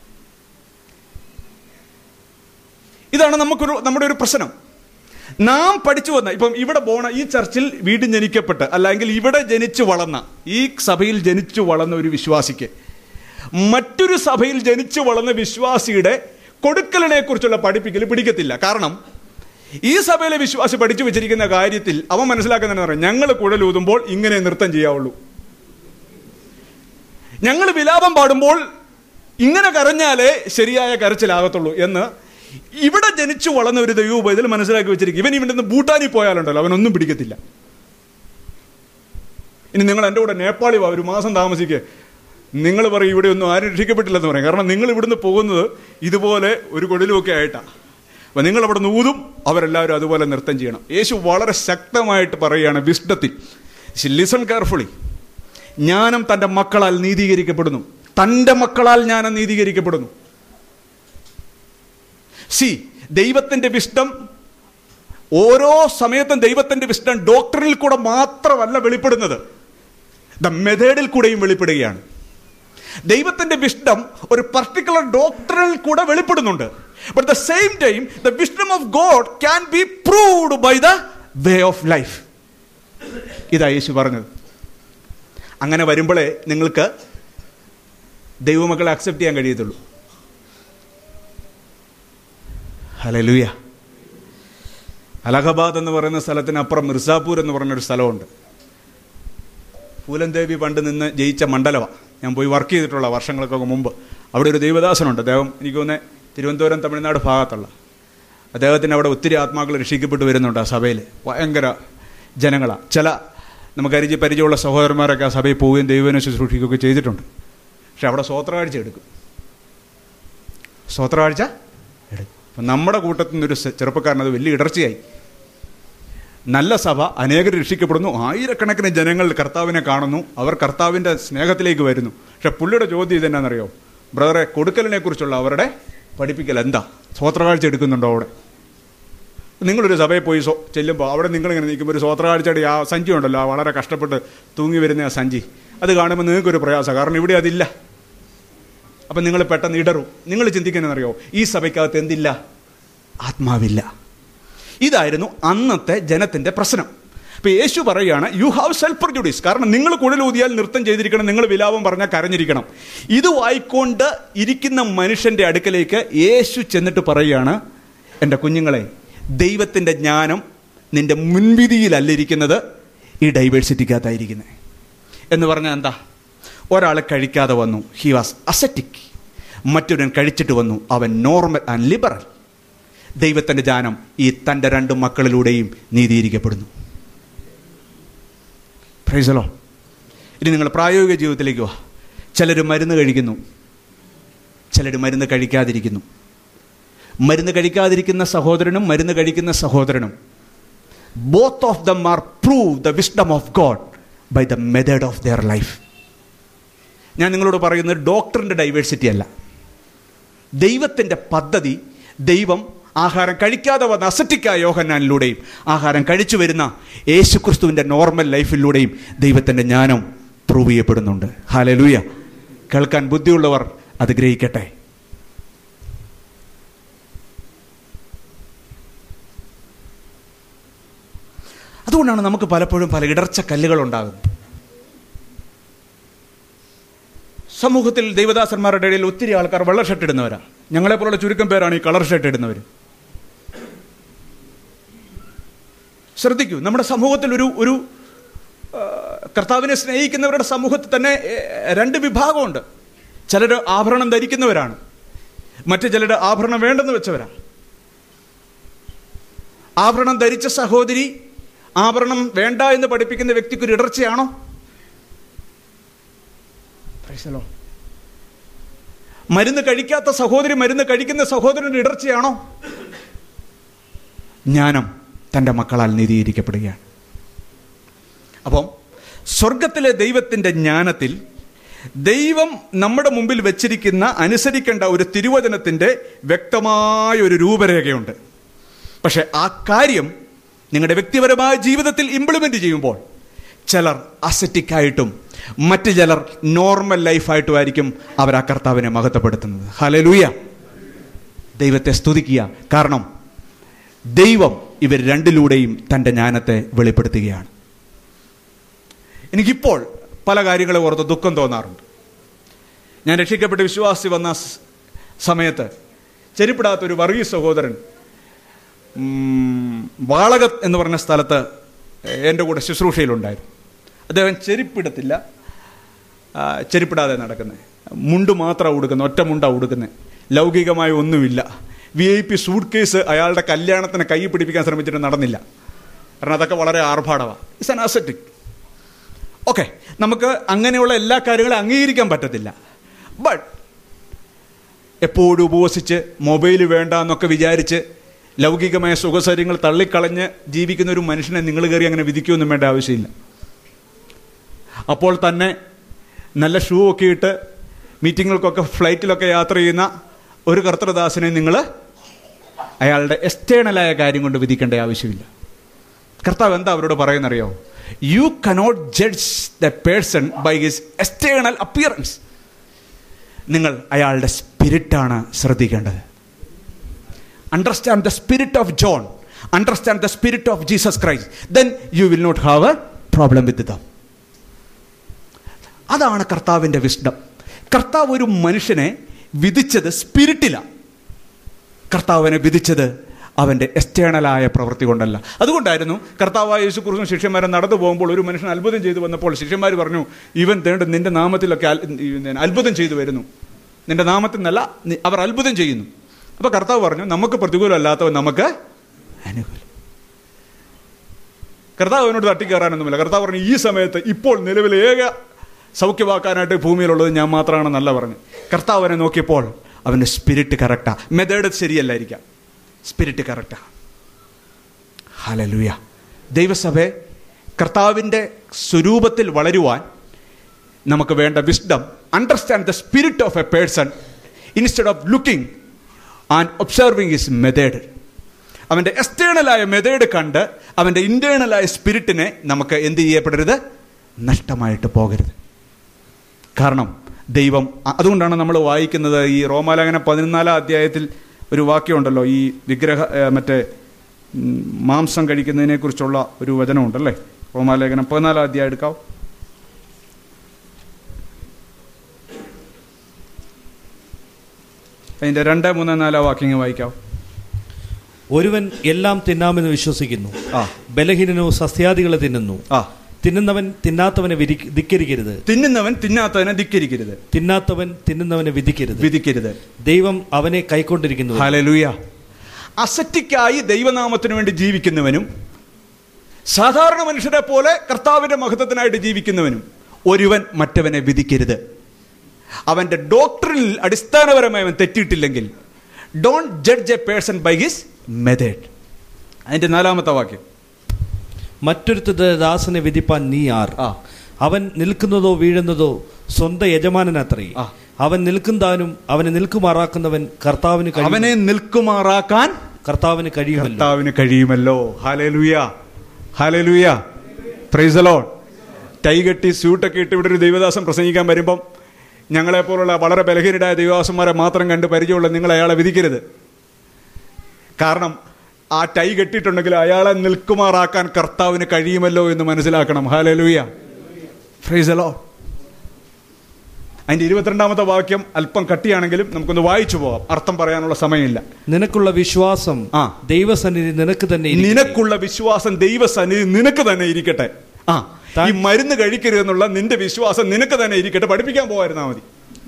A: ഇതാണ് നമുക്കൊരു നമ്മുടെ ഒരു പ്രശ്നം നാം പഠിച്ചു വന്ന ഇപ്പം ഇവിടെ പോണ ഈ ചർച്ചിൽ വീണ്ടും ജനിക്കപ്പെട്ട് അല്ലെങ്കിൽ ഇവിടെ ജനിച്ചു വളർന്ന ഈ സഭയിൽ ജനിച്ചു വളർന്ന ഒരു വിശ്വാസിക്ക് മറ്റൊരു സഭയിൽ ജനിച്ചു വളർന്ന വിശ്വാസിയുടെ കൊടുക്കലിനെ കുറിച്ചുള്ള പഠിപ്പിക്കൽ പിടിക്കത്തില്ല കാരണം ഈ സഭയിലെ വിശ്വാസി പഠിച്ചു വെച്ചിരിക്കുന്ന കാര്യത്തിൽ അവൻ മനസ്സിലാക്കുന്നതെന്ന് പറയാം ഞങ്ങൾ കുഴലൂതുമ്പോൾ ഇങ്ങനെ നൃത്തം ചെയ്യാവുള്ളൂ ഞങ്ങൾ വിലാപം പാടുമ്പോൾ ഇങ്ങനെ കരഞ്ഞാലേ ശരിയായ കരച്ചിലാകത്തുള്ളൂ എന്ന് ഇവിടെ ജനിച്ചു വളർന്ന ഒരു ദൈവം ഇതിൽ മനസ്സിലാക്കി വെച്ചിരിക്കും ഇവൻ ഇവിടുന്ന് ഭൂട്ടാനിൽ പോയാലുണ്ടല്ലോ അവനൊന്നും പിടിക്കത്തില്ല ഇനി നിങ്ങൾ എൻ്റെ കൂടെ നേപ്പാളി വാ ഒരു മാസം താമസിക്കുക നിങ്ങൾ പറയും ഇവിടെ ഒന്നും ആരും രക്ഷിക്കപ്പെട്ടില്ലെന്ന് പറയും കാരണം നിങ്ങൾ ഇവിടുന്ന് പോകുന്നത് ഇതുപോലെ ഒരു കൊടിലുമൊക്കെ ആയിട്ടാണ് അപ്പൊ നിങ്ങൾ അവിടെ ഊതും അവരെല്ലാവരും അതുപോലെ നൃത്തം ചെയ്യണം യേശു വളരെ ശക്തമായിട്ട് പറയുകയാണ് വിഷ്ണത്തിൽ ലിസൺ കെയർഫുള്ളി ജ്ഞാനം തൻ്റെ മക്കളാൽ നീതീകരിക്കപ്പെടുന്നു തൻ്റെ മക്കളാൽ ജ്ഞാനം നീതീകരിക്കപ്പെടുന്നു സി ദൈവത്തിന്റെ വിഷ്ടം ഓരോ സമയത്തും ദൈവത്തിന്റെ വിഷ്ടം ഡോക്ടറിൽ കൂടെ മാത്രമല്ല വെളിപ്പെടുന്നത് ദ മെത്തേഡിൽ കൂടെയും വെളിപ്പെടുകയാണ് ദൈവത്തിന്റെ വിഷ്ടം ഒരു പർട്ടിക്കുലർ ഡോക്ടറിൽ കൂടെ വെളിപ്പെടുന്നുണ്ട് but the same time the wisdom of God can be proved by the way of life ഇതാ യേശു പറഞ്ഞത് അങ്ങനെ വരുമ്പോഴേ നിങ്ങൾക്ക് ദൈവമക്കളെ അക്സെപ്റ്റ് ചെയ്യാൻ കഴിയത്തുള്ളൂ ഹലലുയ അലഹബാദ് എന്ന് പറയുന്ന സ്ഥലത്തിനപ്പുറം മിർസാപൂർ എന്ന് പറഞ്ഞൊരു സ്ഥലമുണ്ട് പൂലൻ ദേവി പണ്ട് നിന്ന് ജയിച്ച മണ്ഡലമാണ് ഞാൻ പോയി വർക്ക് ചെയ്തിട്ടുള്ള വർഷങ്ങൾക്കൊക്കെ മുമ്പ് അവിടെ ഒരു ദൈവദാസനുണ്ട് അദ്ദേഹം എനിക്ക് തോന്നുന്നത് തിരുവനന്തപുരം തമിഴ്നാട് ഭാഗത്തുള്ള അദ്ദേഹത്തിന് അവിടെ ഒത്തിരി ആത്മാക്കൾ രക്ഷിക്കപ്പെട്ട് വരുന്നുണ്ട് ആ സഭയിൽ ഭയങ്കര ജനങ്ങളാണ് ചില നമുക്ക് അരിച്ച് പരിചയമുള്ള സഹോദരന്മാരൊക്കെ ആ സഭയിൽ പോവുകയും ദൈവനെ ശുശ്രൂഷിക്കുകയൊക്കെ ചെയ്തിട്ടുണ്ട് പക്ഷെ അവിടെ സ്വോത്രകാഴ്ച എടുക്കും സ്വോത്രകാഴ്ച എടുക്കും അപ്പം നമ്മുടെ കൂട്ടത്തിൽ നിന്നൊരു സെ- ചെറുപ്പക്കാരനത് വലിയ ഇടർച്ചയായി നല്ല സഭ അനേകർ രക്ഷിക്കപ്പെടുന്നു ആയിരക്കണക്കിന് ജനങ്ങൾ കർത്താവിനെ കാണുന്നു അവർ കർത്താവിൻ്റെ സ്നേഹത്തിലേക്ക് വരുന്നു പക്ഷെ പുള്ളിയുടെ ചോദ്യം ഇതെന്നാണെന്നറിയോ ബ്രദറെ കൊടുക്കലിനെ കുറിച്ചുള്ള അവരുടെ പഠിപ്പിക്കൽ എന്താ സ്വോത്രകാഴ്ച എടുക്കുന്നുണ്ടോ അവിടെ നിങ്ങളൊരു സഭയിൽ പോയി സോ ചെല്ലുമ്പോൾ അവിടെ നിങ്ങളിങ്ങനെ നിൽക്കുമ്പോൾ ഒരു സ്വോത്രകാഴ്ചയുടെ ആ സഞ്ചി ഉണ്ടല്ലോ ആ വളരെ കഷ്ടപ്പെട്ട് തൂങ്ങി വരുന്ന ആ സഞ്ചി അത് കാണുമ്പോൾ നിങ്ങൾക്കൊരു പ്രയാസം കാരണം ഇവിടെ അതില്ല അപ്പം നിങ്ങൾ പെട്ടെന്ന് ഇടറും നിങ്ങൾ ചിന്തിക്കുന്നറിയോ ഈ സഭയ്ക്കകത്ത് എന്തില്ല ആത്മാവില്ല ഇതായിരുന്നു അന്നത്തെ ജനത്തിന്റെ പ്രശ്നം അപ്പൊ യേശു പറയുകയാണ് യു ഹാവ് സെൽഫ് പ്രൊഡ്യൂസ് കാരണം നിങ്ങൾ കുഴലൂതിയാൽ നൃത്തം ചെയ്തിരിക്കണം നിങ്ങൾ വിലാപം പറഞ്ഞാൽ കരഞ്ഞിരിക്കണം ഇത് വായിക്കൊണ്ട് ഇരിക്കുന്ന മനുഷ്യന്റെ അടുക്കലേക്ക് യേശു ചെന്നിട്ട് പറയുകയാണ് എൻ്റെ കുഞ്ഞുങ്ങളെ ദൈവത്തിന്റെ ജ്ഞാനം നിന്റെ മുൻവിധിയിലല്ല ഇരിക്കുന്നത് ഈ ഡൈവേഴ്സിറ്റിക്കകത്തായിരിക്കുന്നത് എന്ന് പറഞ്ഞാൽ എന്താ ഒരാൾ കഴിക്കാതെ വന്നു ഹി വാസ് അസറ്റിക് മറ്റൊരുവൻ കഴിച്ചിട്ട് വന്നു അവൻ നോർമൽ ആൻഡ് ലിബറൽ ദൈവത്തിൻ്റെ ജാനം ഈ തൻ്റെ രണ്ട് മക്കളിലൂടെയും നീതീകരിക്കപ്പെടുന്നു പ്രൈസലോ ഇനി നിങ്ങൾ പ്രായോഗിക ജീവിതത്തിലേക്ക് വാ ചിലർ മരുന്ന് കഴിക്കുന്നു ചിലർ മരുന്ന് കഴിക്കാതിരിക്കുന്നു മരുന്ന് കഴിക്കാതിരിക്കുന്ന സഹോദരനും മരുന്ന് കഴിക്കുന്ന സഹോദരനും both of them are prove the wisdom of God by the method of their life ഞാൻ നിങ്ങളോട് പറയുന്നത് ഡോക്ടറിൻ്റെ ഡൈവേഴ്സിറ്റി അല്ല ദൈവത്തിൻ്റെ പദ്ധതി ദൈവം ആഹാരം കഴിക്കാതെ വന്ന അസറ്റിക്കായ യോഹന്നാനിലൂടെയും ആഹാരം കഴിച്ചു വരുന്ന യേശുക്രിസ്തുവിൻ്റെ നോർമൽ ലൈഫിലൂടെയും ദൈവത്തിൻ്റെ ജ്ഞാനം പ്രൂവ് ചെയ്യപ്പെടുന്നുണ്ട് ഹാലലൂയ കേൾക്കാൻ ബുദ്ധിയുള്ളവർ അത് ഗ്രഹിക്കട്ടെ അതുകൊണ്ടാണ് നമുക്ക് പലപ്പോഴും പല ഇടർച്ച കല്ലുകൾ ഉണ്ടാകുന്നത് സമൂഹത്തിൽ ദൈവദാസന്മാരുടെ ഇടയിൽ ഒത്തിരി ആൾക്കാർ വെള്ള ഷർട്ട് ഇടുന്നവരാണ് ഞങ്ങളെപ്പോലുള്ള ചുരുക്കം പേരാണ് ഈ കളർ ഷർട്ട് ഇടുന്നവർ ശ്രദ്ധിക്കൂ നമ്മുടെ സമൂഹത്തിൽ ഒരു ഒരു ആ, കർത്താവിനെ സ്നേഹിക്കുന്നവരുടെ സമൂഹത്തിൽ തന്നെ ഏ, രണ്ട് വിഭാഗമുണ്ട് ചിലർ ആഭരണം ധരിക്കുന്നവരാണ് മറ്റു ചിലർ ആഭരണം വേണ്ടെന്ന് വെച്ചവരാണ് ആഭരണം ധരിച്ച സഹോദരി ആഭരണം വേണ്ട എന്ന് പഠിപ്പിക്കുന്ന വ്യക്തിക്ക് ഒരു ഇടർച്ചയാണോ Praise the Lord. മരുന്ന് കഴിക്കാത്ത സഹോദരി മരുന്ന് കഴിക്കുന്ന സഹോദരൻ്റെ ഇടർച്ചയാണോ ജ്ഞാനം തൻ്റെ മക്കളാൽ നീതീകരിക്കപ്പെടുകയാണ് അപ്പം സ്വർഗത്തിലെ ദൈവത്തിൻ്റെ ജ്ഞാനത്തിൽ ദൈവം നമ്മുടെ മുമ്പിൽ വെച്ചിരിക്കുന്ന അനുസരിക്കേണ്ട ഒരു തിരുവചനത്തിൻ്റെ വ്യക്തമായ ഒരു രൂപരേഖയുണ്ട് പക്ഷെ ആ കാര്യം നിങ്ങളുടെ വ്യക്തിപരമായ ജീവിതത്തിൽ ഇംപ്ലിമെൻ്റ് ചെയ്യുമ്പോൾ ചിലർ അസറ്റിക്കായിട്ടും മറ്റ് ചിലർ നോർമൽ ലൈഫായിട്ടും ആയിരിക്കും അവർ ആ കർത്താവിനെ മഹത്വപ്പെടുത്തുന്നത് ഹലലൂയ ദൈവത്തെ സ്തുതിക്കുക കാരണം ദൈവം ഇവർ രണ്ടിലൂടെയും തൻ്റെ ജ്ഞാനത്തെ വെളിപ്പെടുത്തുകയാണ് എനിക്കിപ്പോൾ പല കാര്യങ്ങളെ ഓർത്ത് ദുഃഖം തോന്നാറുണ്ട് ഞാൻ രക്ഷിക്കപ്പെട്ട് വിശ്വാസി വന്ന സ് സമയത്ത് ചെരിപ്പിടാത്ത ഒരു വർഗീസ് സഹോദരൻ ഉം, വാളകത്ത് എന്ന് പറഞ്ഞ സ്ഥലത്ത് എൻ്റെ കൂടെ ശുശ്രൂഷയിലുണ്ടായിരുന്നു അദ്ദേഹം ചെരിപ്പിടത്തില്ല ആ, ചെരിപ്പിടാതെ നടക്കുന്നത് മുണ്ട് മാത്രമാണ് ഉടുക്കുന്നത് ഒറ്റ മുണ്ടാണ് ഉടുക്കുന്നത് ലൗകികമായ ഒന്നുമില്ല V I P suitcase അയാളുടെ കല്യാണത്തിന് കൈ പിടിപ്പിക്കാൻ ശ്രമിച്ചിട്ട് നടന്നില്ല കാരണം അതൊക്കെ വളരെ ആർഭാടമാണ് ഇറ്റ്സ് അൻ അസറ്റിക് ഓക്കെ നമുക്ക് അങ്ങനെയുള്ള എല്ലാ കാര്യങ്ങളും അംഗീകരിക്കാൻ പറ്റത്തില്ല ബട്ട് എപ്പോഴും ഉപവസിച്ച് മൊബൈൽ വേണ്ട എന്നൊക്കെ വിചാരിച്ച് ലൗകികമായ സുഖസൗകര്യങ്ങൾ തള്ളിക്കളഞ്ഞ് ജീവിക്കുന്ന ഒരു മനുഷ്യനെ നിങ്ങൾ കയറി അങ്ങനെ വിധിക്കുമൊന്നും വേണ്ട ആവശ്യമില്ല അപ്പോൾ തന്നെ നല്ല ഷൂ ഒക്കെ ഇട്ട് മീറ്റിങ്ങുകൾക്കൊക്കെ ഫ്ലൈറ്റിലൊക്കെ യാത്ര ചെയ്യുന്ന ഒരു കർത്തൃദാസനെ നിങ്ങൾ അയാളുടെ എക്സ്റ്റേണലായ കാര്യം കൊണ്ട് വിധിക്കേണ്ട ആവശ്യമില്ല കർത്താവ് എന്താ അവരോട് പറയുന്നറിയോ you cannot judge the person by his external appearance നിങ്ങൾ അയാളുടെ സ്പിരിറ്റാണ് ശ്രദ്ധിക്കേണ്ടത് understand the spirit of John understand the spirit of Jesus Christ then you will not have a problem with them അതാണ് കർത്താവിൻ്റെ വിഷ്ണം കർത്താവ് ഒരു മനുഷ്യനെ വിധിച്ചത് സ്പിരിറ്റിലാണ് കർത്താവിനെ വിധിച്ചത് അവൻ്റെ എക്സ്റ്റേണലായ പ്രവൃത്തി കൊണ്ടല്ല അതുകൊണ്ടായിരുന്നു കർത്താവായ യേശു കുറിച്ചും ശിഷ്യന്മാരെ നടന്നു പോകുമ്പോൾ ഒരു മനുഷ്യൻ അത്ഭുതം ചെയ്തു വന്നപ്പോൾ ശിഷ്യന്മാർ പറഞ്ഞു ഇവൻ തേണ്ട നിന്റെ നാമത്തിലൊക്കെ അൽ- ഈ അത്ഭുതം ചെയ്തു വരുന്നു നിന്റെ നാമത്തിൽ നിന്നല്ല നി- അവർ അത്ഭുതം ചെയ്യുന്നു അപ്പോൾ കർത്താവ് പറഞ്ഞു നമുക്ക് പ്രതികൂലമല്ലാത്തവൻ നമുക്ക് അനുകൂലം കർത്താവ് അവനോട് തട്ടിക്കയറാനൊന്നുമില്ല കർത്താവ് പറഞ്ഞു ഈ സമയത്ത് ഇപ്പോൾ നിലവിൽ ഏക സൗഖ്യമാക്കാനായിട്ട് ഭൂമിയിലുള്ളത് ഞാൻ മാത്രമാണെന്നല്ല പറഞ്ഞു കർത്താവ് അവനെ നോക്കിയപ്പോൾ അവൻ്റെ സ്പിരിറ്റ് കറക്റ്റാ മെത്തേഡ് ശരിയല്ലായിരിക്കാം സ്പിരിറ്റ് കറക്റ്റാ ഹലലുയ ദൈവസഭയെ കർത്താവിൻ്റെ സ്വരൂപത്തിൽ വളരുവാൻ നമുക്ക് വേണ്ട wisdom understand the spirit of a person instead of looking and observing his method അവൻ്റെ എക്സ്റ്റേണലായ മെത്തേഡ് കണ്ട് അവൻ്റെ ഇൻറ്റേണലായ സ്പിരിറ്റിനെ നമുക്ക് എന്ത് ചെയ്യപ്പെടരുത് നഷ്ടമായിട്ട് പോകരുത് കാരണം ദൈവം അ- അതുകൊണ്ടാണ് നമ്മൾ വായിക്കുന്നത് ഈ റോമാലേഖന പതിനാലാം അധ്യായത്തിൽ ഒരു വാക്യമുണ്ടല്ലോ ഈ വിഗ്രഹ ഏ, മറ്റേ ഉം, മാംസം കഴിക്കുന്നതിനെ കുറിച്ചുള്ള ഒരു വചനമുണ്ടല്ലേ റോമാലേഖനം പതിനാലാം അധ്യായം എടുക്കാവും അതിൻ്റെ രണ്ട് മൂന്ന് നാലാം വാക്യങ്ങൾ വായിക്കാം
B: ഒരുവൻ എല്ലാം തിന്നാമെന്ന് വിശ്വസിക്കുന്നു
A: ആ
B: ബലഹീനനോ സസ്യാദികളെ തിന്നുന്നു
A: ആ
B: തിന്നുന്നവൻ തിന്നാത്തവനെ വിരി- ധിക്കരിക്കരുത്
A: തിന്നുന്നവൻ തിന്നാത്തവനെ ധിക്കരിക്കരുത്
B: തിന്നാത്തവൻ തിന്നുന്നവനെ വിധിക്കരുത്
A: വിധിക്കരുത്
B: ദൈവം അവനെ കൈക്കൊണ്ടിരിക്കുന്നു
A: ഹലലൂയ അസറ്റിക്കായി ദൈവനാമത്തിന് വേണ്ടി ജീവിക്കുന്നവനും സാധാരണ മനുഷ്യരെ പോലെ കർത്താവിൻ്റെ മഹത്വത്തിനായിട്ട് ജീവിക്കുന്നവനും ഒരുവൻ മറ്റവനെ വിധിക്കരുത് അവൻ്റെ ഡോക്ടറിൽ അടിസ്ഥാനപരമായി അവൻ തെറ്റിയിട്ടില്ലെങ്കിൽ don't judge a person by his method അതിൻ്റെ നാലാമത്തെ വാക്യം
B: മറ്റൊരുത്തരുടെ ദാസനെ വിധിപ്പാൻ നീ ആർ
A: ആ.
B: അവൻ നിൽക്കുന്നതോ വീഴുന്നതോ സ്വന്തം യജമാനനത്രേ
A: ആ.
B: അവൻ നിൽക്കുന്നതാനും അവനെ നിൽക്കുമാറാക്കുന്നവൻ കർത്താവിന് കഴിയും
A: അവനെ നിൽക്കുമാറാക്കാൻ
B: കർത്താവിന് കഴിയുമല്ലോ
A: കർത്താവിന് കഴിയുമല്ലോ ഹാലലുയ ഹാലലുയ പ്രൈസലോൺ ടൈ കെട്ടി സ്യൂട്ടൊക്കെ ഇട്ട് ഇവിടെ ഒരു ദൈവദാസൻ പ്രസംഗിക്കാൻ വരുമ്പം ഞങ്ങളെപ്പോലുള്ള വളരെ ബലഹീനരായ ദൈവദാസന്മാരെ മാത്രം കണ്ട് പരിചയമുള്ള നിങ്ങൾ അയാളെ വിധിക്കരുത് കാരണം ആ ടൈ കെട്ടിയിട്ടുണ്ടെങ്കിൽ അയാളെ നിൽക്കുമാറാക്കാൻ കർത്താവിന് കഴിയുമല്ലോ എന്ന് മനസ്സിലാക്കണം ഹാലലുയ ഫ്രൈസലോ അതിന്റെ ഇരുപത്തിരണ്ടാമത്തെ വാക്യം അല്പം കട്ടിയാണെങ്കിലും നമുക്കൊന്ന് വായിച്ചു പോകാം അർത്ഥം പറയാനുള്ള സമയമില്ല
B: നിനക്കുള്ള വിശ്വാസം
A: ആ.
B: ദൈവസന്നിധി നിനക്ക് തന്നെ ഇരിക്കട്ടെ.
A: നിനക്കുള്ള വിശ്വാസം ദൈവസന്നിധി നിനക്ക് തന്നെ ഇരിക്കട്ടെ ആ
B: താൻ-
A: ഈ മരുന്ന് കഴിക്കരുത് എന്നുള്ള നിന്റെ വിശ്വാസം നിനക്ക് തന്നെ ഇരിക്കട്ടെ പഠിപ്പിക്കാൻ പോകായിരുന്നാ മതി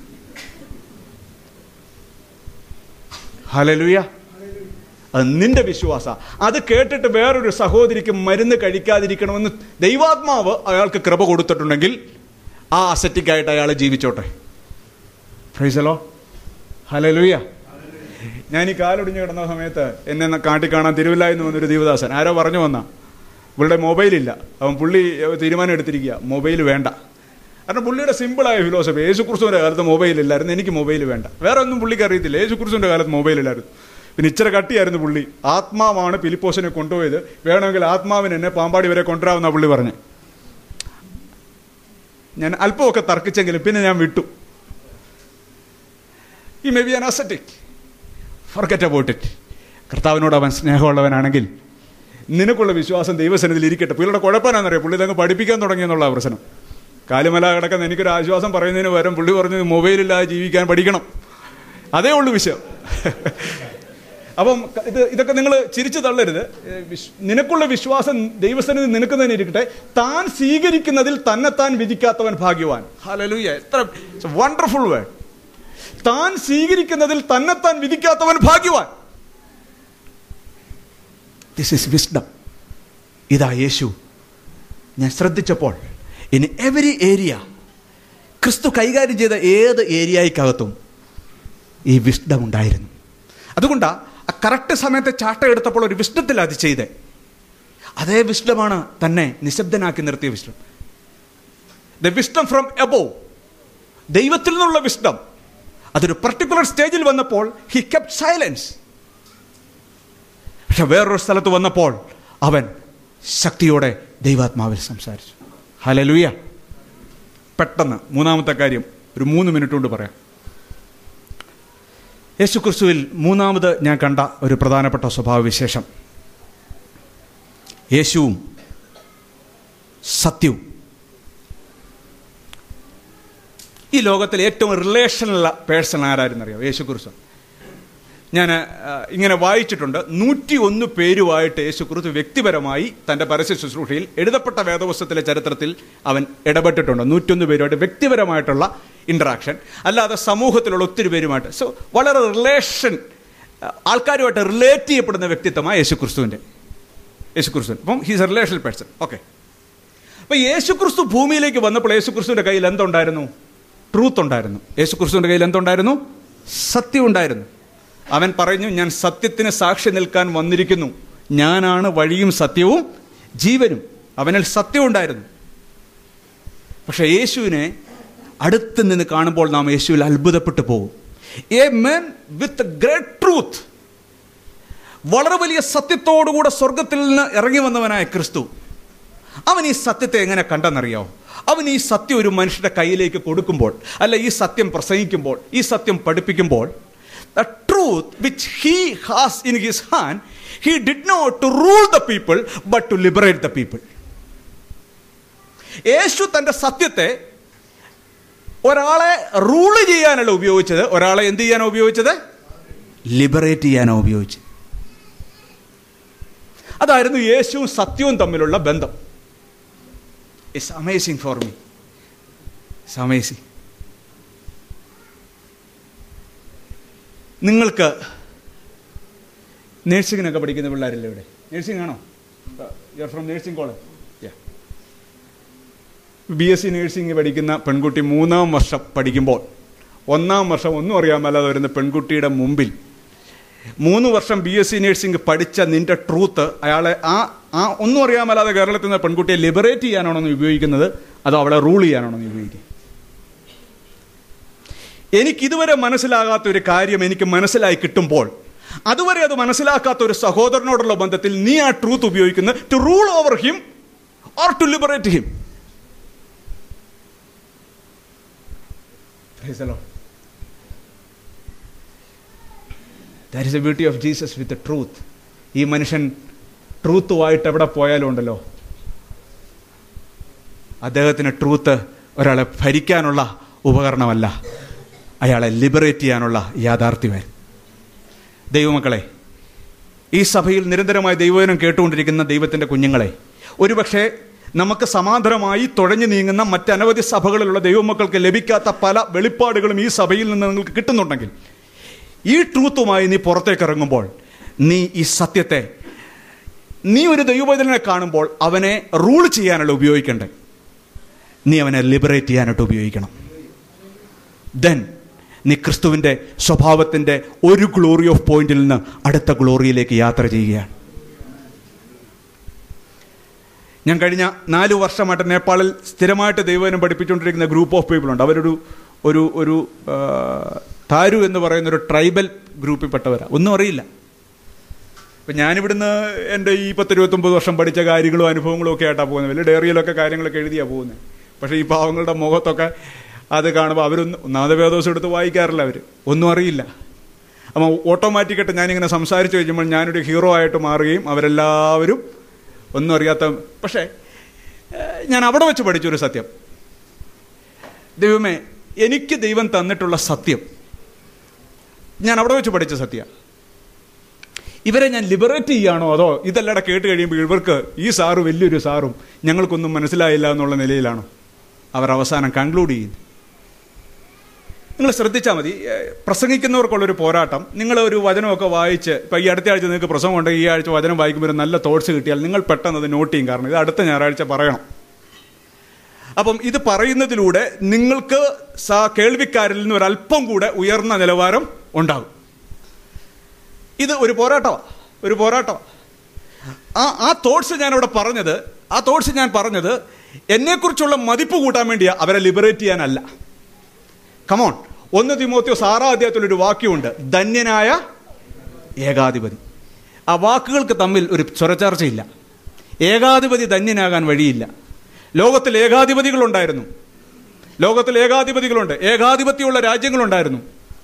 A: ഹലലുയ അത് നിന്റെ വിശ്വാസ അത് കേട്ടിട്ട് വേറൊരു സഹോദരിക്ക് മരുന്ന് കഴിക്കാതിരിക്കണമെന്ന് ദൈവാത്മാവ് അയാൾക്ക് കൃപ കൊടുത്തിട്ടുണ്ടെങ്കിൽ ആ അസറ്റിക്കായിട്ട് അയാൾ ജീവിച്ചോട്ടെ ഫ്രൈസലോ ഹലലുയ ഞാൻ ഈ കാലൊടിഞ്ഞ് കിടന്ന സമയത്ത് എന്നെ കാട്ടി കാണാൻ തിരുവില്ലായിരുന്നു വന്നൊരു ദീവദാസൻ ആരോ പറഞ്ഞു വന്ന ഇവളുടെ മൊബൈലില്ല അവൻ പുള്ളി തീരുമാനം എടുത്തിരിക്കുക മൊബൈൽ വേണ്ട കാരണം പുള്ളിയുടെ സിമ്പിളായ ഫിലോസഫി യേശു ക്രിസ്തുവിൻ്റെ കാലത്ത് മൊബൈൽ ഇല്ലായിരുന്നു എനിക്ക് മൊബൈൽ വേണ്ട വേറെ ഒന്നും പുള്ളിക്ക് അറിയത്തില്ല യേശു ക്രിസ്തുവിൻ്റെ കാലത്ത് മൊബൈൽ ഇല്ലായിരുന്നു പിന്നെ ഇച്ചിരി കട്ടിയായിരുന്നു പുള്ളി ആത്മാവാണ് ഫിലിപ്പോസിനെ കൊണ്ടുപോയത് വേണമെങ്കിൽ ആത്മാവിന് എന്നെ പാമ്പാടി വരെ കൊണ്ടുവരാമെന്നാണ് പുള്ളി പറഞ്ഞു ഞാൻ അല്പമൊക്കെ തർക്കിച്ചെങ്കിലും പിന്നെ ഞാൻ വിട്ടു ഈ maybe an ascetic forget about it കർത്താവിനോട് അവൻ സ്നേഹമുള്ളവനാണെങ്കിൽ നിനക്കുള്ള വിശ്വാസം ദൈവസന്നിധിയിൽ ഇരിക്കട്ടെ പുള്ളിയുടെ കുഴപ്പമെന്നാണെന്നറിയാം പുള്ളി ഇതങ്ങ് പഠിപ്പിക്കാൻ തുടങ്ങിയെന്നുള്ള പ്രശ്നം കാലുമല കിടക്കുന്ന എനിക്കൊരു ആശ്വാസം പറയുന്നതിന് പകരം പുള്ളി പറഞ്ഞു മൊബൈലില്ലാതെ ജീവിക്കാൻ പഠിക്കണം അതേ ഉള്ളൂ വിഷയം അപ്പം ഇത് ഇതൊക്കെ നിങ്ങൾ ചിരിച്ചു തള്ളരുത് ഏ, വിശ്- നിനക്കുള്ള വിശ്വാസം ദൈവസന്നിധി നിനക്ക് തന്നെ ഇരിക്കട്ടെ താൻ സ്വീകരിക്കുന്നതിൽ തന്നെത്താൻ വിധിക്കാത്തവൻ ഭാഗ്യവാൻ ഹലലുയ എത്ര വണ്ടർഫുൾ വേർഡ് താൻ സ്വീകരിക്കുന്നതിൽ തന്നെത്താൻ വിധിക്കാത്തവൻ ഭാഗ്യവാൻ ദിസ് ഇസ് വിസ്ഡം ഇതാ യേശു ഞാൻ ശ്രദ്ധിച്ചപ്പോൾ ഇൻ എവരി ഏരിയ ക്രിസ്തു കൈകാര്യം ചെയ്ത ഏത് ഏരിയയ്ക്കകത്തും ഈ വിസ്ഡം ഉണ്ടായിരുന്നു അതുകൊണ്ടാ ആ കറക്റ്റ് സമയത്ത് ചാട്ട എടുത്തപ്പോൾ ഒരു വിസ്ഡത്തിൽ അത് ചെയ്തേ അതേ വിസ്ഡമാണ് തന്നെ നിശബ്ദനാക്കി നിർത്തിയ wisdom the wisdom from above ദൈവത്തിൽ നിന്നുള്ള വിസ്ഡം അതൊരു പർട്ടിക്കുലർ സ്റ്റേജിൽ വന്നപ്പോൾ ഹി കെപ്റ്റ് സൈലൻസ് പക്ഷെ വേറൊരു സ്ഥലത്ത് വന്നപ്പോൾ അവൻ ശക്തിയോടെ ദൈവാത്മാവിൽ സംസാരിച്ചു ഹലലുയ പെട്ടെന്ന് മൂന്നാമത്തെ കാര്യം ഒരു മൂന്ന് മിനിറ്റ് കൊണ്ട് പറയാം യേശു ക്രിസ്തുവിൽ മൂന്നാമത് ഞാൻ കണ്ട ഒരു പ്രധാനപ്പെട്ട സ്വഭാവവിശേഷം യേശുവും സത്യവും ഈ ലോകത്തിൽ ഏറ്റവും റിലേഷനുള്ള പേഴ്സൺ ആരായിരുന്നറിയോ യേശു ക്രിസ്തു ഞാൻ ആ, ഇങ്ങനെ വായിച്ചിട്ടുണ്ട് നൂറ്റി ഒന്ന് പേരുമായിട്ട് യേശു ക്രിസ്തു വ്യക്തിപരമായി തൻ്റെ പരസ്യ ശുശ്രൂഷയിൽ എഴുതപ്പെട്ട വേദപുസ്തകത്തിലെ ചരിത്രത്തിൽ അവൻ ഇടപെട്ടിട്ടുണ്ട് നൂറ്റൊന്ന് പേരുമായിട്ട് വ്യക്തിപരമായിട്ടുള്ള ഇൻട്രാക്ഷൻ അല്ലാതെ സമൂഹത്തിലുള്ള ഒത്തിരി പേരുമായിട്ട് സോ വളരെ റിലേഷൻ ആൾക്കാരുമായിട്ട് റിലേറ്റ് ചെയ്യപ്പെടുന്ന വ്യക്തിത്വമാണ് യേശു ക്രിസ്തുവിൻ്റെ യേശു ക്രിസ്തു അപ്പം he's a relational person okay അപ്പം യേശു ക്രിസ്തു ഭൂമിയിലേക്ക് വന്നപ്പോൾ യേശു ക്രിസ്തുവിൻ്റെ കയ്യിൽ എന്തുണ്ടായിരുന്നു ട്രൂത്ത് ഉണ്ടായിരുന്നു യേശു ക്രിസ്തുവിൻ്റെ കയ്യിൽ എന്തുണ്ടായിരുന്നു സത്യം ഉണ്ടായിരുന്നു അവൻ പറഞ്ഞു ഞാൻ സത്യത്തിന് സാക്ഷി നിൽക്കാൻ വന്നിരിക്കുന്നു ഞാനാണ് വഴിയും സത്യവും ജീവനും അവനിൽ സത്യം ഉണ്ടായിരുന്നു പക്ഷെ യേശുവിനെ അടുത്ത് നിന്ന് കാണുമ്പോൾ നാം യേശുവിൽ അത്ഭുതപ്പെട്ടു പോകും a men with great truth വളരെ വലിയ സത്യത്തോടുകൂടെ സ്വർഗത്തിൽ നിന്ന് ഇറങ്ങി വന്നവനായ ക്രിസ്തു അവൻ ഈ സത്യത്തെ എങ്ങനെ കണ്ടെന്നറിയാവോ അവൻ ഈ സത്യം ഒരു മനുഷ്യന്റെ കയ്യിലേക്ക് കൊടുക്കുമ്പോൾ അല്ല ഈ സത്യം പ്രസംഗിക്കുമ്പോൾ ഈ സത്യം പഠിപ്പിക്കുമ്പോൾ the truth which he has in his hand he did not to rule the people but to liberate the people യേശു തന്റെ സത്യത്തെ ഒരാളെ റൂള് ചെയ്യാനല്ല ഉപയോഗിച്ചത് ഒരാളെ എന്ത് ചെയ്യാനോ ഉപയോഗിച്ചത് ലിബറേറ്റ് ചെയ്യാനോ ഉപയോഗിച്ചത് അതായിരുന്നു യേശുവും സത്യവും തമ്മിലുള്ള ബന്ധം it's amazing for me it's amazing നിങ്ങൾക്ക് നേഴ്സിങ്ങിനൊക്കെ പഠിക്കുന്ന പിള്ളേരല്ലേ ഇവിടെ നേഴ്സിംഗ് ആണോ you from nursing college B S C nursing പഠിക്കുന്ന പെൺകുട്ടി മൂന്നാം വർഷം പഠിക്കുമ്പോൾ ഒന്നാം വർഷം ഒന്നും അറിയാൻ മേലാതെ വരുന്ന പെൺകുട്ടിയുടെ മുമ്പിൽ മൂന്ന് വർഷം ബി എസ് സി നേഴ്സിംഗ് പഠിച്ച നിന്റെ ട്രൂത്ത് അയാളെ ആ ആ ഒന്നും അറിയാൻ മേലാതെ കേരളത്തിൽ നിന്ന് പെൺകുട്ടിയെ ലിബറേറ്റ് ചെയ്യാനാണോ നീ ഉപയോഗിക്കുന്നത് അതോ അവളെ റൂൾ ചെയ്യാനാണോ നീ ഉപയോഗിക്കുന്നത് എനിക്കിതുവരെ മനസ്സിലാകാത്ത ഒരു കാര്യം എനിക്ക് മനസ്സിലായി കിട്ടുമ്പോൾ അതുവരെ അത് മനസ്സിലാക്കാത്ത ഒരു സഹോദരനോടുള്ള ബന്ധത്തിൽ നീ ആ ട്രൂത്ത് ഉപയോഗിക്കുന്നത് to rule over him or to liberate him that is a beauty of Jesus with truth ഈ മനുഷ്യൻ ട്രൂത്തുമായിട്ട് എവിടെ പോയാലും ഉണ്ടല്ലോ അദ്ദേഹത്തിന് ട്രൂത്ത് ഒരാളെ ഭരിക്കാനുള്ള ഉപകരണമല്ല അയാളെ ലിബറേറ്റ് ചെയ്യാനുള്ള യാഥാർത്ഥ്യമായിരുന്നു ദൈവമക്കളെ ഈ സഭയിൽ നിരന്തരമായി ദൈവവചനം കേട്ടുകൊണ്ടിരിക്കുന്ന ദൈവത്തിൻ്റെ കുഞ്ഞുങ്ങളെ ഒരുപക്ഷെ നമുക്ക് സമാന്തരമായി തുഴഞ്ഞു നീങ്ങുന്ന മറ്റനവധി സഭകളിലുള്ള ദൈവമക്കൾക്ക് ലഭിക്കാത്ത പല വെളിപ്പാടുകളും ഈ സഭയിൽ നിന്ന് നിങ്ങൾക്ക് കിട്ടുന്നുണ്ടെങ്കിൽ ഈ ട്രൂത്തുമായി നീ പുറത്തേക്ക് ഇറങ്ങുമ്പോൾ നീ ഈ സത്യത്തെ നീ ഒരു ദൈവവചനെ കാണുമ്പോൾ അവനെ റൂൾ ചെയ്യാനല്ല ഉപയോഗിക്കണ്ടേ നീ അവനെ ലിബറേറ്റ് ചെയ്യാനായിട്ട് ഉപയോഗിക്കണം ദെൻ നീ ക്രിസ്തുവിൻ്റെ സ്വഭാവത്തിൻ്റെ ഒരു ഗ്ലോറി ഓഫ് പോയിന്റിൽ നിന്ന് അടുത്ത ഗ്ലോറിയിലേക്ക് യാത്ര ചെയ്യുകയാണ് ഞാൻ കഴിഞ്ഞ നാല് വർഷമായിട്ട് നേപ്പാളിൽ സ്ഥിരമായിട്ട് ദൈവനം പഠിപ്പിച്ചുകൊണ്ടിരിക്കുന്ന ഗ്രൂപ്പ് ഓഫ് പീപ്പിൾ ഉണ്ട് അവരൊരു ഒരു ഒരു ആ, താരു എന്ന് പറയുന്ന ഒരു ട്രൈബൽ ഗ്രൂപ്പിൽപ്പെട്ടവരാണ് ഒന്നും അറിയില്ല ഇപ്പം ഞാനിവിടുന്ന് എൻ്റെ ഈ പത്ത് ഇരുപത്തൊമ്പത് വർഷം പഠിച്ച കാര്യങ്ങളും അനുഭവങ്ങളും ഒക്കെ ആയിട്ടാണ് പോകുന്നത് വലിയ ഡയറിയിലൊക്കെ കാര്യങ്ങളൊക്കെ എഴുതിയാണ് പോകുന്നത് പക്ഷേ ഈ പാവങ്ങളുടെ മുഖത്തൊക്കെ അത് കാണുമ്പോൾ അവരൊന്നും ഒന്നാമത് വേദോസം എടുത്ത് വായിക്കാറില്ല അവർ ഒന്നും അറിയില്ല അപ്പം ഓട്ടോമാറ്റിക്കായിട്ട് ഞാനിങ്ങനെ സംസാരിച്ചു കഴിയുമ്പോൾ ഞാനൊരു ഹീറോ ആയിട്ട് മാറുകയും അവരെല്ലാവരും ഒന്നും അറിയാത്ത പക്ഷേ ഏഹ്, ഞാൻ അവിടെ വെച്ച് പഠിച്ചൊരു സത്യം ദൈവമേ എനിക്ക് ദൈവം തന്നിട്ടുള്ള സത്യം ഞാൻ അവിടെ വെച്ച് പഠിച്ച സത്യ ഇവരെ ഞാൻ ലിബറേറ്റ് ചെയ്യുകയാണോ അതോ ഇതെല്ലാം കേട്ട് കഴിയുമ്പോൾ ഇവർക്ക് ഈ സാറ് വലിയൊരു സാറും ഞങ്ങൾക്കൊന്നും മനസ്സിലായില്ല എന്നുള്ള നിലയിലാണോ അവർ അവസാനം കൺക്ലൂഡ് ചെയ്യുന്നത് നിങ്ങൾ ശ്രദ്ധിച്ചാൽ മതി ഏഹ്, പ്രസംഗിക്കുന്നവർക്കുള്ളൊരു പോരാട്ടം നിങ്ങൾ ഒരു വചനമൊക്കെ വായിച്ച് ഇപ്പം ഈ അടുത്ത ആഴ്ച നിങ്ങൾക്ക് പ്രസംഗം ഉണ്ടെങ്കിൽ ഈ ആഴ്ച വചനം വായിക്കുമ്പോൾ ഒരു നല്ല തോട്ട്സ് കിട്ടിയാൽ നിങ്ങൾ പെട്ടെന്ന് അത് നോട്ട് ചെയ്യും കാരണം ഇത് അടുത്ത ഞായറാഴ്ച പറയണം അപ്പം ഇത് പറയുന്നതിലൂടെ നിങ്ങൾക്ക് സാ കേൾവിക്കാരിൽ നിന്ന് ഒരല്പം കൂടെ ഉയർന്ന നിലവാരം ഉണ്ടാകും ഇത് ഒരു പോരാട്ടമാണ് ഒരു പോരാട്ടമാണ് ആ ആ തോട്ട്സ് ഞാൻ ഇവിടെ പറഞ്ഞത് ആ തോട്ട്സ് ഞാൻ പറഞ്ഞത് എന്നെക്കുറിച്ചുള്ള മതിപ്പ് കൂട്ടാൻ വേണ്ടിയാ അവരെ ലിബറേറ്റ് ചെയ്യാനല്ല കമോൺ ഒന്ന് തിമോത്യോസ് ആറാം അധ്യായത്തിലൊരു വാക്യമുണ്ട് ധന്യനായ ഏകാധിപതി ആ വാക്കുകൾക്ക് തമ്മിൽ ഒരു സ്വരച്ചേർച്ചയില്ല ഏകാധിപതി ധന്യനാകാൻ വഴിയില്ല ലോകത്തിൽ ഏകാധിപതികളുണ്ടായിരുന്നു ലോകത്തിൽ ഏകാധിപതികളുണ്ട് ഏകാധിപത്യമുള്ള രാജ്യങ്ങളുണ്ടായിരുന്നു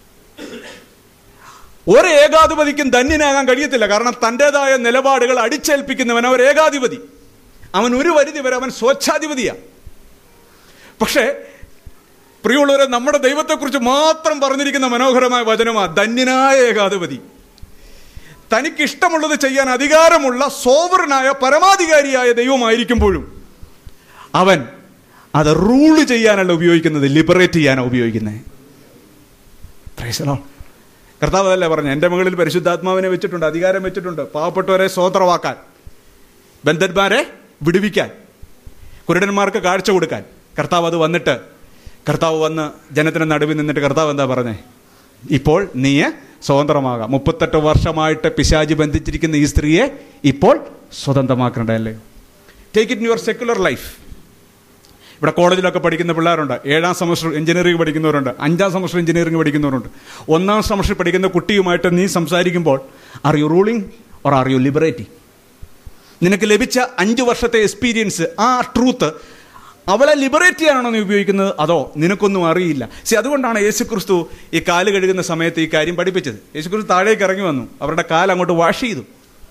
A: ഒരു ഏകാധിപതിക്കും ധന്യനാകാൻ കഴിയത്തില്ല കാരണം തൻ്റെതായ നിലപാടുകൾ അടിച്ചേൽപ്പിക്കുന്നവൻ അവർ ഏകാധിപതി അവൻ ഒരു പരിധി വരെ അവൻ സ്വച്ഛാധിപതിയാണ് പക്ഷേ പ്രിയമുള്ളവരെ നമ്മുടെ ദൈവത്തെക്കുറിച്ച് മാത്രം പറഞ്ഞിരിക്കുന്ന മനോഹരമായ വചനമാ ധന്യനായ ഏകാധിപതി തനിക്ക് ഇഷ്ടമുള്ളത് ചെയ്യാൻ അധികാരമുള്ള സോവറിനായ പരമാധികാരിയായ ദൈവമായിരിക്കുമ്പോഴും അവൻ അത് റൂള് ചെയ്യാനല്ല ഉപയോഗിക്കുന്നത് ലിബറേറ്റ് ചെയ്യാനാണ് ഉപയോഗിക്കുന്നത് പ്രൈസലോ കർത്താവ് അതല്ലേ പറഞ്ഞു എൻ്റെ മകളിൽ പരിശുദ്ധാത്മാവിനെ വെച്ചിട്ടുണ്ട് അധികാരം വെച്ചിട്ടുണ്ട് പാവപ്പെട്ടവരെ സ്വതന്ത്രമാക്കാൻ ബന്ധന്മാരെ വിടുവിക്കാൻ കുരുടന്മാർക്ക് കാഴ്ച കൊടുക്കാൻ കർത്താവ് അത് വന്നിട്ട് കർത്താവ് വന്ന് ജനത്തിന് നടുവിൽ നിന്നിട്ട് കർത്താവ് എന്താ പറഞ്ഞേ ഇപ്പോൾ നീ സ്വതന്ത്രമാകാം മുപ്പത്തെട്ട് വർഷമായിട്ട് പിശാജി ബന്ധിച്ചിരിക്കുന്ന ഈ സ്ത്രീയെ ഇപ്പോൾ സ്വതന്ത്രമാക്കണ്ടല്ലേ take it your secular life ഇവിടെ കോളേജിലൊക്കെ പഠിക്കുന്ന പിള്ളേരുണ്ട് ഏഴാം സെമസ്റ്റർ എഞ്ചിനീയറിംഗ് പഠിക്കുന്നവരുണ്ട് അഞ്ചാം സെമസ്റ്റർ എഞ്ചിനീയറിംഗ് പഠിക്കുന്നവരുണ്ട് ഒന്നാം സെമസ്റ്റർ പഠിക്കുന്ന കുട്ടിയുമായിട്ട് നീ സംസാരിക്കുമ്പോൾ are you ruling or are you liberating നിനക്ക് ലഭിച്ച അഞ്ച് വർഷത്തെ എക്സ്പീരിയൻസ് ആ ട്രൂത്ത് അവളെ ലിബറേറ്റ് ചെയ്യാനാണോ നീ ഉപയോഗിക്കുന്നത് അതോ നിനക്കൊന്നും അറിയില്ല സി അതുകൊണ്ടാണ് യേശു ക്രിസ്തു ഈ കാല് കഴുകുന്ന സമയത്ത് ഈ കാര്യം പഠിപ്പിച്ചത് യേശു ക്രിസ്തു താഴേക്ക് ഇറങ്ങി വന്നു അവരുടെ കാല് അങ്ങോട്ട് വാഷ് ചെയ്തു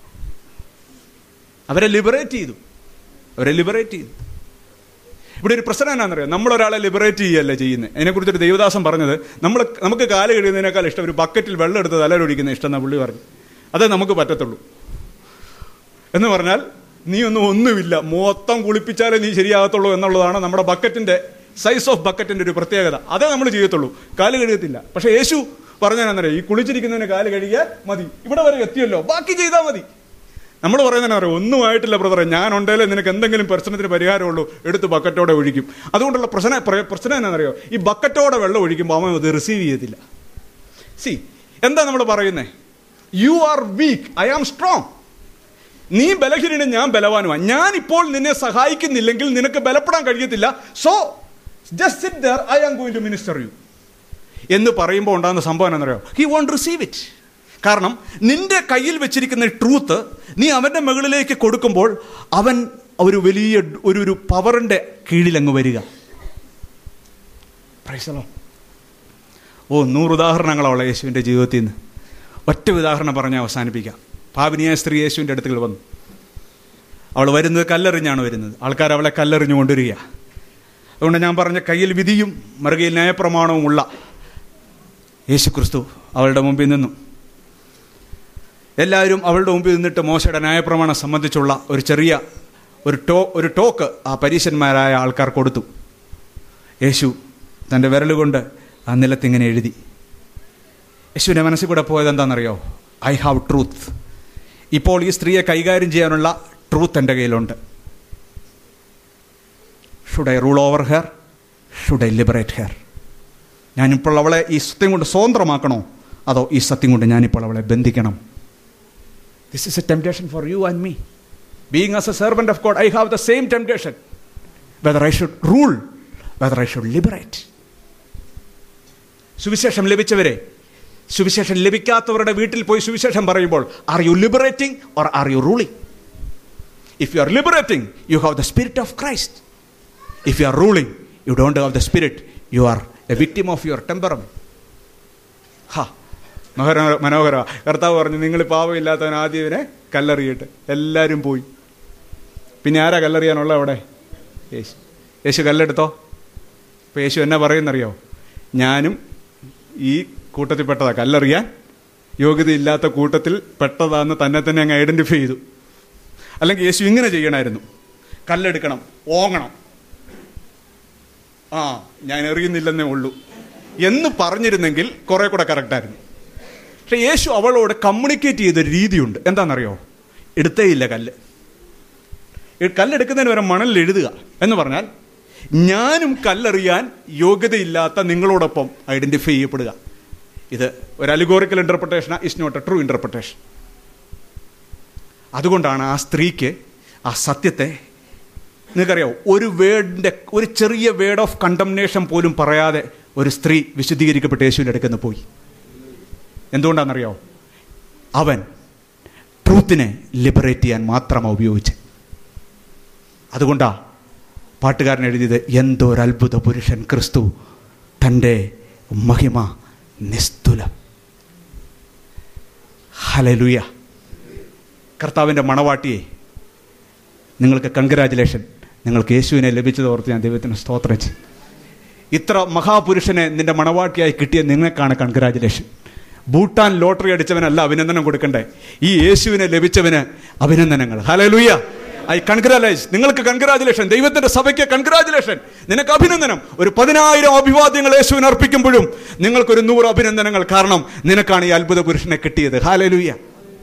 A: അവരെ ലിബറേറ്റ് ചെയ്തു അവരെ ലിബറേറ്റ് ചെയ്തു ഇവിടെ ഒരു പ്രശ്നം എന്നാണെന്നറിയാം നമ്മൾ ഒരാളെ ലിബറേറ്റ് ചെയ്യല്ല ചെയ്യുന്നത് അതിനെക്കുറിച്ചൊരു ദേവദാസം പറഞ്ഞത് നമ്മൾ നമുക്ക് കാല് കഴുകുന്നതിനേക്കാൾ ഇഷ്ടം ഒരു ബക്കറ്റിൽ വെള്ളം എടുത്ത് തലയിലൊഴിക്കുന്ന ഇഷ്ടം എന്നാ പുള്ളി പറഞ്ഞു അതേ നമുക്ക് പറ്റത്തുള്ളൂ എന്ന് പറഞ്ഞാൽ നീ ഒന്നും ഒന്നുമില്ല മൊത്തം കുളിപ്പിച്ചാലേ നീ ശരിയാകത്തുള്ളൂ എന്നുള്ളതാണ് നമ്മുടെ ബക്കറ്റിന്റെ സൈസ് ഓഫ് ബക്കറ്റിന്റെ ഒരു പ്രത്യേകത അതേ നമ്മൾ ചെയ്യത്തുള്ളൂ കാല് കഴുകത്തില്ല പക്ഷെ യേശു പറഞ്ഞാന്നറിയാം ഈ കുളിച്ചിരിക്കുന്നതിന് കാല് കഴുകിയാൽ മതി ഇവിടെ വരെ എത്തിയല്ലോ ബാക്കി ചെയ്താൽ മതി നമ്മൾ പറയുന്നതിനെ അറിയാം ഒന്നും ആയിട്ടില്ല ബ്രദറെ ഞാൻ ഉണ്ടെങ്കിലേ നിനക്ക് എന്തെങ്കിലും പ്രശ്നത്തിന് പരിഹാരമുള്ളൂ എടുത്ത് ബക്കറ്റോടെ ഒഴിക്കും അതുകൊണ്ടുള്ള പ്രശ്ന പ്ര- പ്രശ്നം എന്നാണെന്നറിയോ ഈ ബക്കറ്റോടെ വെള്ളം ഒഴിക്കുമ്പോൾ അവൻ അത് റിസീവ് ചെയ്യത്തില്ല സി എന്താ നമ്മൾ പറയുന്നേ you are weak I am strong നീ ബലഹീനനും ഞാൻ ബലവാനുമാണ് ഞാൻ ഇപ്പോൾ നിന്നെ സഹായിക്കുന്നില്ലെങ്കിൽ നിനക്ക് ബലപ്പെടാൻ കഴിയത്തില്ല so just sit there I am going to minister you എന്ന് പറയുമ്പോൾ ഉണ്ടാകുന്ന സംഭവം എന്താണെന്നറിയോ ഹി വോണ്ട് റിസീവ് ഇറ്റ് കാരണം നിന്റെ കയ്യിൽ വെച്ചിരിക്കുന്ന ട്രൂത്ത് നീ അവന്റെ മുകളിലേക്ക് കൊടുക്കുമ്പോൾ അവൻ ഒരു വലിയ ഒരു ഒരു പവറിന്റെ കീഴിലങ്ങ് വരിക Praise the Lord. ഓ നൂറ് ഉദാഹരണങ്ങളാണ് യേശുവിൻ്റെ ജീവിതത്തിൽ നിന്ന് ഒറ്റ ഉദാഹരണം പറഞ്ഞ് അവസാനിപ്പിക്കാം പാപിനിയായ സ്ത്രീ യേശുവിൻ്റെ അടുത്തുകൾ വന്നു അവൾ വരുന്നത് കല്ലെറിഞ്ഞാണ് വരുന്നത് ആൾക്കാർ അവളെ കല്ലെറിഞ്ഞു കൊണ്ടുവരിക അതുകൊണ്ട് ഞാൻ പറഞ്ഞ കയ്യിൽ വിധിയും മറുകയിൽ ന്യായപ്രമാണവും ഉള്ള യേശു ക്രിസ്തു അവളുടെ മുമ്പിൽ നിന്നു എല്ലാവരും അവളുടെ മുമ്പിൽ നിന്നിട്ട് മോശയുടെ ന്യായപ്രമാണം സംബന്ധിച്ചുള്ള ഒരു ചെറിയ ഒരു ടോ ഒരു ടോക്ക് ആ പരീശന്മാരായ ആൾക്കാർ കൊടുത്തു യേശു തൻ്റെ വിരലുകൊണ്ട് ആ നിലത്തിങ്ങനെ എഴുതി യേശുവിൻ്റെ മനസ്സിൽ കൂടെ പോയത് എന്താണെന്നറിയോ ഐ ഹാവ് ട്രൂത്ത് ഇപ്പോൾ ഈ സ്ത്രീയെ കൈകാര്യം ചെയ്യാനുള്ള ട്രൂത്ത് എൻ്റെ കയ്യിലുണ്ട് should I rule over her should I liberate her ഞാനിപ്പോൾ അവളെ ഈ സത്യം കൊണ്ട് സ്വതന്ത്രമാക്കണോ അതോ ഈ സത്യം കൊണ്ട് ഞാനിപ്പോൾ അവളെ ബന്ധിക്കണം this is a temptation for you and me being as a servant of God I have the same temptation whether I should rule whether I should liberate സുവിശേഷം ലഭിച്ചവരെ സുവിശേഷം ലഭിക്കാത്തവരുടെ വീട്ടിൽ പോയി സുവിശേഷം പറയുമ്പോൾ are you liberating or are you ruling if you are liberating you have the spirit of Christ if you are ruling you don't have the spirit you are a victim of your temperament ഹാ മനോഹര മനോഹര കർത്താവ് പറഞ്ഞു നിങ്ങൾ പാവമില്ലാത്തവൻ ആദ്യവനെ കല്ലെറിയിട്ട് എല്ലാവരും പോയി പിന്നെ ആരാ കല്ലെറിയാനുള്ള അവിടെ യേശു യേശു കല്ലെടുത്തോ അപ്പോൾ യേശു എന്നാ പറയുന്നറിയോ ഞാനും ഈ കൂട്ടത്തിൽ പെട്ടതാ കല്ലെറിയാൻ യോഗ്യതയില്ലാത്ത കൂട്ടത്തിൽ പെട്ടതാന്ന് തന്നെ തന്നെ അങ്ങ് ഐഡന്റിഫൈ ചെയ്തു അല്ലെങ്കിൽ യേശു ഇങ്ങനെ ചെയ്യണമായിരുന്നു കല്ലെടുക്കണം ഓങ്ങണം ആ ഞാൻ എറിയുന്നില്ലെന്നേ ഉള്ളൂ എന്ന് പറഞ്ഞിരുന്നെങ്കിൽ കുറെ കൂടെ കറക്റ്റായിരുന്നു പക്ഷെ യേശു അവളോട് കമ്മ്യൂണിക്കേറ്റ് ചെയ്ത രീതിയുണ്ട് എന്താണെന്നറിയോ എടുത്തേയില്ല കല്ല് ഈ കല്ലെടുക്കുന്നതിന് വരെ മണലിൽ എഴുതുക എന്ന് പറഞ്ഞാൽ ഞാനും കല്ലെറിയാൻ യോഗ്യതയില്ലാത്ത നിങ്ങളോടൊപ്പം ഐഡന്റിഫൈ ചെയ്യപ്പെടുക ഇത് ഒരു allegorical interpretation is not a true interpretation അതുകൊണ്ടാണ് ആ സ്ത്രീക്ക് ആ സത്യത്തെ നിങ്ങൾക്കറിയാവോ ഒരു വേർഡിന്റെ ഒരു ചെറിയ വേർഡ് ഓഫ് കണ്ടംനേഷൻ പോലും പറയാതെ ഒരു സ്ത്രീ വിശുദ്ധീകരിക്കപ്പെട്ട് യേശുവിൻ്റെ അടുക്കുന്ന പോയി എന്തുകൊണ്ടാണെന്നറിയാവോ അവൻ ട്രൂത്തിനെ ലിബറേറ്റ് ചെയ്യാൻ മാത്രമാണ് ഉപയോഗിച്ച് അതുകൊണ്ടാ പാട്ടുകാരൻ എഴുതിയത് എന്തോരത്ഭുത പുരുഷൻ ക്രിസ്തു തൻ്റെ മഹിമ നിസ്തുലം ഹലലുയ കർത്താവിൻ്റെ മണവാട്ടിയെ നിങ്ങൾക്ക് കൺഗ്രാജുലേഷൻ നിങ്ങൾക്ക് യേശുവിനെ ലഭിച്ചത് ഓർത്ത് ഞാൻ ദൈവത്തിന് സ്തോത്രം ചെയ്യും ഇത്ര മഹാപുരുഷനെ നിന്റെ മണവാട്ടിയായി കിട്ടിയ നിങ്ങൾക്കാണ് കൺഗ്രാജുലേഷൻ ഭൂട്ടാൻ ലോട്ടറി അടിച്ചവനല്ല അഭിനന്ദനം കൊടുക്കണ്ടേ ഈ യേശുവിനെ ലഭിച്ചവന് അഭിനന്ദനങ്ങൾ ഹലലുയ ഐ കൺഗ്രാലൈസ് നിങ്ങൾക്ക് കൺഗ്രാജുലേഷൻ ദൈവത്തിന്റെ സഭയ്ക്ക് കൺഗ്രാജുലേഷൻ നിനക്ക് അഭിനന്ദനം ഒരു പതിനായിരം അഭിവാദ്യങ്ങൾ യേശുവിന് അർപ്പിക്കുമ്പോഴും നിങ്ങൾക്കൊരു നൂറ് അഭിനന്ദനങ്ങൾ കാരണം നിനക്കാണ് ഈ അത്ഭുത പുരുഷനെ കിട്ടിയത് hallelujah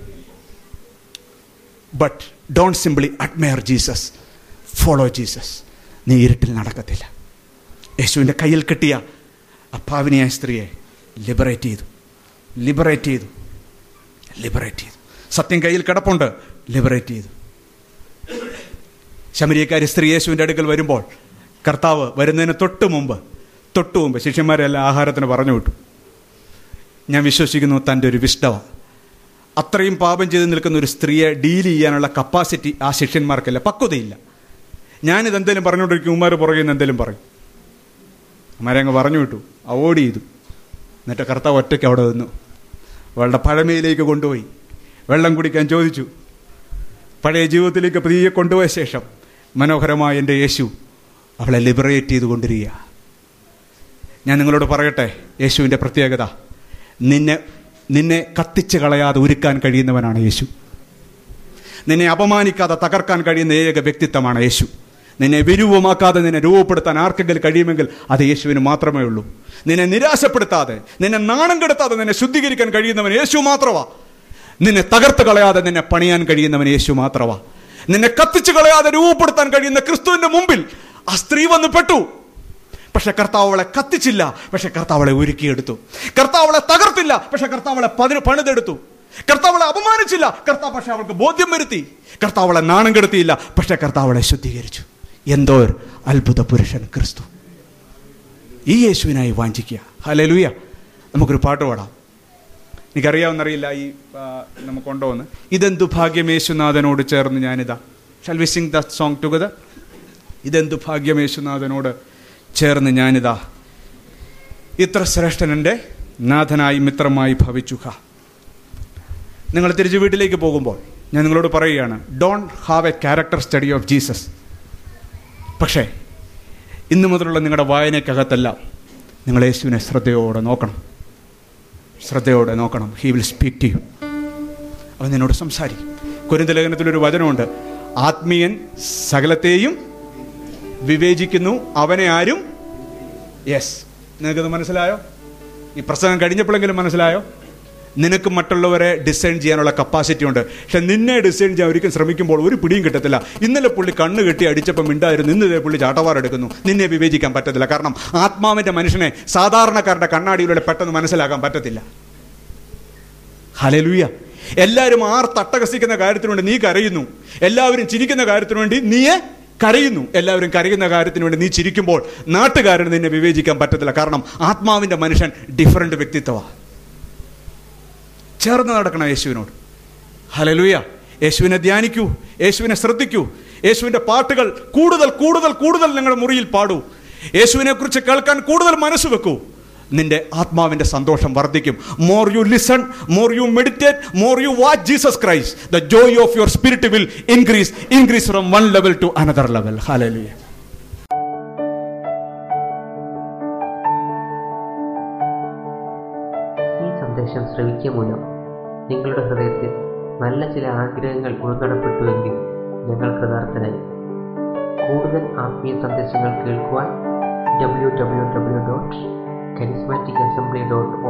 A: but don't simply admire Jesus follow Jesus നീ ഇരുട്ടിൽ നടക്കത്തില്ല യേശുവിൻ്റെ കയ്യിൽ കിട്ടിയ അപ്പാവിനിയായ സ്ത്രീയെ ലിബറേറ്റ് ചെയ്തു ലിബറേറ്റ് ചെയ്തു ലിബറേറ്റ് ചെയ്തു സത്യം കയ്യിൽ കിടപ്പുണ്ട് ലിബറേറ്റ് ചെയ്തു ശമരിയക്കാരി സ്ത്രീ യേശുവിൻ്റെ അടുക്കൽ വരുമ്പോൾ കർത്താവ് വരുന്നതിന് തൊട്ട് മുമ്പ് തൊട്ട് മുമ്പ് ശിഷ്യന്മാരെല്ലാം ആഹാരത്തിന് പറഞ്ഞു വിട്ടു ഞാൻ വിശ്വസിക്കുന്നു തൻ്റെ ഒരു വിഷ്ടവ അത്രയും പാപം ചെയ്ത് നിൽക്കുന്ന ഒരു സ്ത്രീയെ ഡീൽ ചെയ്യാനുള്ള കപ്പാസിറ്റി ആ ശിഷ്യന്മാർക്കില്ല പക്വതയില്ല ഞാനിത് എന്തെങ്കിലും പറഞ്ഞുകൊണ്ടിരിക്കും ഉമ്മാർ പുറകെ നിന്ന് എന്തെങ്കിലും പറയും അമ്മാരെ അങ്ങ് പറഞ്ഞു വിട്ടു അവോയ്ഡ് ചെയ്തു എന്നിട്ട് കർത്താവ് ഒറ്റയ്ക്ക് അവിടെ നിന്നു അവളുടെ പഴമയിലേക്ക് കൊണ്ടുപോയി വെള്ളം കുടിക്കാൻ ചോദിച്ചു പഴയ ജീവിതത്തിലേക്ക് പതിയെ കൊണ്ടുപോയ ശേഷം മനോഹരമായ എൻ്റെ യേശു അവളെ ലിബറേറ്റ് ചെയ്ത് കൊണ്ടിരിക്കുക ഞാൻ നിങ്ങളോട് പറയട്ടെ യേശുവിൻ്റെ പ്രത്യേകത നിന്നെ നിന്നെ കത്തിച്ച് കളയാതെ ഉരുക്കാൻ കഴിയുന്നവനാണ് യേശു നിന്നെ അപമാനിക്കാതെ തകർക്കാൻ കഴിയുന്ന ഏക വ്യക്തിത്വമാണ് യേശു നിന്നെ വിരൂപമാക്കാതെ നിന്നെ രൂപപ്പെടുത്താൻ ആർക്കെങ്കിലും കഴിയുമെങ്കിൽ അത് യേശുവിന് മാത്രമേ ഉള്ളൂ നിന്നെ നിരാശപ്പെടുത്താതെ നിന്നെ നാണം കെടുത്താതെ നിന്നെ ശുദ്ധീകരിക്കാൻ കഴിയുന്നവൻ യേശു മാത്രമാ നിന്നെ തകർത്ത് കളയാതെ നിന്നെ പണിയാൻ കഴിയുന്നവൻ യേശു മാത്രമാ നിന്നെ കത്തിച്ചു കളയാതെ രൂപപ്പെടുത്താൻ കഴിയുന്ന ക്രിസ്തുവിന്റെ മുമ്പിൽ ആ സ്ത്രീ വന്ന് പെട്ടു പക്ഷെ കർത്താവ് അവളെ കത്തിച്ചില്ല പക്ഷെ കർത്താവ് അവളെ ഒരുക്കിയെടുത്തു കർത്താവ് അവളെ തകർത്തില്ല പക്ഷെ കർത്താവ് അവളെ പതിന് പണിതെടുത്തു കർത്താവ് അവളെ അപമാനിച്ചില്ല കർത്താവ് പക്ഷെ അവൾക്ക് ബോധ്യം വരുത്തി കർത്താവ് അവളെ നാണം കെടുത്തിയില്ല പക്ഷെ കർത്താവ് അവളെ ശുദ്ധീകരിച്ചു എന്തോ ഒരു അത്ഭുത പുരുഷൻ ക്രിസ്തു ഈ യേശുവിനായി വാഞ്ചിക്കുക ഹലലുയ നമുക്കൊരു പാട്ട് പാടാം എനിക്കറിയാവുന്നറിയില്ല ഈ ആ, നമുക്കുണ്ടോ എന്ന് ഇതെന്തു ഭാഗ്യം യേശുനാഥനോട് ചേർന്ന് ഞാനിതാ shall we sing the song together ഇതെന്തു ഭാഗ്യം യേശുനാഥനോട് ചേർന്ന് ഞാനിതാ ഇത്ര ശ്രേഷ്ഠൻ എൻ്റെ നാഥനായി മിത്രമായി ഭവിച്ചുക നിങ്ങൾ തിരിച്ച് വീട്ടിലേക്ക് പോകുമ്പോൾ ഞാൻ നിങ്ങളോട് പറയുകയാണ് don't have a character study of Jesus പക്ഷേ ഇന്നു മുതലുള്ള നിങ്ങളുടെ വായനയ്ക്കകത്തെല്ലാം നിങ്ങൾ യേശുവിനെ ശ്രദ്ധയോടെ നോക്കണം ശ്രദ്ധയോടെ നോക്കണം he will speak to you അവൻ നിന്നോട് സംസാരിക്കും കുരുന്ത ലേഖനത്തിലൊരു വചനമുണ്ട് ആത്മീയൻ സകലത്തെയും വിവേചിക്കുന്നു അവനെ ആരും യെസ് നിനക്കത് മനസ്സിലായോ ഈ പ്രസംഗം കഴിഞ്ഞപ്പോഴെങ്കിലും മനസ്സിലായോ നിനക്ക് മറ്റുള്ളവരെ ഡിസൈൻ ചെയ്യാനുള്ള കപ്പാസിറ്റി ഉണ്ട് പക്ഷെ നിന്നെ ഡിസൈൻ ചെയ്യാൻ ഒരിക്കലും ശ്രമിക്കുമ്പോൾ ഒരു പിടിയും കിട്ടത്തില്ല ഇന്നലെ പുള്ളി കണ്ണ് കെട്ടി അടിച്ചപ്പോൾ മിണ്ടായിരുന്നു ഇന്ന് ഇതേ പുള്ളി ചാട്ടവാർ എടുക്കുന്നു നിന്നെ വിവേചിക്കാൻ പറ്റത്തില്ല കാരണം ആത്മാവിന്റെ മനുഷ്യനെ സാധാരണക്കാരുടെ കണ്ണാടിയിലൂടെ പെട്ടെന്ന് മനസ്സിലാക്കാൻ പറ്റത്തില്ല ഹലലുയ എല്ലാവരും ആർ തട്ടകസിക്കുന്ന കാര്യത്തിനു വേണ്ടി നീ കരയുന്നു എല്ലാവരും ചിരിക്കുന്ന കാര്യത്തിനു വേണ്ടി നീയെ കരയുന്നു എല്ലാവരും കരയുന്ന കാര്യത്തിന് വേണ്ടി നീ ചിരിക്കുമ്പോൾ നാട്ടുകാരന് നിന്നെ വിവേചിക്കാൻ പറ്റത്തില്ല കാരണം ആത്മാവിന്റെ മനുഷ്യൻ ഡിഫറൻറ്റ് വ്യക്തിത്വമാണ് ചേർന്ന് നടക്കണം യേശുവിനോട് ഹലലുയ യേശുവിനെ ധ്യാനിക്കൂ യേശുവിനെ ശ്രദ്ധിക്കൂ യേശുവിന്റെ പാട്ടുകൾ കൂടുതൽ കൂടുതൽ കൂടുതൽ നിങ്ങളുടെ മുറിയിൽ പാടൂ യേശുവിനെ കുറിച്ച് കേൾക്കാൻ കൂടുതൽ മനസ്സ് വെക്കൂ നിന്റെ ആത്മാവിന്റെ സന്തോഷം വർദ്ധിക്കും more you listen more you meditate more you watch Jesus Christ the joy of your spirit will increase increase from one level to another level hallelujah
C: ഈ സന്ദേശം ശ്രവിക്കുക മൂലം നിങ്ങളുടെ ഹൃദയത്തിൽ നല്ല ചില ആഗ്രഹങ്ങൾ ഉൾക്കടപ്പെട്ടുവെങ്കിൽ ഞങ്ങൾ കൃതാർത്ഥനായി കൂടുതൽ ആത്മീയ സന്ദേശങ്ങൾ കേൾക്കുവാൻ W W W dot charismatic assembly dot